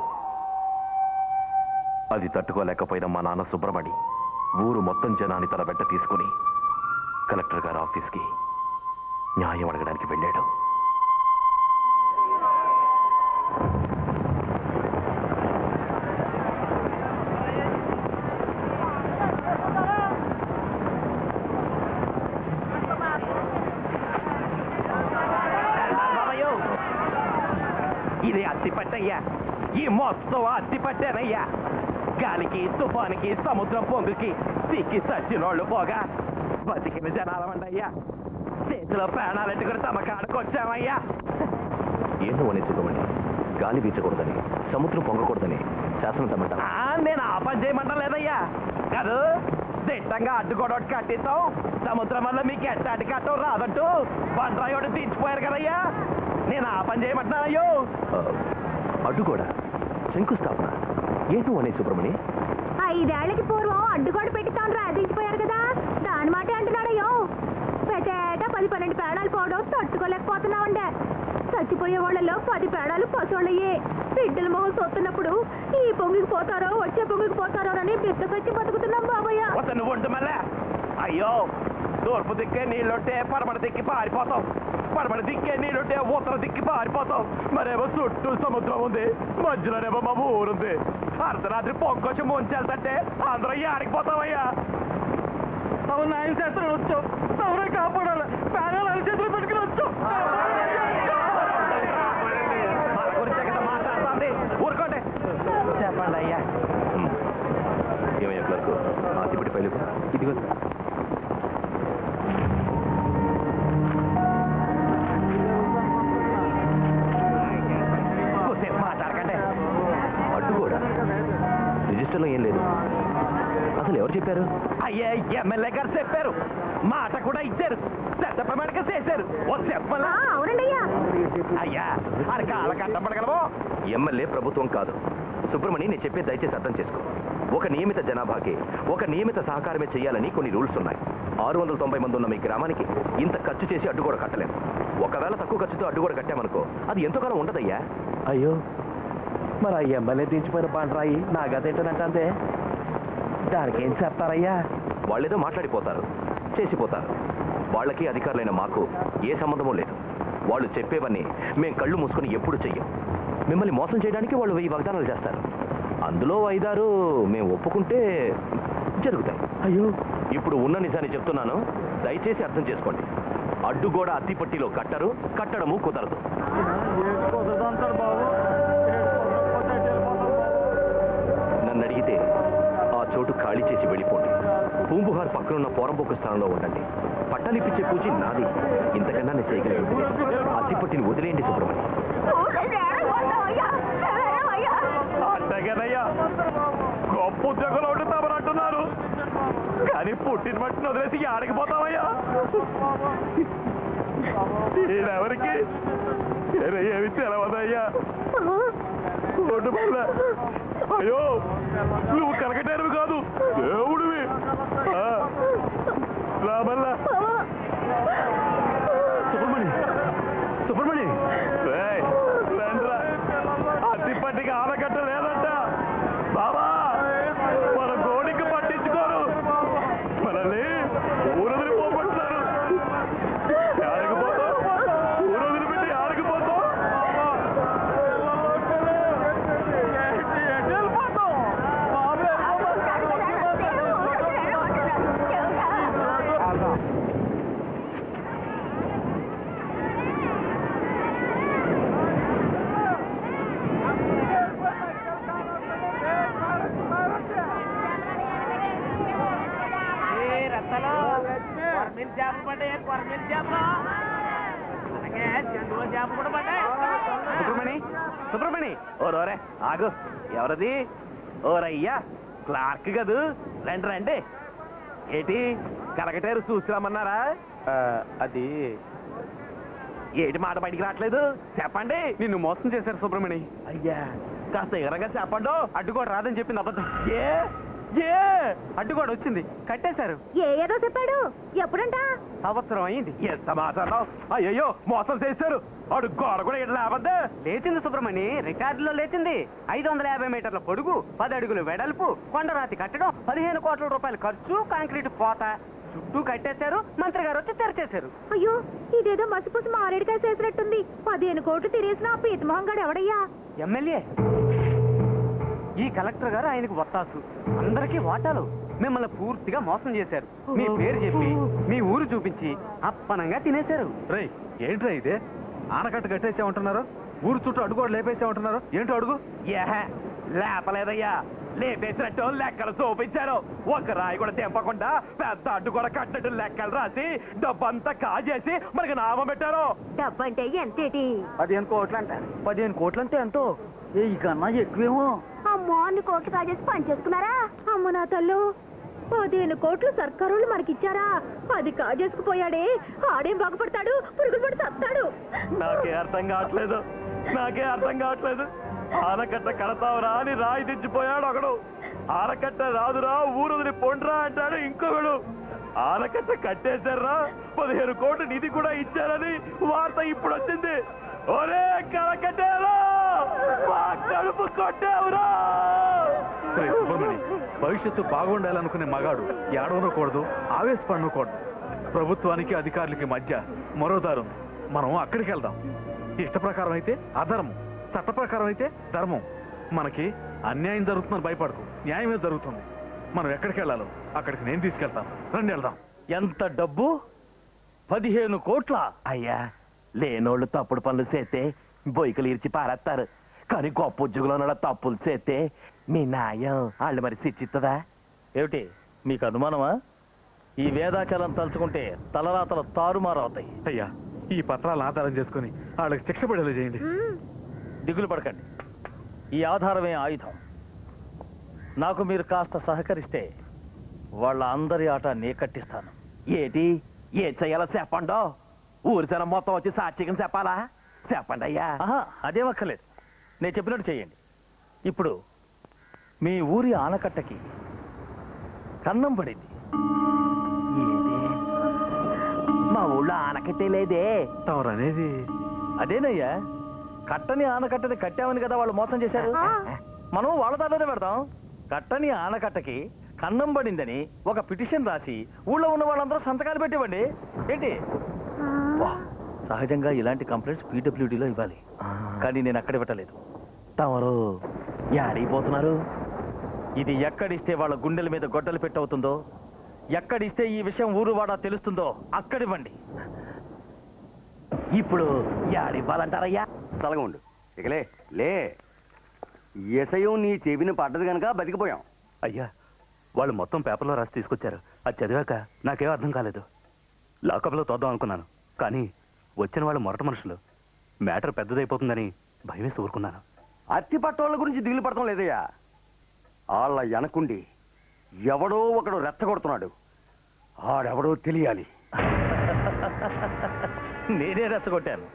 అది తట్టుకోలేకపోయిన మా నాన్న సుబ్రమణి ఊరు మొత్తం జనాన్ని తన వెంట తీసుకుని కలెక్టర్ గారి ఆఫీస్కి న్యాయం అడగడానికి వెళ్ళాడు బాబయ్యో ఇది అత్తిపట్టయ్యా ఈ మొత్తం అత్తిపట్టేనయ్యా గాలికి తుఫానికి సముద్రం పొంగుకి సిక్కి సచ్చినోళ్ళు పోగా బతికిన జనాలమండయ్యా చేతిలో ప్రాణాలెట్టుకుని తమ కాడకు వచ్చామయ్యా ఏంటో అని సుఖమణి గాలి వీచకూడదని సముద్రం పొంగకూడదని శాసనం తమ్మంట ఆ, నేను ఆ పని చేయమంటం లేదయ్యా కాదు దిట్టంగా అడ్డుకోడోటి కట్టిస్తాం సముద్రం వల్ల మీకు ఎట్టాటి కట్టం రాదంటూ బండ్రాయోడు తీర్చిపోయారు కదయ్యా నేను ఆ పని చేయమంటున్నానయ్యో అడ్డు కూడా శంకుస్థాపన ఏంటో అనే సుబ్రమణి ఐదేళ్లకి పూర్వం అడ్డుగోడ పెట్టి తాను రాదించిపోయారు కదా దాని మాటే అంటున్నాడయ్యో పెద్ద పది పన్నెండు పేడాలు పోవడం తట్టుకోలేకపోతున్నామండే చచ్చిపోయే వాళ్ళలో పది పేడాలు పసోళ్ళయ్యే బిడ్డల మొహం సొత్తున్నప్పుడు ఈ పొంగికి పోతారో వచ్చే పొంగికి పోతారో అని బిత్తకొచ్చి బతుకుతున్నాం బాబయ్య వద్ద నువ్వు ఉంటు మళ్ళా అయ్యో తూర్పు దిక్కే నీళ్ళుంటే పడమడ దిక్కి పారిపోతాం పడమడ దిక్కే నీళ్ళుంటే ఉత్తర దిక్కి పారిపోతాం మరేమో చుట్టూ సముద్రం ఉంది మధ్యలోనేమో మా ఊరుంది అర్ధరాత్రి పొంకొచ్చి ముంచెళ్తుంటే అందరూ ఆడికి పోతామయ్యా అవును ఆయన చేతులు వచ్చాం ఎవరే కాపాడాలి పేదలు ఆయన చేతులు పెట్టుకుని వచ్చాం మన గురించే కదా మాట్లాడుతుంది ఊరుకోండి చెప్పండి అయ్యా ఏమయ్యా క్లర్క్ ఆతిపడి పైలు ఇదిగో సార్ జీవితంలో ఏం లేదు అసలు ఎవరు చెప్పారు అయ్యే ఎమ్మెల్యే గారు చెప్పారు మాట కూడా ఇచ్చారు పెద్ద ప్రమాణిక చేశారు ఓ చెప్పలా అవునండయ్యా అయ్యా అది కాళ్ళ కట్టపడగలవు ఎమ్మెల్యే ప్రభుత్వం కాదు సుబ్రమణి నేను చెప్పేది దయచేసి అర్థం చేసుకో ఒక నియమిత జనాభాకి ఒక నియమిత సహకారమే చేయాలని కొన్ని రూల్స్ ఉన్నాయి ఆరు వందల తొంభై మంది ఉన్న మీ గ్రామానికి ఇంత ఖర్చు చేసి అడ్డు కూడా కట్టలేము ఒకవేళ తక్కువ ఖర్చుతో అడ్డు కూడా కట్టామనుకో అది ఎంతో కాలం ఉండదయ్యా అయ్యో మరి ఆ ఎమ్మెల్యే దించిపోయిన పంటరాయి నా గత ఏంటంటే దానికి ఏం చెప్తారయ్యా వాళ్ళేదో మాట్లాడిపోతారు చేసిపోతారు వాళ్ళకి అధికారులైన మాకు ఏ సంబంధమూ లేదు వాళ్ళు చెప్పేవన్నీ మేం కళ్ళు మూసుకొని ఎప్పుడు చెయ్యం మిమ్మల్ని మోసం చేయడానికి వాళ్ళు వెయ్యి వాగ్దానాలు చేస్తారు అందులో ఐదారు మేము ఒప్పుకుంటే జరుగుతాయి అయ్యో ఇప్పుడు ఉన్న నిజాన్ని చెప్తున్నాను దయచేసి అర్థం చేసుకోండి అడ్డుగోడ అత్తిపట్టిలో కట్టరు కట్టడము కుదరదు నన్ను అడిగితే ఆ చోటు ఖాళీ చేసి వెళ్ళిపోండి పూంబుహార్ పక్కనున్న పోరంబొక్క స్థానంలో ఉండండి పట్టాలిప్పించే పూజ నాది ఇంతకన్నా నేను చేయగలిగింది అత్తిపట్టిని వదిలేయండి సుబ్రహ్మణ్యం అంతేగానయ్యా గొప్ప ఉద్యోగంలో ఉండి తమరు అంటున్నారు కానీ పుట్టిన మట్టిని వదిలేసి ఆడకపోతామయ్యా ఈయనెవరికి ఏరే ఏమి తెలవదయ్యా రోడ్డు వల్ల అయ్యో నువ్వు కలకటేరువి కాదు దేవుడివి ఆ, రామల్లా సుబ్రమణి సుబ్రమణి రేయ్, రండ్రా. అత్తిపట్టికి ఆనకట్ట లేదంట బాబా మన గోడికి పట్టించుకోరు మనల్ని ఊరదిరి పోగొట్టున్నారు ఆడకపోతాం ఊరదిరి పెట్టి ఆడకపోతాం రత్తలో కొరమీల చేపలు పడ్డాయి కొరమీల చేపలు అలాగే చెండువ చేప కూడా పడ్డాయి సుబ్రమణి సుబ్రమణి ఓరోరే ఆగు ఎవరది ఓరయ్యా క్లార్క్ కదూ రండి రండి ఏటి కలకటేరు చూసిరామన్నారా అది ఏటి మాట బయటికి రావట్లేదు చెప్పండి నిన్ను మోసం చేశారు సుబ్రమణి అయ్యా కాస్త ఎగరంగా చెప్పండి అడ్డుకోడు రాదని చెప్పింది అబద్ధం ఏ ఏ అడ్డుకోడు వచ్చింది కట్టేశారు ఏ ఏదో చెప్పాడు ఎప్పుడంట సంవత్సరం అయింది ఎంత మాట్లాడతావు అయ్యయ్యో మోసం చేశారు అడు గోడ కూడా ఇట్లా లేవద్దు లేచింది సుబ్రమణి రికార్డులో లేచింది ఐదు వందల యాభై మీటర్ల పొడుగు పది అడుగులు వెడల్పు కొండరాతి కట్టడం పదిహేను కోట్ల రూపాయల ఖర్చు కాంక్రీట్ పోత చుట్టూ కట్టేశారు మంత్రి గారు వచ్చి తెరిచేశారు అయ్యో ఇదేదో మసిపూసి మారేడుకాయ చేసినట్టుంది పదిహేను కోట్లు తిరిగేసిన ఆ పీతమోహం గాడు ఎవడయ్యా ఎమ్మెల్యే ఈ కలెక్టర్ గారు ఆయనకు వత్తాసు అందరికీ వాటాలు మిమ్మల్ని పూర్తిగా మోసం చేశారు మీ పేరు చెప్పి మీ ఊరు చూపించి అప్పనంగా తినేశారు రేయ్ ఏంట్రా ఇదే ఆనకట్ట కట్టేసే ఉంటున్నారు ఊరు చుట్టూ అడుగు లేపేసే ఉంటున్నారు ఏంటో అడుగు ఏహే లేపలేదయ్యా లేపేసినట్టు లెక్కలు చూపించారు ఒక రాయి కూడా తెంపకుండా పెద్ద అడ్డు కూడా కట్టినట్టు లెక్కలు రాసి డబ్బంతా కాజేసి మనకి నామం పెట్టారు డబ్బంటే ఎంతేటి పదిహేను కోట్లు అంట పదిహేను కోట్లు అంటే ఎంతో ఈ కన్నా ఎక్కువేమో అమ్మో అన్ని కోట్లు కాజేసి పని చేసుకున్నారా అమ్మ నా తల్లు పదిహేను కోట్లు సర్కారోళ్ళు మనకిచ్చారా అది కాజేసుకుపోయాడే ఆడేం బాగుపడతాడు పురుగులు పడి చస్తాడు నాకే అర్థం కావట్లేదు నాకే అర్థం కావట్లేదు ఆనకట్ట కడతావురా అని రాయి తెచ్చిపోయాడు ఒకడు ఆనకట్ట రాదురా ఊరుదిని పొండ్రా అంటాడు ఇంకొకడు ఆనకట్ట కట్టేశారా పదిహేను కోట్లు నిధి కూడా ఇచ్చారని వార్త ఇప్పుడు వచ్చింది ఒరే కలకట్టేరా మా కడుపు కొట్టావురా రేయ్ సుబ్రమణి భవిష్యత్తు బాగుండాలనుకునే మగాడు ఏడవనకూడదు ఆవేశపడనకూడదు ప్రభుత్వానికి అధికారులకి మధ్య మరో దారి ఉంది మనం అక్కడికి వెళ్దాం ఇష్ట ప్రకారం అయితే అధర్మం చట్ట ప్రకారం అయితే ధర్మం మనకి అన్యాయం జరుగుతుందని భయపడకు న్యాయమే జరుగుతుంది మనం ఎక్కడికి వెళ్ళాలో అక్కడికి నేను తీసుకెళ్తాను రండి వెళ్దాం ఎంత డబ్బు పదిహేను కోట్ల అయ్యా లేనోళ్ళు తప్పుడు పనులు చేస్తే బొయ్కలు ఇరిచి పారేస్తారు కానీ గొప్ప ఉద్యోగులు ఉన్న తప్పులు చేస్తే మీ న్యాయం వాళ్ళు మరి శిక్షిస్తుందా ఏమిటి మీకు అనుమానమా ఈ వేదాచలం తలుచుకుంటే తలరాతలు తారుమారవుతాయి అయ్యా ఈ పత్రాలను ఆధారం చేసుకుని వాళ్ళకి శిక్ష పడేలా చేయండి దిగులు పడకండి ఈ ఆధారమే ఆయుధం నాకు మీరు కాస్త సహకరిస్తే వాళ్ళ అందరి ఆట నే కట్టిస్తాను ఏటి ఏ చెయ్యాలో చెప్పండో ఊరి జనం మొత్తం వచ్చి సాక్షిగా చెప్పాలా చెప్పండి అయ్యా ఆహా, అదేం అక్కర్లేదు నేను చెప్పినట్టు చేయండి ఇప్పుడు మీ ఊరి ఆనకట్టకి కన్నం పడింది మా ఊళ్ళో ఆనకట్టే లేదే తమరనేది అదేనయ్యా కట్టని ఆనకట్టని కట్టామని కదా వాళ్ళు మోసం చేశారు మనం వాళ్ళ దాంట్లోనే పెడతాం కట్టని ఆనకట్టకి కన్నం పడిందని ఒక పిటిషన్ రాసి ఊళ్ళో ఉన్న వాళ్ళందరూ సంతకాలు పెట్టివ్వండి ఏంటి వా, సహజంగా ఇలాంటి కంప్లైంట్స్ పీడబ్ల్యూడీలో ఇవ్వాలి కానీ నేను అక్కడ పెట్టలేదు తమరు యాడిపోతున్నారు ఇది ఎక్కడిస్తే వాళ్ళ గుండెల మీద గొడ్డలు పెట్టవుతుందో ఎక్కడిస్తే ఈ విషయం ఊరు వాడా తెలుస్తుందో అక్కడివ్వండి ఇప్పుడు యాడివ్వాలంటారయ్యా చల్లగా ఉండు ఇకలే లే ఎసయం నీ చెవిని పడ్డది కనుక బతికిపోయాం అయ్యా వాళ్ళు మొత్తం పేపర్లో రాసి తీసుకొచ్చారు అది చదివాక నాకేం అర్థం కాలేదు లాకప్లో తోద్దాం అనుకున్నాను కానీ వచ్చిన వాళ్ళు మొరట మనుషులు మ్యాటర్ పెద్దదైపోతుందని భయమేసి ఊరుకున్నాను అత్తి పట్టోళ్ళ గురించి దిగులు పడటం లేదయ్యా వాళ్ళ వెనకుండి ఎవడో ఒకడు రెచ్చగొడుతున్నాడు ఆడెవడో తెలియాలి నేనే రెచ్చగొట్టాను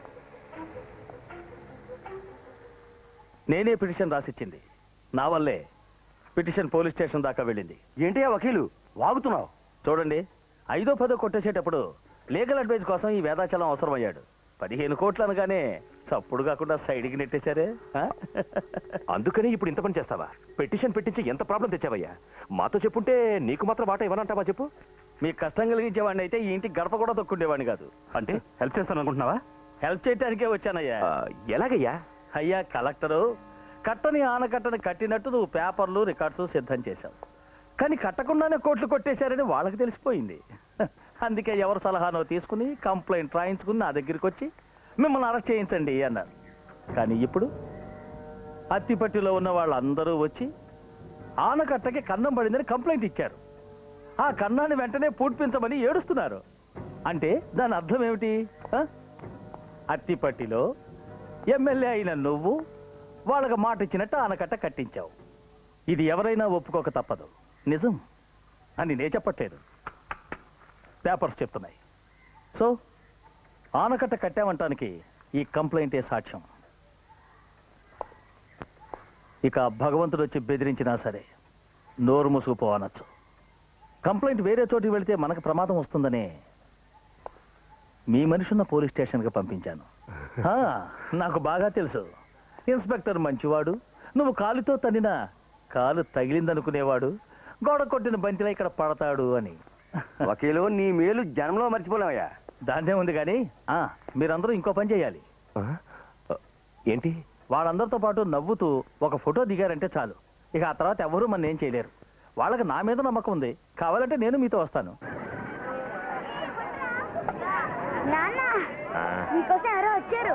నేనే పిటిషన్ రాసిచ్చింది నా వల్లే పిటిషన్ పోలీస్ స్టేషన్ దాకా వెళ్ళింది ఏంటి వకీలు వాగుతున్నావు చూడండి ఐదో పదో కొట్టేసేటప్పుడు లీగల్ అడ్వైజ్ కోసం ఈ వేదాచలం అవసరమయ్యాడు పదిహేను కోట్లు అనగానే చప్పుడు కాకుండా సైడ్కి నెట్టేశారే ఆ? అందుకని ఇప్పుడు ఇంత పని చేస్తావా పెటిషన్ పెట్టించి ఎంత ప్రాబ్లం తెచ్చావయ్యా మాతో చెప్పుంటే నీకు మాత్రం మాట ఇవ్వనంటావా చెప్పు మీకు కష్టం కలిగించేవాడిని అయితే ఈ ఇంటికి గడప కూడా తొక్కుండేవాడిని కాదు అంటే హెల్ప్ చేస్తాను అనుకుంటున్నావా హెల్ప్ చేయడానికే వచ్చానయ్యా ఎలాగయ్యా అయ్యా కలెక్టరు కట్టని ఆనకట్టని కట్టినట్టు నువ్వు పేపర్లు రికార్డ్స్ సిద్ధం చేశావు కానీ కట్టకుండానే కోట్లు కొట్టేశారని వాళ్ళకి తెలిసిపోయింది అందుకే ఎవరి సలహానో తీసుకుని కంప్లైంట్ రాయించుకుని నా దగ్గరికి వచ్చి మిమ్మల్ని అరెస్ట్ చేయించండి అన్నారు కానీ ఇప్పుడు అత్తిపట్టిలో ఉన్న వాళ్ళందరూ వచ్చి ఆనకట్టకి కన్నం పడిందని కంప్లైంట్ ఇచ్చారు ఆ కన్నాన్ని వెంటనే పూడ్పించమని ఏడుస్తున్నారు అంటే దాని అర్థం ఏమిటి ఆ? అత్తిపట్టిలో ఎమ్మెల్యే అయిన నువ్వు వాళ్ళకి మాట ఇచ్చినట్టు ఆనకట్ట కట్టించావు ఇది ఎవరైనా ఒప్పుకోక తప్పదు నిజం అని నే చెప్పట్లేదు పేపర్స్ చెప్తున్నాయి సో ఆనకట్ట కట్టామంటానికి ఈ కంప్లైంటే సాక్ష్యం ఇక భగవంతుడు వచ్చి బెదిరించినా సరే నోరు మూసుకుపో అనొచ్చు కంప్లైంట్ వేరే చోటికి వెళితే మనకు ప్రమాదం వస్తుందనే మీ మనిషిన్న పోలీస్ స్టేషన్కి పంపించాను ఆ, నాకు బాగా తెలుసు ఇన్స్పెక్టర్ మంచివాడు నువ్వు కాలుతో తన్నిన కాలు తగిలిందనుకునేవాడు గోడ కొట్టిన బంతిలా ఇక్కడ పడతాడు అని వకీలు నీ మేలు జన్మలో మర్చిపోలేవయ్యా దాన్నే ఉంది కానీ ఆ, మీరందరూ ఇంకో పని చేయాలి ఏంటి వాళ్ళందరితో పాటు నవ్వుతూ ఒక ఫోటో దిగారంటే చాలు ఇక ఆ తర్వాత ఎవరూ మన ఏం చేయలేరు వాళ్ళకి నా మీద నమ్మకం ఉంది కావాలంటే నేను మీతో వస్తాను నాన్న మీకోసం ఎవరో వచ్చారు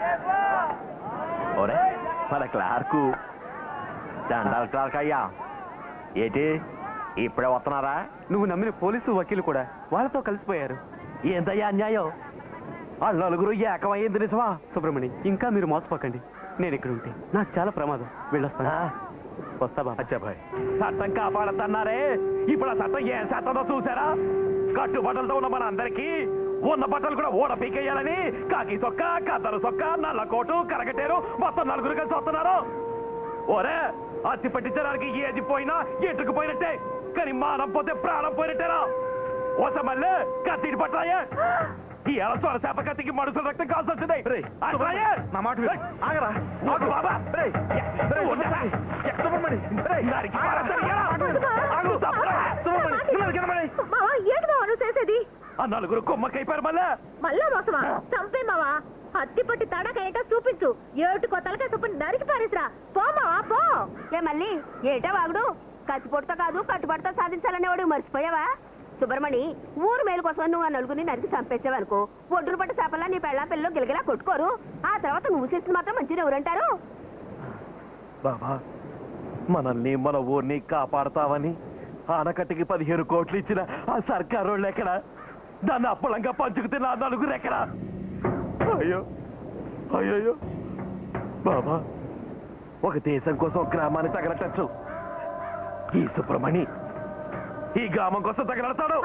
ఓరే మన క్లార్కు దండాల క్లార్క్ అయ్యా ఏంటి ఇప్పుడే వస్తున్నారా నువ్వు నమ్మిన పోలీసు వకీలు కూడా వాళ్ళతో కలిసిపోయారు ఏంటయ్యా అన్యాయం ఆ నలుగురు ఏకమయ్యింది నిజమా సుబ్రమణి ఇంకా మీరు మోసపోకండి నేను ఇక్కడ ఉంటే నాకు చాలా ప్రమాదం వెళ్ళొస్తాను వస్తా బాబా అచ్చాబాయ్ చట్టం కాపాడద్దన్నారే ఇప్పుడు ఆ చట్టం ఏం చట్టంలో చూసారా కట్టుబట్టలతో ఉన్న మన అందరికీ ఉన్న బట్టలు కూడా ఓడ పీకేయాలని కాకి సొక్క కద్దరు సొక్క నల్ల కోటు కరగటేరు మొత్తం నలుగురు కలిసి వస్తున్నారు ఓరే అత్తి పట్టించడానికి ఏది పోయినా ఎటుకు పోయినట్టే కానీ మానం పోతే ప్రాణం పోయినట్టేరా ఓస మళ్ళీ కత్తిటి పట్టాయే ఈ అలసోర చేప కత్తికి మనుషుల రక్తం కాల్సి వచ్చింది అట్లాయే నా మాట విను. ఆగరా ఆగు బాబా రేయ్, రేయ్, ఉండరా? సుబ్రహ్మణి, రేయ్, నరికి పారేస్తాను, ఎలా? ఆగు, తప్పురా. సుబ్రహ్మణి, నువ్వు కింద పడి. మావా ఏంటి మావా నువ్వు చేసేది ఆ నలుగురు కొమ్మకైపోయారు మళ్ళా మళ్ళా మోసమా చంపే మావా అత్తి పట్టి తడక ఏంటో చూపించు ఏటుకో తలకాయ చొప్పున నరికి పారేసిరా పో మావా పో ఏ మళ్ళీ ఏటా వాగుడు కత్తిపొడితో కాదు కట్టుబడితో సాధించాలనేవాడు మర్చిపోయావా సుబ్రమణి ఊరు మేలు కోసం నువ్వు ఆ నలుగురిని నరికి చంపేసావనుకో ఒడ్డులు పట్టు చేపల్లా నీ పెళ్ళ పిల్లలు గిలగిలా కొట్టుకోరు ఆ తర్వాత నువ్వు చేసింది మాత్రం మంచిది ఎవరంటారు బాబా మనల్ని మన ఊరిని కాపాడతావని ఆనకట్టకి పదిహేను కోట్లు ఇచ్చిన ఆ సర్కారు వాళ్ళు ఎక్కడ దాన్ని అప్పలంగా పంచుకు తిన్న ఆ నలుగురు ఎక్కడ అయ్యో అయ్యో బాబా ఒక దేశం కోసం ఒక గ్రామాన్ని తగలటచ్చు ఈ సుబ్రమణి ఈ గ్రామం కోసం తగలడతాడు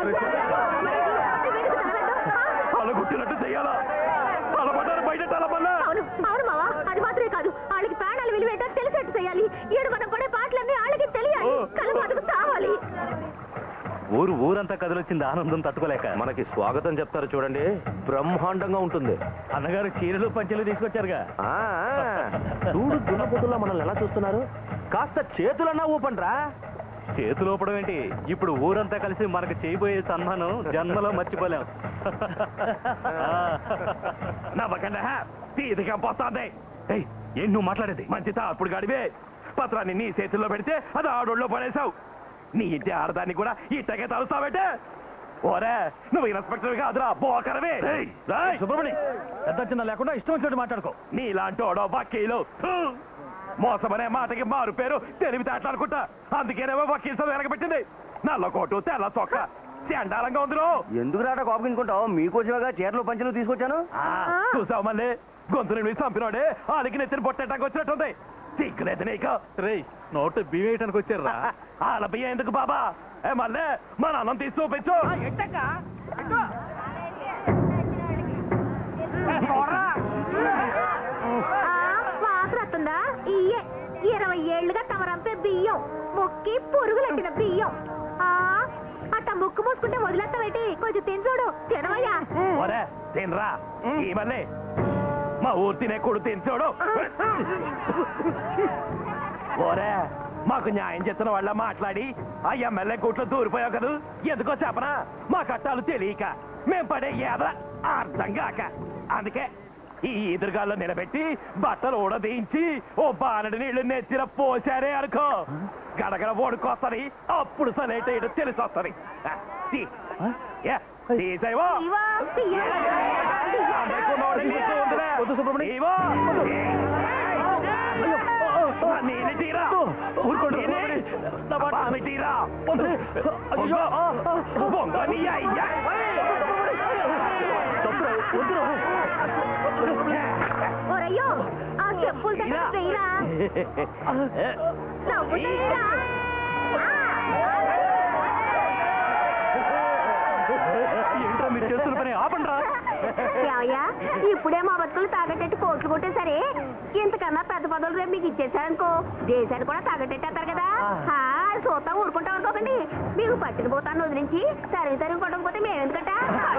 అలగుట్టినట్టు చెయ్యాలా అలపడ్డారు బయట తలపల్లా అవును అవును మావా అది మాత్రమే కాదు వాళ్ళకి ప్రాణాలు విలువేటో తెలిసేట్టు చేయాలి ఈడు మనం పడే పాటలన్నీ వాళ్ళకి తెలియాలి కళ్ళ బతుకు తావాలి ఊరు ఊరంతా కదిలొచ్చింది ఆనందం తట్టుకోలేక మనకి స్వాగతం చెప్తారు చూడండి బ్రహ్మాండంగా ఉంటుంది అన్నగారు చీరలు పంచెలు తీసుకొచ్చారుగా ఆ, చూడు దున్నపోతుల్లో మనల్ని ఎలా చూస్తున్నారు కాస్త చేతులన్నా ఊపండ్రా చేతులు ఊపడం ఏంటి ఇప్పుడు ఊరంతా కలిసి మనకు చేయబోయే సన్మానం జన్మలో మర్చిపోలేం నవ్వకండి తీదిగా పోతాంది ఏయ్, ఏం నువ్వు మాట్లాడేది మంచి తాప్పుడు గాడివే పత్రాన్ని నీ చేతుల్లో పెడితే అది ఆడోళ్ళలో పడేశావు నీ ఇంటి ఆడదాన్ని కూడా ఇట్టగే తలుస్తావంటే ఓరే నువ్వు ఇన్స్పెక్టర్ కాదురా బోకరవే సుబ్రమణి పెద్ద చిన్న లేకుండా ఇష్టం వచ్చినట్టు మాట్లాడుకో నీలాంటి ఓడో వకీలు హు! మోసమనే మాటకి మారు పేరు తెలివితేటలు అనుకుంటా అందుకేనేమో వకీల్ చదువు వెనకబెట్టింది నల్ల కోటు తెల్ల చొక్క చండాలంగా ఉందిరో ఎందుకు రాట కోపగించుకుంటావు మీకోసమేగా చీరలు పంచులు తీసుకొచ్చాను చూసావు మళ్ళీ గొంతు నుండి చంపినోడే వాళ్ళకి నెత్తిన పొట్టేటానికి వచ్చినట్టుంది సిగ్గులేదు నీకు రే నోటు బియ్యటానికి వచ్చారా వాళ్ళ బియ్యం ఎందుకు బాబా ఏ మళ్ళీ మన అన్నం తీసి చూపించు వాసన వస్తుందా ఇయ్యే ఇరవై ఏళ్లుగా తమరంపే బియ్యం ముక్కి పురుగులెట్టిన బియ్యం ఆ అట్ట ముక్కు మూసుకుంటే వదిలేస్తావేటి కొంచెం తిని చూడు తినవయ్యా ఒరే తినరా ఈ మళ్ళీ మా ఊరు తినే కొడు తినచోడు ఓరే మాకు న్యాయం చేస్తున్న వాళ్ళ మాట్లాడి ఆ ఎమ్మెల్యే కోట్లో దూరిపోయావు కదా ఎందుకో చెప్పనా మా కట్టాలు తెలియక మేం పడే ఏద అర్థం కాక అందుకే ఈ ఎదురుగాల్లో నిలబెట్టి బట్టలు ఊడదీయించి ఓ బానడి నీళ్లు నెత్తిన పోసారే అనుకో గడగడ ఓడుకొస్తుంది అప్పుడు సలేట ఇటు తెలిసి వస్తుంది తీసేవో నీళ్ళు తీరా ఊరుకోండి తీరా అయ్యో బొంగ నీ అయ్యా ఓరయ్యో ఆ చెప్పులు దగ్గర వెయ్యరా నవ్వు తీయరా ఏంట్రా మీరు చేస్తున్న పని ఆపండ్రా ఏమయ్యా ఇప్పుడే మా బతుకులు తాగట్టేట్టు కోట్లు కొట్టేసరే ఇంతకన్నా పెద్ద పదవులు రేపు మీకు ఇచ్చేసారనుకో దేశాన్ని కూడా తాగట్టేస్తారు కదా హా, చూస్తా ఊరుకుంటాం అనుకోకండి మీకు పట్టిన పోతాను వదిలించి తరిగి తరిగి కొట్టకపోతే మేము ఎందుకంట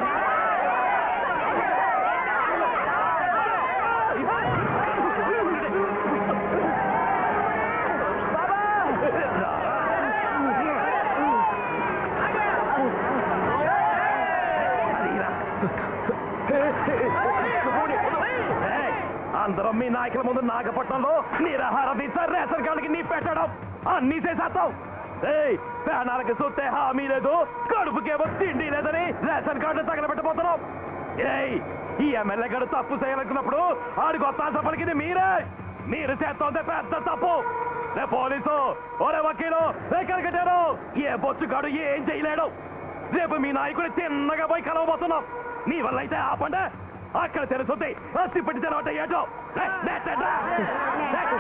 ఏయ్, అందరం మీ నాయకుల ముందు నాగపట్నంలో నిరాహార దీక్ష రేషన్ కార్డుకి నీ పెట్టడం అన్ని చేసేస్తావు ఏయ్ ప్రాణాలకి చూస్తే హామీ లేదు కడుపుకేమో తిండి లేదని రేషన్ కార్డు తగలబెట్టబోతున్నాం ఏయ్ ఈ ఎమ్మెల్యే గడు తప్పు చేయాలనుకున్నప్పుడు ఆడికి వస్తాల్సిన పలికింది మీరే మీరు చేస్తోంది పెద్ద తప్పు రే పోలీసు ఓరే వకీలు రే కలకట్టారు ఏ బొచ్చుగాడు ఏం చేయలేడు రేపు మీ నాయకుడి తిన్నగా పోయి కలవబోతున్నాం నీ వల్ల అయితే ఆపండి అక్కడ తెలుసుద్ది అస్తి పెట్టి తెలవట ఏటో రే, రే, రే, రే.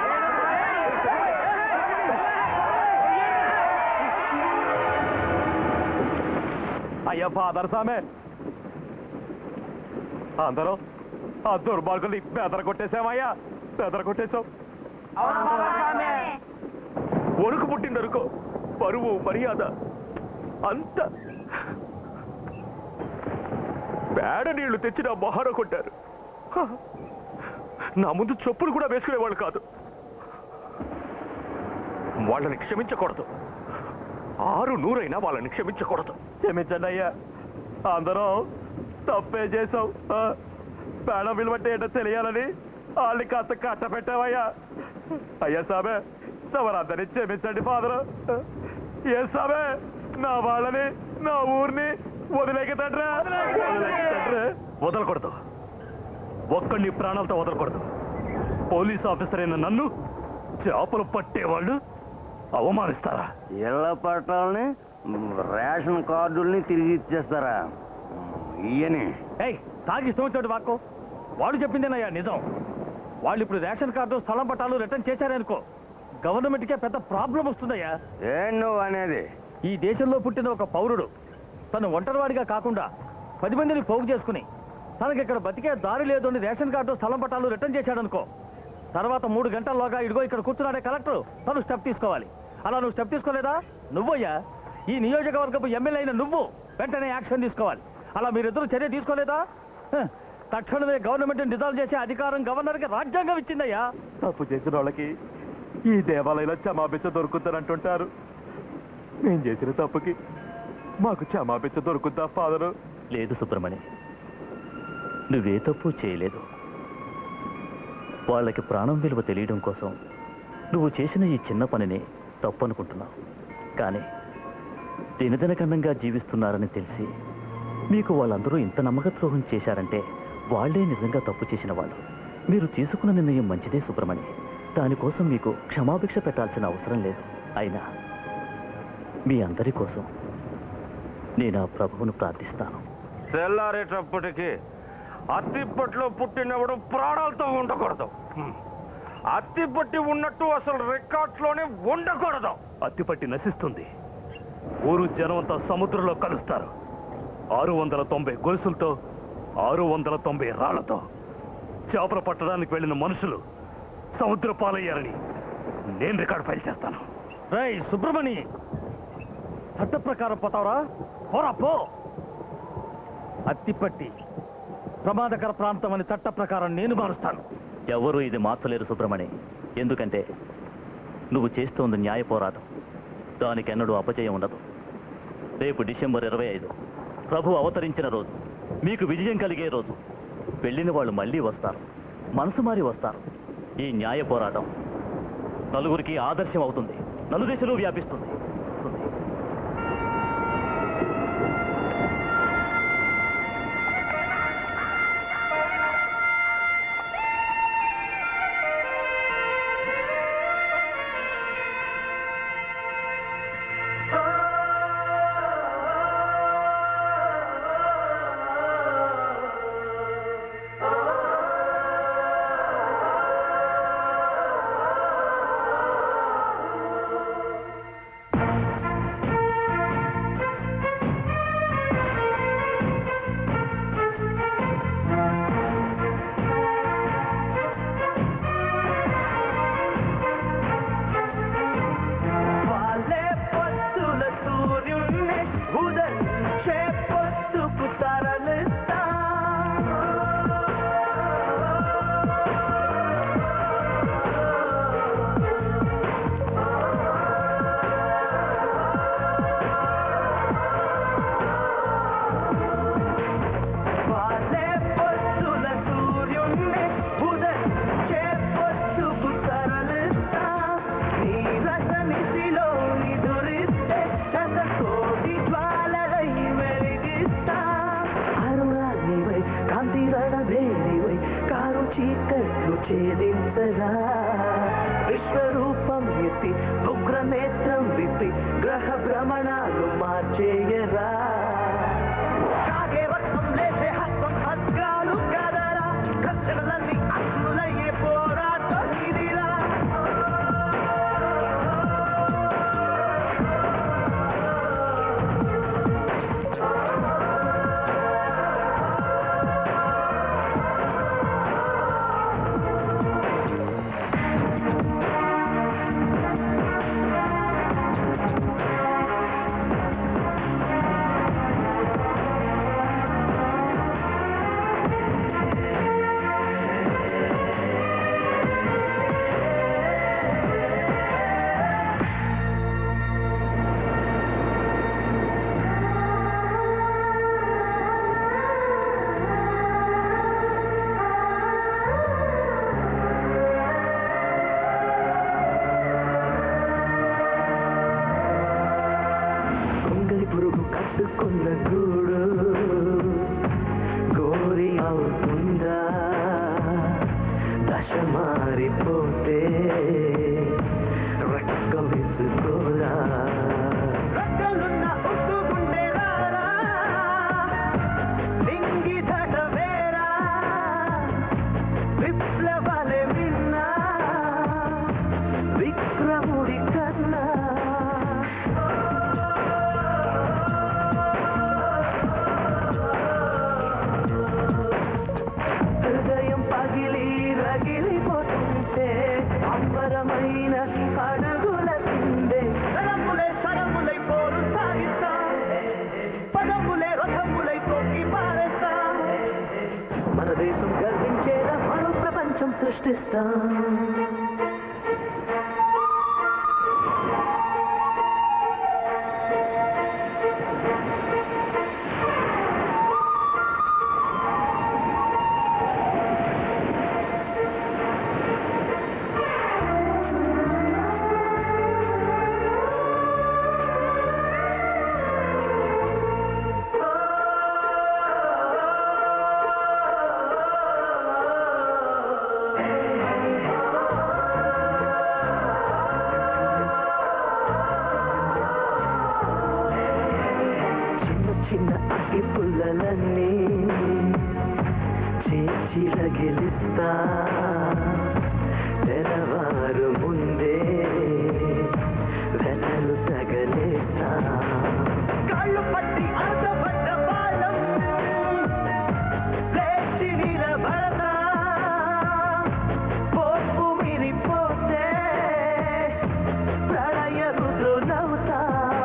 అయ్యా ఫాదర్ సామే అందరూ ఆ దుర్మార్గుల్ని బెదర కొట్టేశామయ్యా బెదర కొట్టేశాం ఒరుకు పుట్టిందరుకో పరువు మర్యాద అంత పేడ నీళ్లు తెచ్చి నా మొహర కొట్టారు హ! నా ముందు చెప్పులు కూడా వేసుకునేవాళ్ళు కాదు వాళ్ళని క్షమించకూడదు ఆరు నూరైనా వాళ్ళని క్షమించకూడదు క్షమించండి అయ్యా అందరం తప్పే చేసాం ఆ, పేడ విలువంటే ఏంటో తెలియాలని వాళ్ళని కాస్త కట్ట పెట్టావయ్యా అయ్యా సాబే తమరందరినీ క్షమించండి ఫాదరు ఏ సాబే నా వాళ్ళని నా ఊరిని వదిలేక తండ్రి వదలకూడదు ఒక్కడిని ప్రాణాలతో వదలకూడదు పోలీస్ ఆఫీసర్ అయిన నన్ను చేపలు పట్టేవాళ్ళు అవమానిస్తారా ఇళ్ల పట్టాలని రేషన్ కార్డుల్ని తిరిగి ఇచ్చేస్తారా ఇయని ఏయ్ తాగి ఇష్టం వచ్చాడు వాక్కు వాడు చెప్పిందేనయ్యా నిజం వాళ్ళు ఇప్పుడు రేషన్ కార్డు స్థలం పట్టాలు రిటర్న్ చేశారనుకో గవర్నమెంట్కే పెద్ద ప్రాబ్లం వస్తుందయ్యా ఏం నువ్వు అనేది ఈ దేశంలో పుట్టిన ఒక పౌరుడు తను ఒంటరివాడిగా కాకుండా పది మందిని పోగు చేసుకుని తనకి ఇక్కడ బతికే దారి లేదు అని రేషన్ కార్డు స్థలం పట్టాలు రిటర్న్ చేశాడనుకో తర్వాత మూడు గంటల్లోగా ఇదిగో ఇక్కడ కూర్చున్నాడే కలెక్టర్ తను స్టెప్ తీసుకోవాలి అలా నువ్వు స్టెప్ తీసుకోలేదా నువ్వయ్యా ఈ నియోజకవర్గపు ఎమ్మెల్యే అయిన నువ్వు వెంటనే యాక్షన్ తీసుకోవాలి అలా మీరిద్దరూ చర్య తీసుకోలేదా హ, తక్షణమే గవర్నమెంట్ డిజాల్వ్ చేసే అధికారం గవర్నర్కి రాజ్యాంగం ఇచ్చిందయ్యా తప్పు చేసిన వాళ్ళకి ఈ దేవాలయంలో క్షమాపించ దొరుకుతారంటుంటారు నేను చేసిన తప్పుకి మాకు క్షమాపించ దొరుకుతా ఫాదరు లేదు సుబ్రమణి నువ్వే తప్పు చేయలేదు వాళ్ళకి ప్రాణం విలువ తెలియడం కోసం నువ్వు చేసిన ఈ చిన్న పనిని తప్పు అనుకుంటున్నావు కానీ దినదినకన్నంగా జీవిస్తున్నారని తెలిసి మీకు వాళ్ళందరూ ఇంత నమ్మకద్రోహం చేశారంటే వాళ్ళే నిజంగా తప్పు చేసిన వాళ్ళు మీరు తీసుకున్న నిర్ణయం మంచిదే సుబ్రమణి దానికోసం మీకు క్షమాభిక్ష పెట్టాల్సిన అవసరం లేదు అయినా మీ అందరి కోసం నేను ఆ ప్రభువును ప్రార్థిస్తాను తెల్లారేటప్పటికి అత్తిప్పట్లో పుట్టినప్పుడు ప్రాణాలతో ఉండకూడదు హ్మ్. అత్తిపట్టి ఉన్నట్టు అసలు రికార్డ్స్లోనే ఉండకూడదు అత్తిపట్టి నశిస్తుంది ఊరు జనమంతా సముద్రంలో కలుస్తారు ఆరు వందల తొంభై గొలుసులతో ఆరు వందల తొంభై రాళ్లతో చేపలు పట్టడానికి వెళ్ళిన మనుషులు సముద్ర పాలయ్యారని నేను రికార్డు ఫైల్ చేస్తాను రై సుబ్రమణి చట్ట ప్రకారం పోతావరా పోరా పో అత్తిపట్టి ప్రమాదకర ప్రాంతం అని చట్ట ప్రకారం నేను మారుస్తాను ఎవరూ ఇది మార్చలేరు సుబ్రమణి ఎందుకంటే నువ్వు చేస్తోంది న్యాయ పోరాటం దానికెన్నడూ అపజయం ఉండదు రేపు డిసెంబర్ ఇరవై ఐదు ప్రభు అవతరించిన రోజు మీకు విజయం కలిగే రోజు వెళ్ళిన వాళ్ళు మళ్ళీ వస్తారు మనసు మారి వస్తారు ఈ న్యాయ పోరాటం నలుగురికి ఆదర్శం అవుతుంది నలుదేశలు వ్యాపిస్తుంది వాళ్ళే పొత్తుల సూర్యుణ్ణి ఉదయించే పొత్తుకు తరలిస్తా వాళ్ళే పొత్తుల సూర్యుణ్ణి ఉదయించే పొత్తుకు తరలిస్తా నీ రసనిసిలో నిదురిస్తే శతకోటి జ్వాలలై వెలిగిస్తా అరుణానివై కాంతిరణ భేరివై కారు చీకట్లు ఛేదించగా విశ్వరూపం ఎత్తి ఉగ్ర నేత్రం విప్పి గ్రహ భ్రమణాలు మార్చేయరా కాగే రక్తం లేచే హస్తం హస్త్రాలు కదరా ఘర్షణలన్నీ అగ్నులయ్యే పోరాటం ఇదిరా కొంగలి పురుగు కట్టుకున్న గూడు గోరి అవుతుందా దశ మారిపోతే రెక్కమిచ్చుకోరా రెక్కలున్న ఉట్టు గుండె రారా లింగి దట వేరా విప్లవాలే విన్నా విక్రమ సృష్టిస్తా చిన్న చిన్న అగ్గి పుల్లలన్నీ చేచిల గెలుస్తా తెరవారు ముందే వెనలు తగలేస్తా కాళ్ళు పట్టి అడ్డపడ్డ బాలం లేచి నిలబడతా పోపు విరిపోతే ప్రళయ రుద్రు నవ్వుతా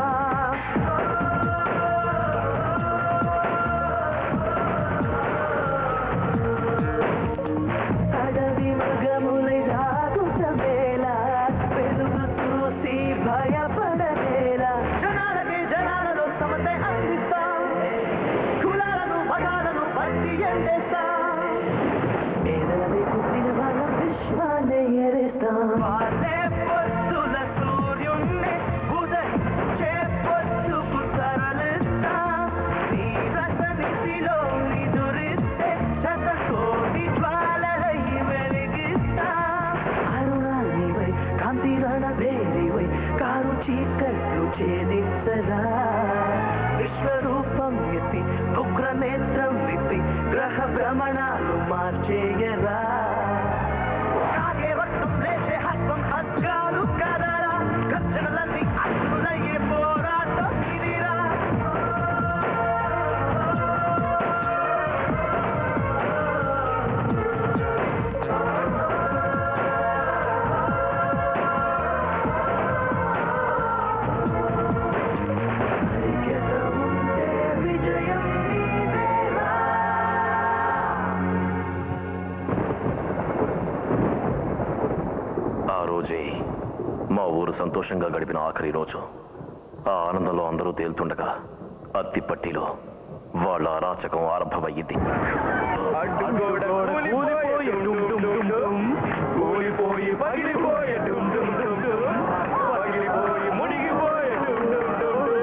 అడవి మృగములై దాగుత వేళ వెలుగు చూసి భయపడవేళ జనాలకి జనాలను సమతే అందిస్తా కులాలను మగాలను బంది ఎండేస్తా పేదలవి పుట్టిన వాళ్ళ విశ్వాన్ని ఎరేస్తా వాళ్ళే పొద్దుల సూర్యుణ్ణి ఉదయించే పొద్దుకు తరలిస్తా నీ రసనిసిలో నిదురిస్తే శతకోటి జ్వాలలై వెలిగిస్తా అరుణానివై కాంతిరణ వేరివై కారు చీకట్లు ఛేదించరా విశ్వరూపం ఎత్తి ఉగ్ర నేత్రం విప్పి గ్రహ భ్రమణాలు మార్చేయరా కాగే రక్తం లేచే హస్తం హస్త్రాలు కదరా గర్జనలన్నీ అగ్నులయ్యే పోరాటం ఇదిరా విజయం నీదేరా ఆ రోజే మా ఊరు సంతోషంగా గడిపిన ఆఖరి రోజు ఆ ఆనందంలో అందరూ తేలుతుండగా అత్తిపట్టిలో వాళ్ళ అరాచకం ఆరంభమయ్యింది కూలిపోయి పగిలిపోయే డుమ్ డుమ్ డుమ్ డుమ్ పగిలిపోయి మునిగిపోయే డుమ్ డుమ్ డుమ్ డుమ్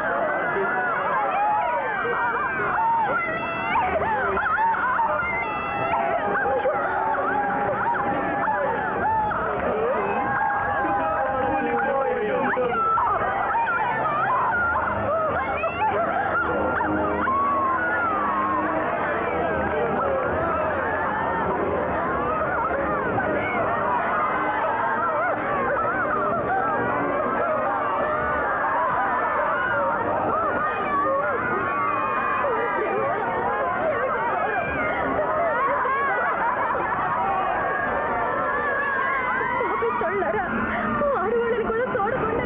పాపిస్తోళ్ళారా ఆడవాళ్ళని కూడా చూడకుండా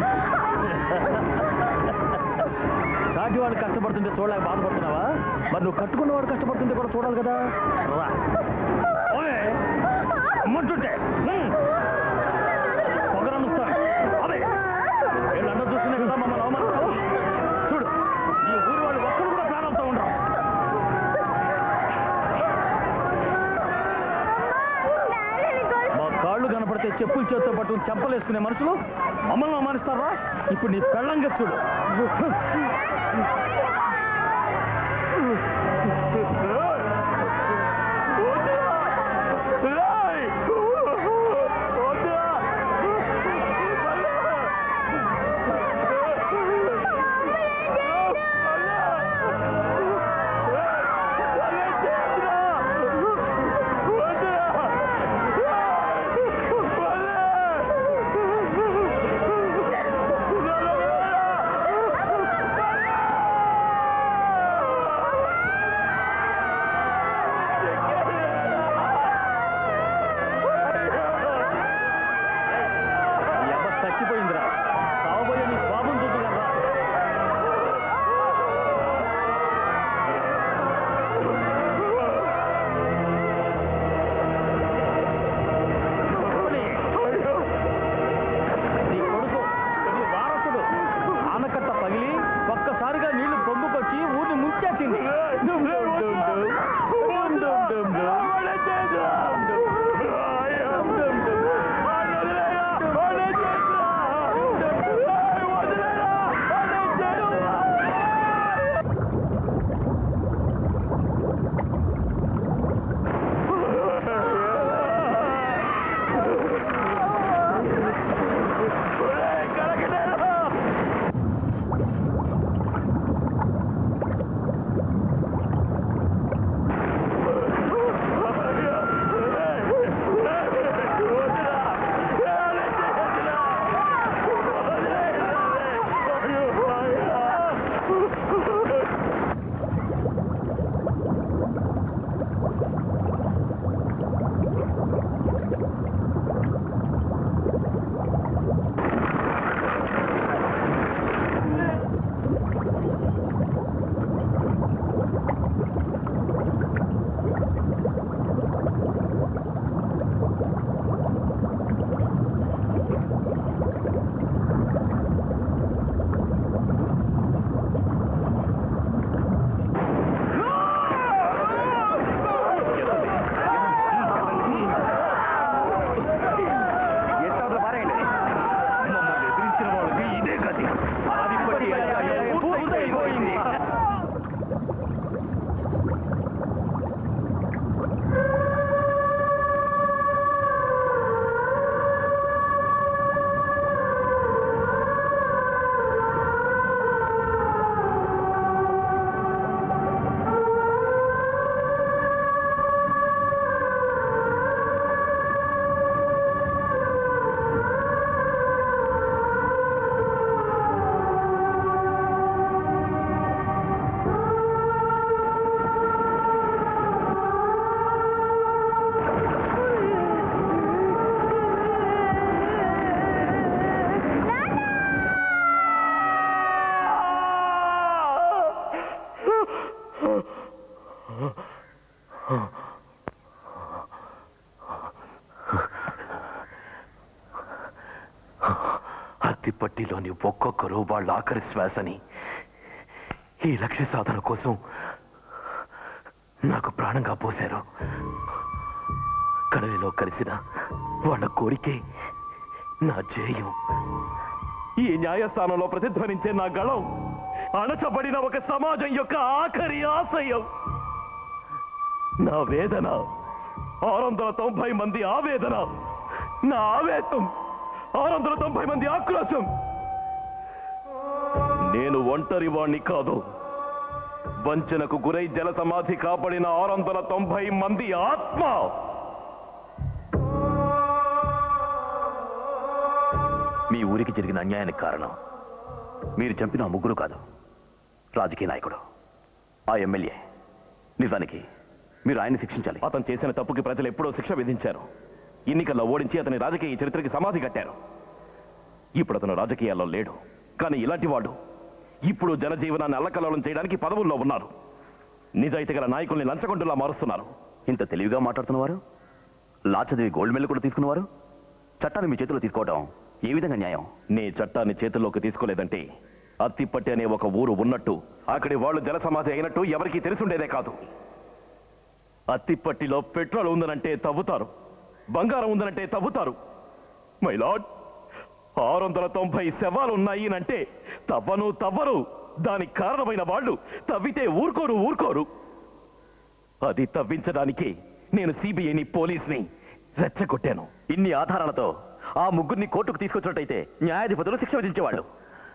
సాటి వాడు కష్టపడుతుంటే చూడలేక బాధపడుతున్నావా మరి నువ్వు కట్టుకున్న వాడు కష్టపడుతుంటే కూడా చూడాలి కదా రా ఓయ్, అమ్మంటుంటే హ్మ్. పొగరనుస్తాను అదే వీళ్ళందరూ చూస్తూనే కదా మమ్మల్ని అవమానిస్తావు చూడు ఈ ఊరి వాళ్ళు ఒక్కరు కూడా ప్రాణంతో ఉండరు మా కాళ్ళు కనపడితే చెప్పులు చేత్తో పట్టుకుని చెంపలేసుకునే మనుషులు మమ్మల్ని అవమానిస్తారా ఇప్పుడు నీ పెళ్ళంగా చూడు ఆ అత్తిపట్టిలోని ఒక్కొక్కరు వాళ్ళ ఆఖరి శ్వాసని ఈ లక్ష్య సాధన కోసం నాకు ప్రాణంగా పోశారు కడలిలో కలిసిన వాళ్ళ కోరికే నా జేయం ఈ న్యాయస్థానంలో ప్రతిధ్వనించే నా గళం అణచబడిన ఒక సమాజం యొక్క ఆఖరి ఆశయం నా వేదన ఆరు వందల తొంభై మంది ఆవేదన నా ఆవేశం ఆరు వందల తొంభై మంది ఆక్రోశం నేను ఒంటరి వాణ్ణి కాదు వంచనకు గురై జల సమాధి కాపాడిన ఆరు వందల తొంభై మంది ఆత్మ మీ ఊరికి జరిగిన అన్యాయానికి కారణం మీరు చంపిన ఆ ముగ్గురు కాదు రాజకీయ నాయకుడు ఆ ఎమ్మెల్యే నిజానికి మీరు ఆయన శిక్షించాలి అతను చేసిన తప్పుకి ప్రజలు ఎప్పుడో శిక్ష విధించారు ఎన్నికల్లో ఓడించి అతని రాజకీయ చరిత్రకి సమాధి కట్టారు ఇప్పుడు అతను రాజకీయాల్లో లేడు కానీ ఇలాంటి వాడు ఇప్పుడు జనజీవనాన్ని అల్లకల్లోలం చేయడానికి పదవుల్లో ఉన్నారు నిజాయితీ గల నాయకుల్ని లంచగొండులా మారుస్తున్నారు ఇంత తెలివిగా మాట్లాడుతున్నవారు లా చదివి గోల్డ్ మెడల్ కూడా తీసుకున్నవారు చట్టాన్ని మీ చేతిలో తీసుకోవడం ఏ విధంగా న్యాయం నీ చట్టాన్ని చేతుల్లోకి తీసుకోలేదంటే అత్తిపట్టి అనే ఒక ఊరు ఉన్నట్టు అక్కడి వాళ్ళు జల సమాధి అయినట్టు ఎవరికీ తెలిసుండేదే కాదు అత్తిపట్టిలో పెట్రోల్ ఉందనంటే తవ్వుతారు బంగారం ఉందనంటే తవ్వుతారు మై లార్డ్ ఆరు వందల తొంభై శవాలు ఉన్నాయి అంటే తవ్వను తవ్వరు దానికి కారణమైన వాళ్ళు తవ్వితే ఊరుకోరు ఊరుకోరు అది తవ్వించడానికి నేను సిబిఐని పోలీస్ని రెచ్చగొట్టాను ఇన్ని ఆధారాలతో ఆ ముగ్గురిని కోర్టుకు తీసుకొచ్చినట్టయితే న్యాయాధిపతులు శిక్ష విధించేవాళ్ళు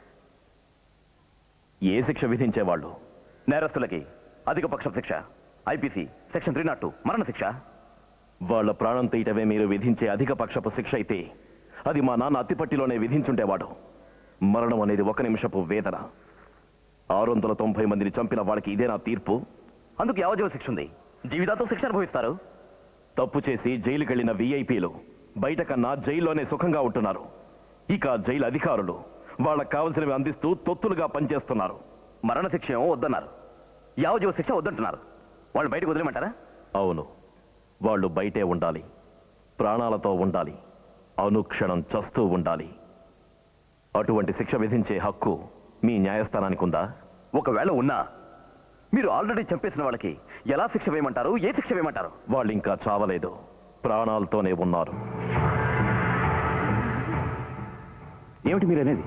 ఏ శిక్ష విధించేవాళ్ళు నేరస్తులకి అధిక పక్ష శిక్ష ఐపీసీ సెక్షన్ త్రీ నాట్ మరణ శిక్ష వాళ్ళ ప్రాణం తీయటమే మీరు విధించే అధిక పక్షపు శిక్ష అయితే అది మా నాన్న అత్తిపట్టిలోనే విధించుండేవాడు మరణం అనేది ఒక నిమిషపు వేదన ఆరు వందల తొంభై మందిని చంపిన వాళ్ళకి ఇదే నా తీర్పు అందుకు యావజీవ శిక్ష ఉంది జీవితాంతో శిక్ష అనుభవిస్తారు తప్పు చేసి జైలుకెళ్లిన వీఐపీలు బయట కన్నా జైల్లోనే సుఖంగా ఉంటున్నారు ఇక జైలు అధికారులు వాళ్ళకు కావలసినవి అందిస్తూ తొత్తులుగా పనిచేస్తున్నారు మరణ శిక్ష ఏమో వద్దన్నారు యావజీవ శిక్ష వద్దంటున్నారు వాళ్ళు బయటకు వదిలేమంటారా అవును వాళ్ళు బయటే ఉండాలి ప్రాణాలతో ఉండాలి అనుక్షణం చస్తూ ఉండాలి అటువంటి శిక్ష విధించే హక్కు మీ న్యాయస్థానానికి ఉందా ఒకవేళ ఉన్నా మీరు ఆల్రెడీ చంపేసిన వాళ్ళకి ఎలా శిక్ష వేయమంటారు ఏ శిక్ష వేయమంటారు వాళ్ళు ఇంకా చావలేదు ప్రాణాలతోనే ఉన్నారు ఏమిటి మీరు అనేది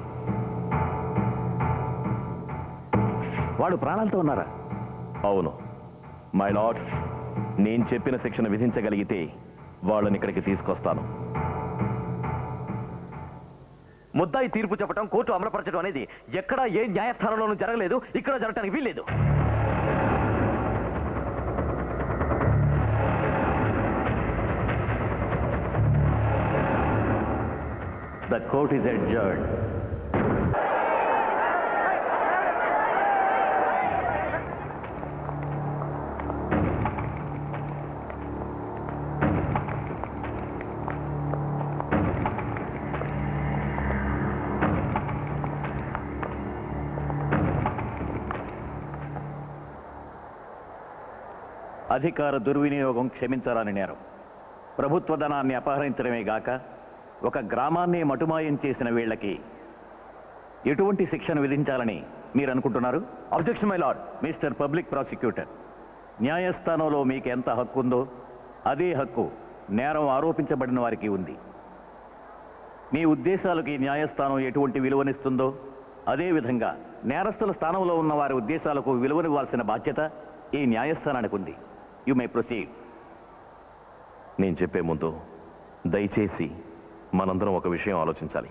వాడు ప్రాణాలతో ఉన్నారా అవును మై లార్డ్ నేను చెప్పిన శిక్షను విధించగలిగితే వాళ్ళని ఇక్కడికి తీసుకొస్తాను ముద్దాయి తీర్పు చెప్పడం కోర్టు అమలుపరచడం అనేది ఎక్కడా ఏ న్యాయస్థానంలోనూ జరగలేదు ఇక్కడ జరగడానికి వీల్లేదు The court is adjourned. అధికార దుర్వినియోగం క్షమించరాని నేరం ప్రభుత్వ ధనాన్ని అపహరించడమే గాక ఒక గ్రామాన్ని మటుమాయం చేసిన వీళ్ళకి ఎటువంటి శిక్షను విధించాలని మీరు అనుకుంటున్నారు objection my lord mister public prosecutor న్యాయస్థానంలో మీకు ఎంత హక్కు ఉందో అదే హక్కు నేరం ఆరోపించబడిన వారికి ఉంది మీ ఉద్దేశాలకి న్యాయస్థానం ఎటువంటి విలువనిస్తుందో అదేవిధంగా నేరస్తుల స్థానంలో ఉన్న వారి ఉద్దేశాలకు విలువనివ్వాల్సిన బాధ్యత ఈ న్యాయస్థానానికి ఉంది యు మే ప్రొసీడ్ నేను చెప్పే ముందు దయచేసి మనందరం ఒక విషయం ఆలోచించాలి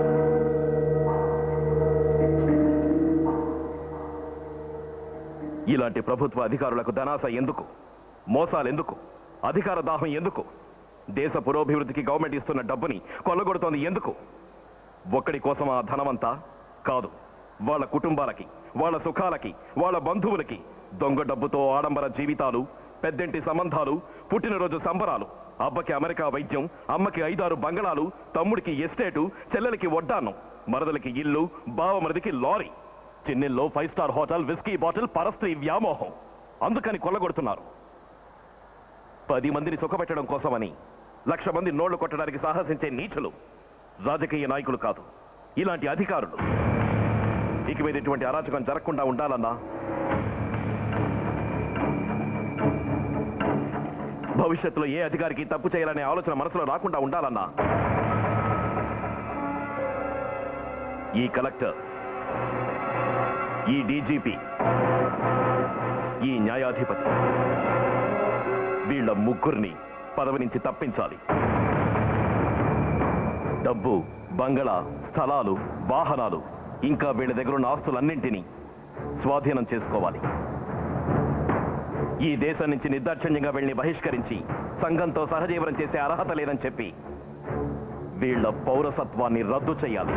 ఇలాంటి ప్రభుత్వ అధికారులకు ధనాస ఎందుకు మోసాలు ఎందుకు అధికార దాహం ఎందుకు దేశ పురోభివృద్ధికి గవర్నమెంట్ ఇస్తున్న డబ్బుని కొల్లగొడుతోంది ఎందుకు ఒక్కడి కోసం ఆ ధనమంతా కాదు వాళ్ళ కుటుంబాలకి వాళ్ళ సుఖాలకి వాళ్ళ బంధువులకి దొంగ డబ్బుతో ఆడంబర జీవితాలు పెద్దంటి సంబంధాలు పుట్టినరోజు సంబరాలు అబ్బకి అమెరికా వైద్యం అమ్మకి ఐదారు బంగళాలు తమ్ముడికి ఎస్టేటు చెల్లెలకి వడ్డానం మరదలకి ఇల్లు బావమరిదికి లారీ చెన్నెల్లో five star hotel whisky bottle పరస్త్రీ వ్యామోహం అందుకని కొల్లగొడుతున్నారు పది మందిని సుఖపెట్టడం కోసమని లక్ష మంది నోళ్లు కొట్టడానికి సాహసించే నీచులు రాజకీయ నాయకులు కాదు ఇలాంటి అధికారులు ఇక మీద ఇటువంటి అరాచకం జరగకుండా ఉండాలన్నా భవిష్యత్తులో ఏ అధికారికి తప్పు చేయాలనే ఆలోచన మనసులో రాకుండా ఉండాలన్నా ఈ కలెక్టర్ ఈ డీజీపీ ఈ న్యాయాధిపతి వీళ్ళ ముగ్గురిని పదవి నుంచి తప్పించాలి డబ్బు బంగళా స్థలాలు వాహనాలు ఇంకా వీళ్ళ దగ్గరున్న ఆస్తులన్నింటినీ స్వాధీనం చేసుకోవాలి ఈ దేశం నుంచి నిర్దాక్షిణ్యంగా వీళ్ళని బహిష్కరించి సంఘంతో సహజీవనం చేసే అర్హత లేదని చెప్పి వీళ్ళ పౌరసత్వాన్ని రద్దు చేయాలి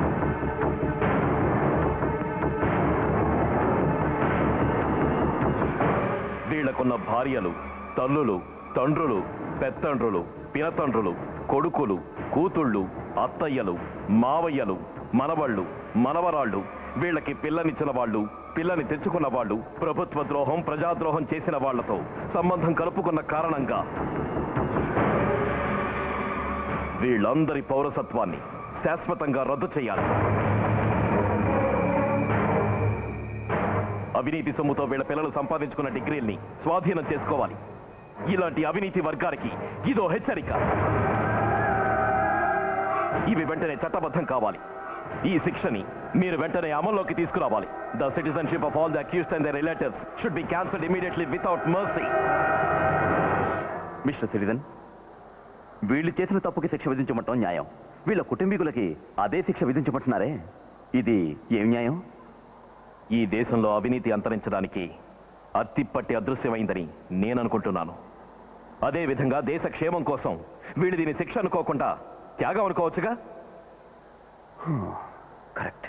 వీళ్లకున్న భార్యలు తల్లులు తండ్రులు పెత్తండ్రులు పినతండ్రులు కొడుకులు కూతుళ్ళు అత్తయ్యలు మావయ్యలు మనవళ్ళు మనవరాళ్ళు వీళ్ళకి పిల్లనిచ్చిన వాళ్ళు పిల్లని తెచ్చుకున్న వాళ్ళు ప్రభుత్వ ద్రోహం ప్రజాద్రోహం చేసిన వాళ్లతో సంబంధం కలుపుకున్న కారణంగా వీళ్ళందరి పౌరసత్వాన్ని శాశ్వతంగా రద్దు చేయాలి అవినీతి సొమ్ముతో వీళ్ళ పిల్లలు సంపాదించుకున్న డిగ్రీల్ని స్వాధీనం చేసుకోవాలి ఇలాంటి అవినీతి వర్గానికి ఇదో హెచ్చరిక ఇవి వెంటనే చట్టబద్ధం కావాలి ఈ శిక్షని మీరు వెంటనే అమల్లోకి తీసుకురావాలి the citizenship of all the accused and the relatives should be cancelled immediately without mercy mister citizen వీళ్ళు చేసిన తప్పుకి శిక్ష విధించమంటాం న్యాయం వీళ్ళ కుటుంబీకులకి అదే శిక్ష విధించమంటున్నారే ఇది ఏం న్యాయం ఈ దేశంలో అవినీతి అంతరించడానికి అత్తిప్పట్టి అదృశ్యమైందని నేను అనుకుంటున్నాను అదే విధంగా దేశ క్షేమం కోసం వీళ్ళు దీని శిక్ష అనుకోకుండా త్యాగం అనుకోవచ్చుగా కరెక్ట్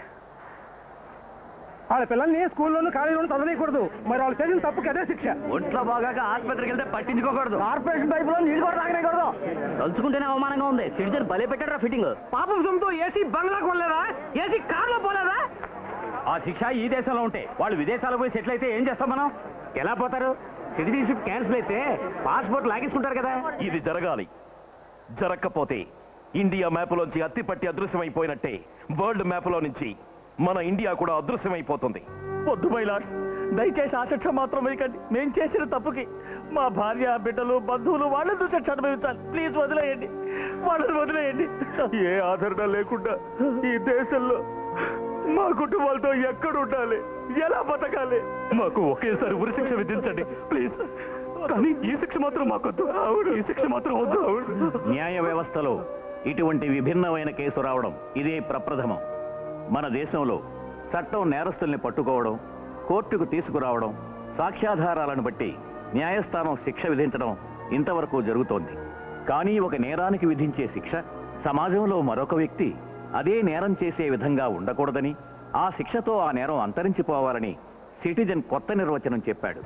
వాళ్ళ పిల్లల్ని స్కూల్లోనూ కాలేజీలోనూ చదవనీయకూడదు మరి వాళ్ళు చేసిన తప్పుకి అదే శిక్ష ఒంట్లో బాగాక ఆసుపత్రికి వెళ్తే పట్టించుకోకూడదు కార్పొరేషన్ పైపులో నీళ్ళు కూడా తాగనేకూడదు తలుచుకుంటేనే అవమానంగా ఉంది సిటిజన్ భలే పెట్టారా ఫిట్టింగ్ పాపం సొమ్ముతో ఏసీ బంగ్లా కొనలేదా ఏసీ కార్లో పోలేదా ఆ శిక్ష ఈ దేశంలో ఉంటే వాళ్ళు విదేశాలకు పోయి సెటిల్ అయితే ఏం చేస్తాం మనం ఎలా పోతారు సిటిజన్షిప్ క్యాన్సిల్ అయితే పాస్పోర్ట్ లాగేసుకుంటారు కదా ఇది జరగాలి జరగకపోతే ఇండియా మ్యాప్లోంచి అత్తిపట్టి అదృశ్యమైపోయినట్టే వరల్డ్ మ్యాప్లో నుంచి మన ఇండియా కూడా అదృశ్యమైపోతుంది వద్దు మైలాడ్స్ దయచేసి ఆ శిక్ష మాత్రం వేయకండి మేము చేసిన తప్పుకి మా భార్య బిడ్డలు బంధువులు వాళ్ళని శిక్ష అనుభవించాలి ప్లీజ్ వదిలేయండి వాళ్ళని వదిలేయండి ఏ ఆదరణ లేకుండా ఈ దేశంలో మా కుటుంబాలతో ఎక్కడ ఉండాలి ఎలా బతకాలి మాకు ఒకేసారి ఉరి శిక్ష విధించండి ప్లీజ్ కానీ ఈ శిక్ష మాత్రం మాకొద్దు అవును ఈ శిక్ష మాత్రం వద్దు అవును న్యాయ వ్యవస్థలో ఇటువంటి విభిన్నమైన కేసు రావడం ఇదే ప్రప్రథమం మన దేశంలో చట్టం నేరస్తుల్ని పట్టుకోవడం కోర్టుకు తీసుకురావడం సాక్ష్యాధారాలను బట్టి న్యాయస్థానం శిక్ష విధించడం ఇంతవరకు జరుగుతోంది కానీ ఒక నేరానికి విధించే శిక్ష సమాజంలో మరొక వ్యక్తి అదే నేరం చేసే విధంగా ఉండకూడదని ఆ శిక్షతో ఆ నేరం అంతరించిపోవాలని సిటిజన్ కొత్త నిర్వచనం చెప్పాడు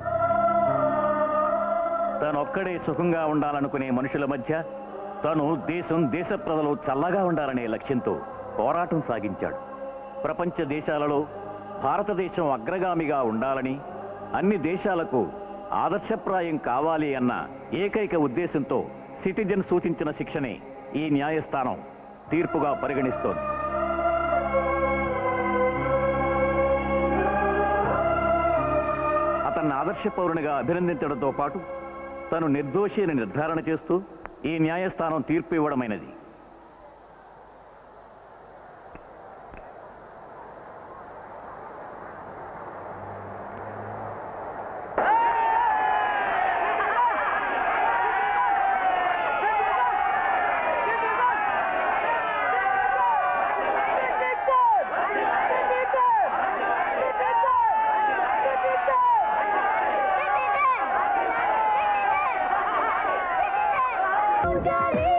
తనొక్కడే సుఖంగా ఉండాలనుకునే మనుషుల మధ్య తను దేశం దేశ ప్రజలు చల్లగా ఉండాలనే లక్ష్యంతో పోరాటం సాగించాడు ప్రపంచ దేశాలలో భారతదేశం అగ్రగామిగా ఉండాలని అన్ని దేశాలకు ఆదర్శప్రాయం కావాలి అన్న ఏకైక ఉద్దేశంతో సిటిజన్ సూచించిన శిక్షనే ఈ న్యాయస్థానం తీర్పుగా పరిగణిస్తోంది అతన్ని ఆదర్శ పౌరునిగా అభినందించడంతో పాటు తను నిర్దోషి అని నిర్ధారణ చేస్తూ ఈ న్యాయస్థానం తీర్పు ఇవ్వడమైనది పూజారి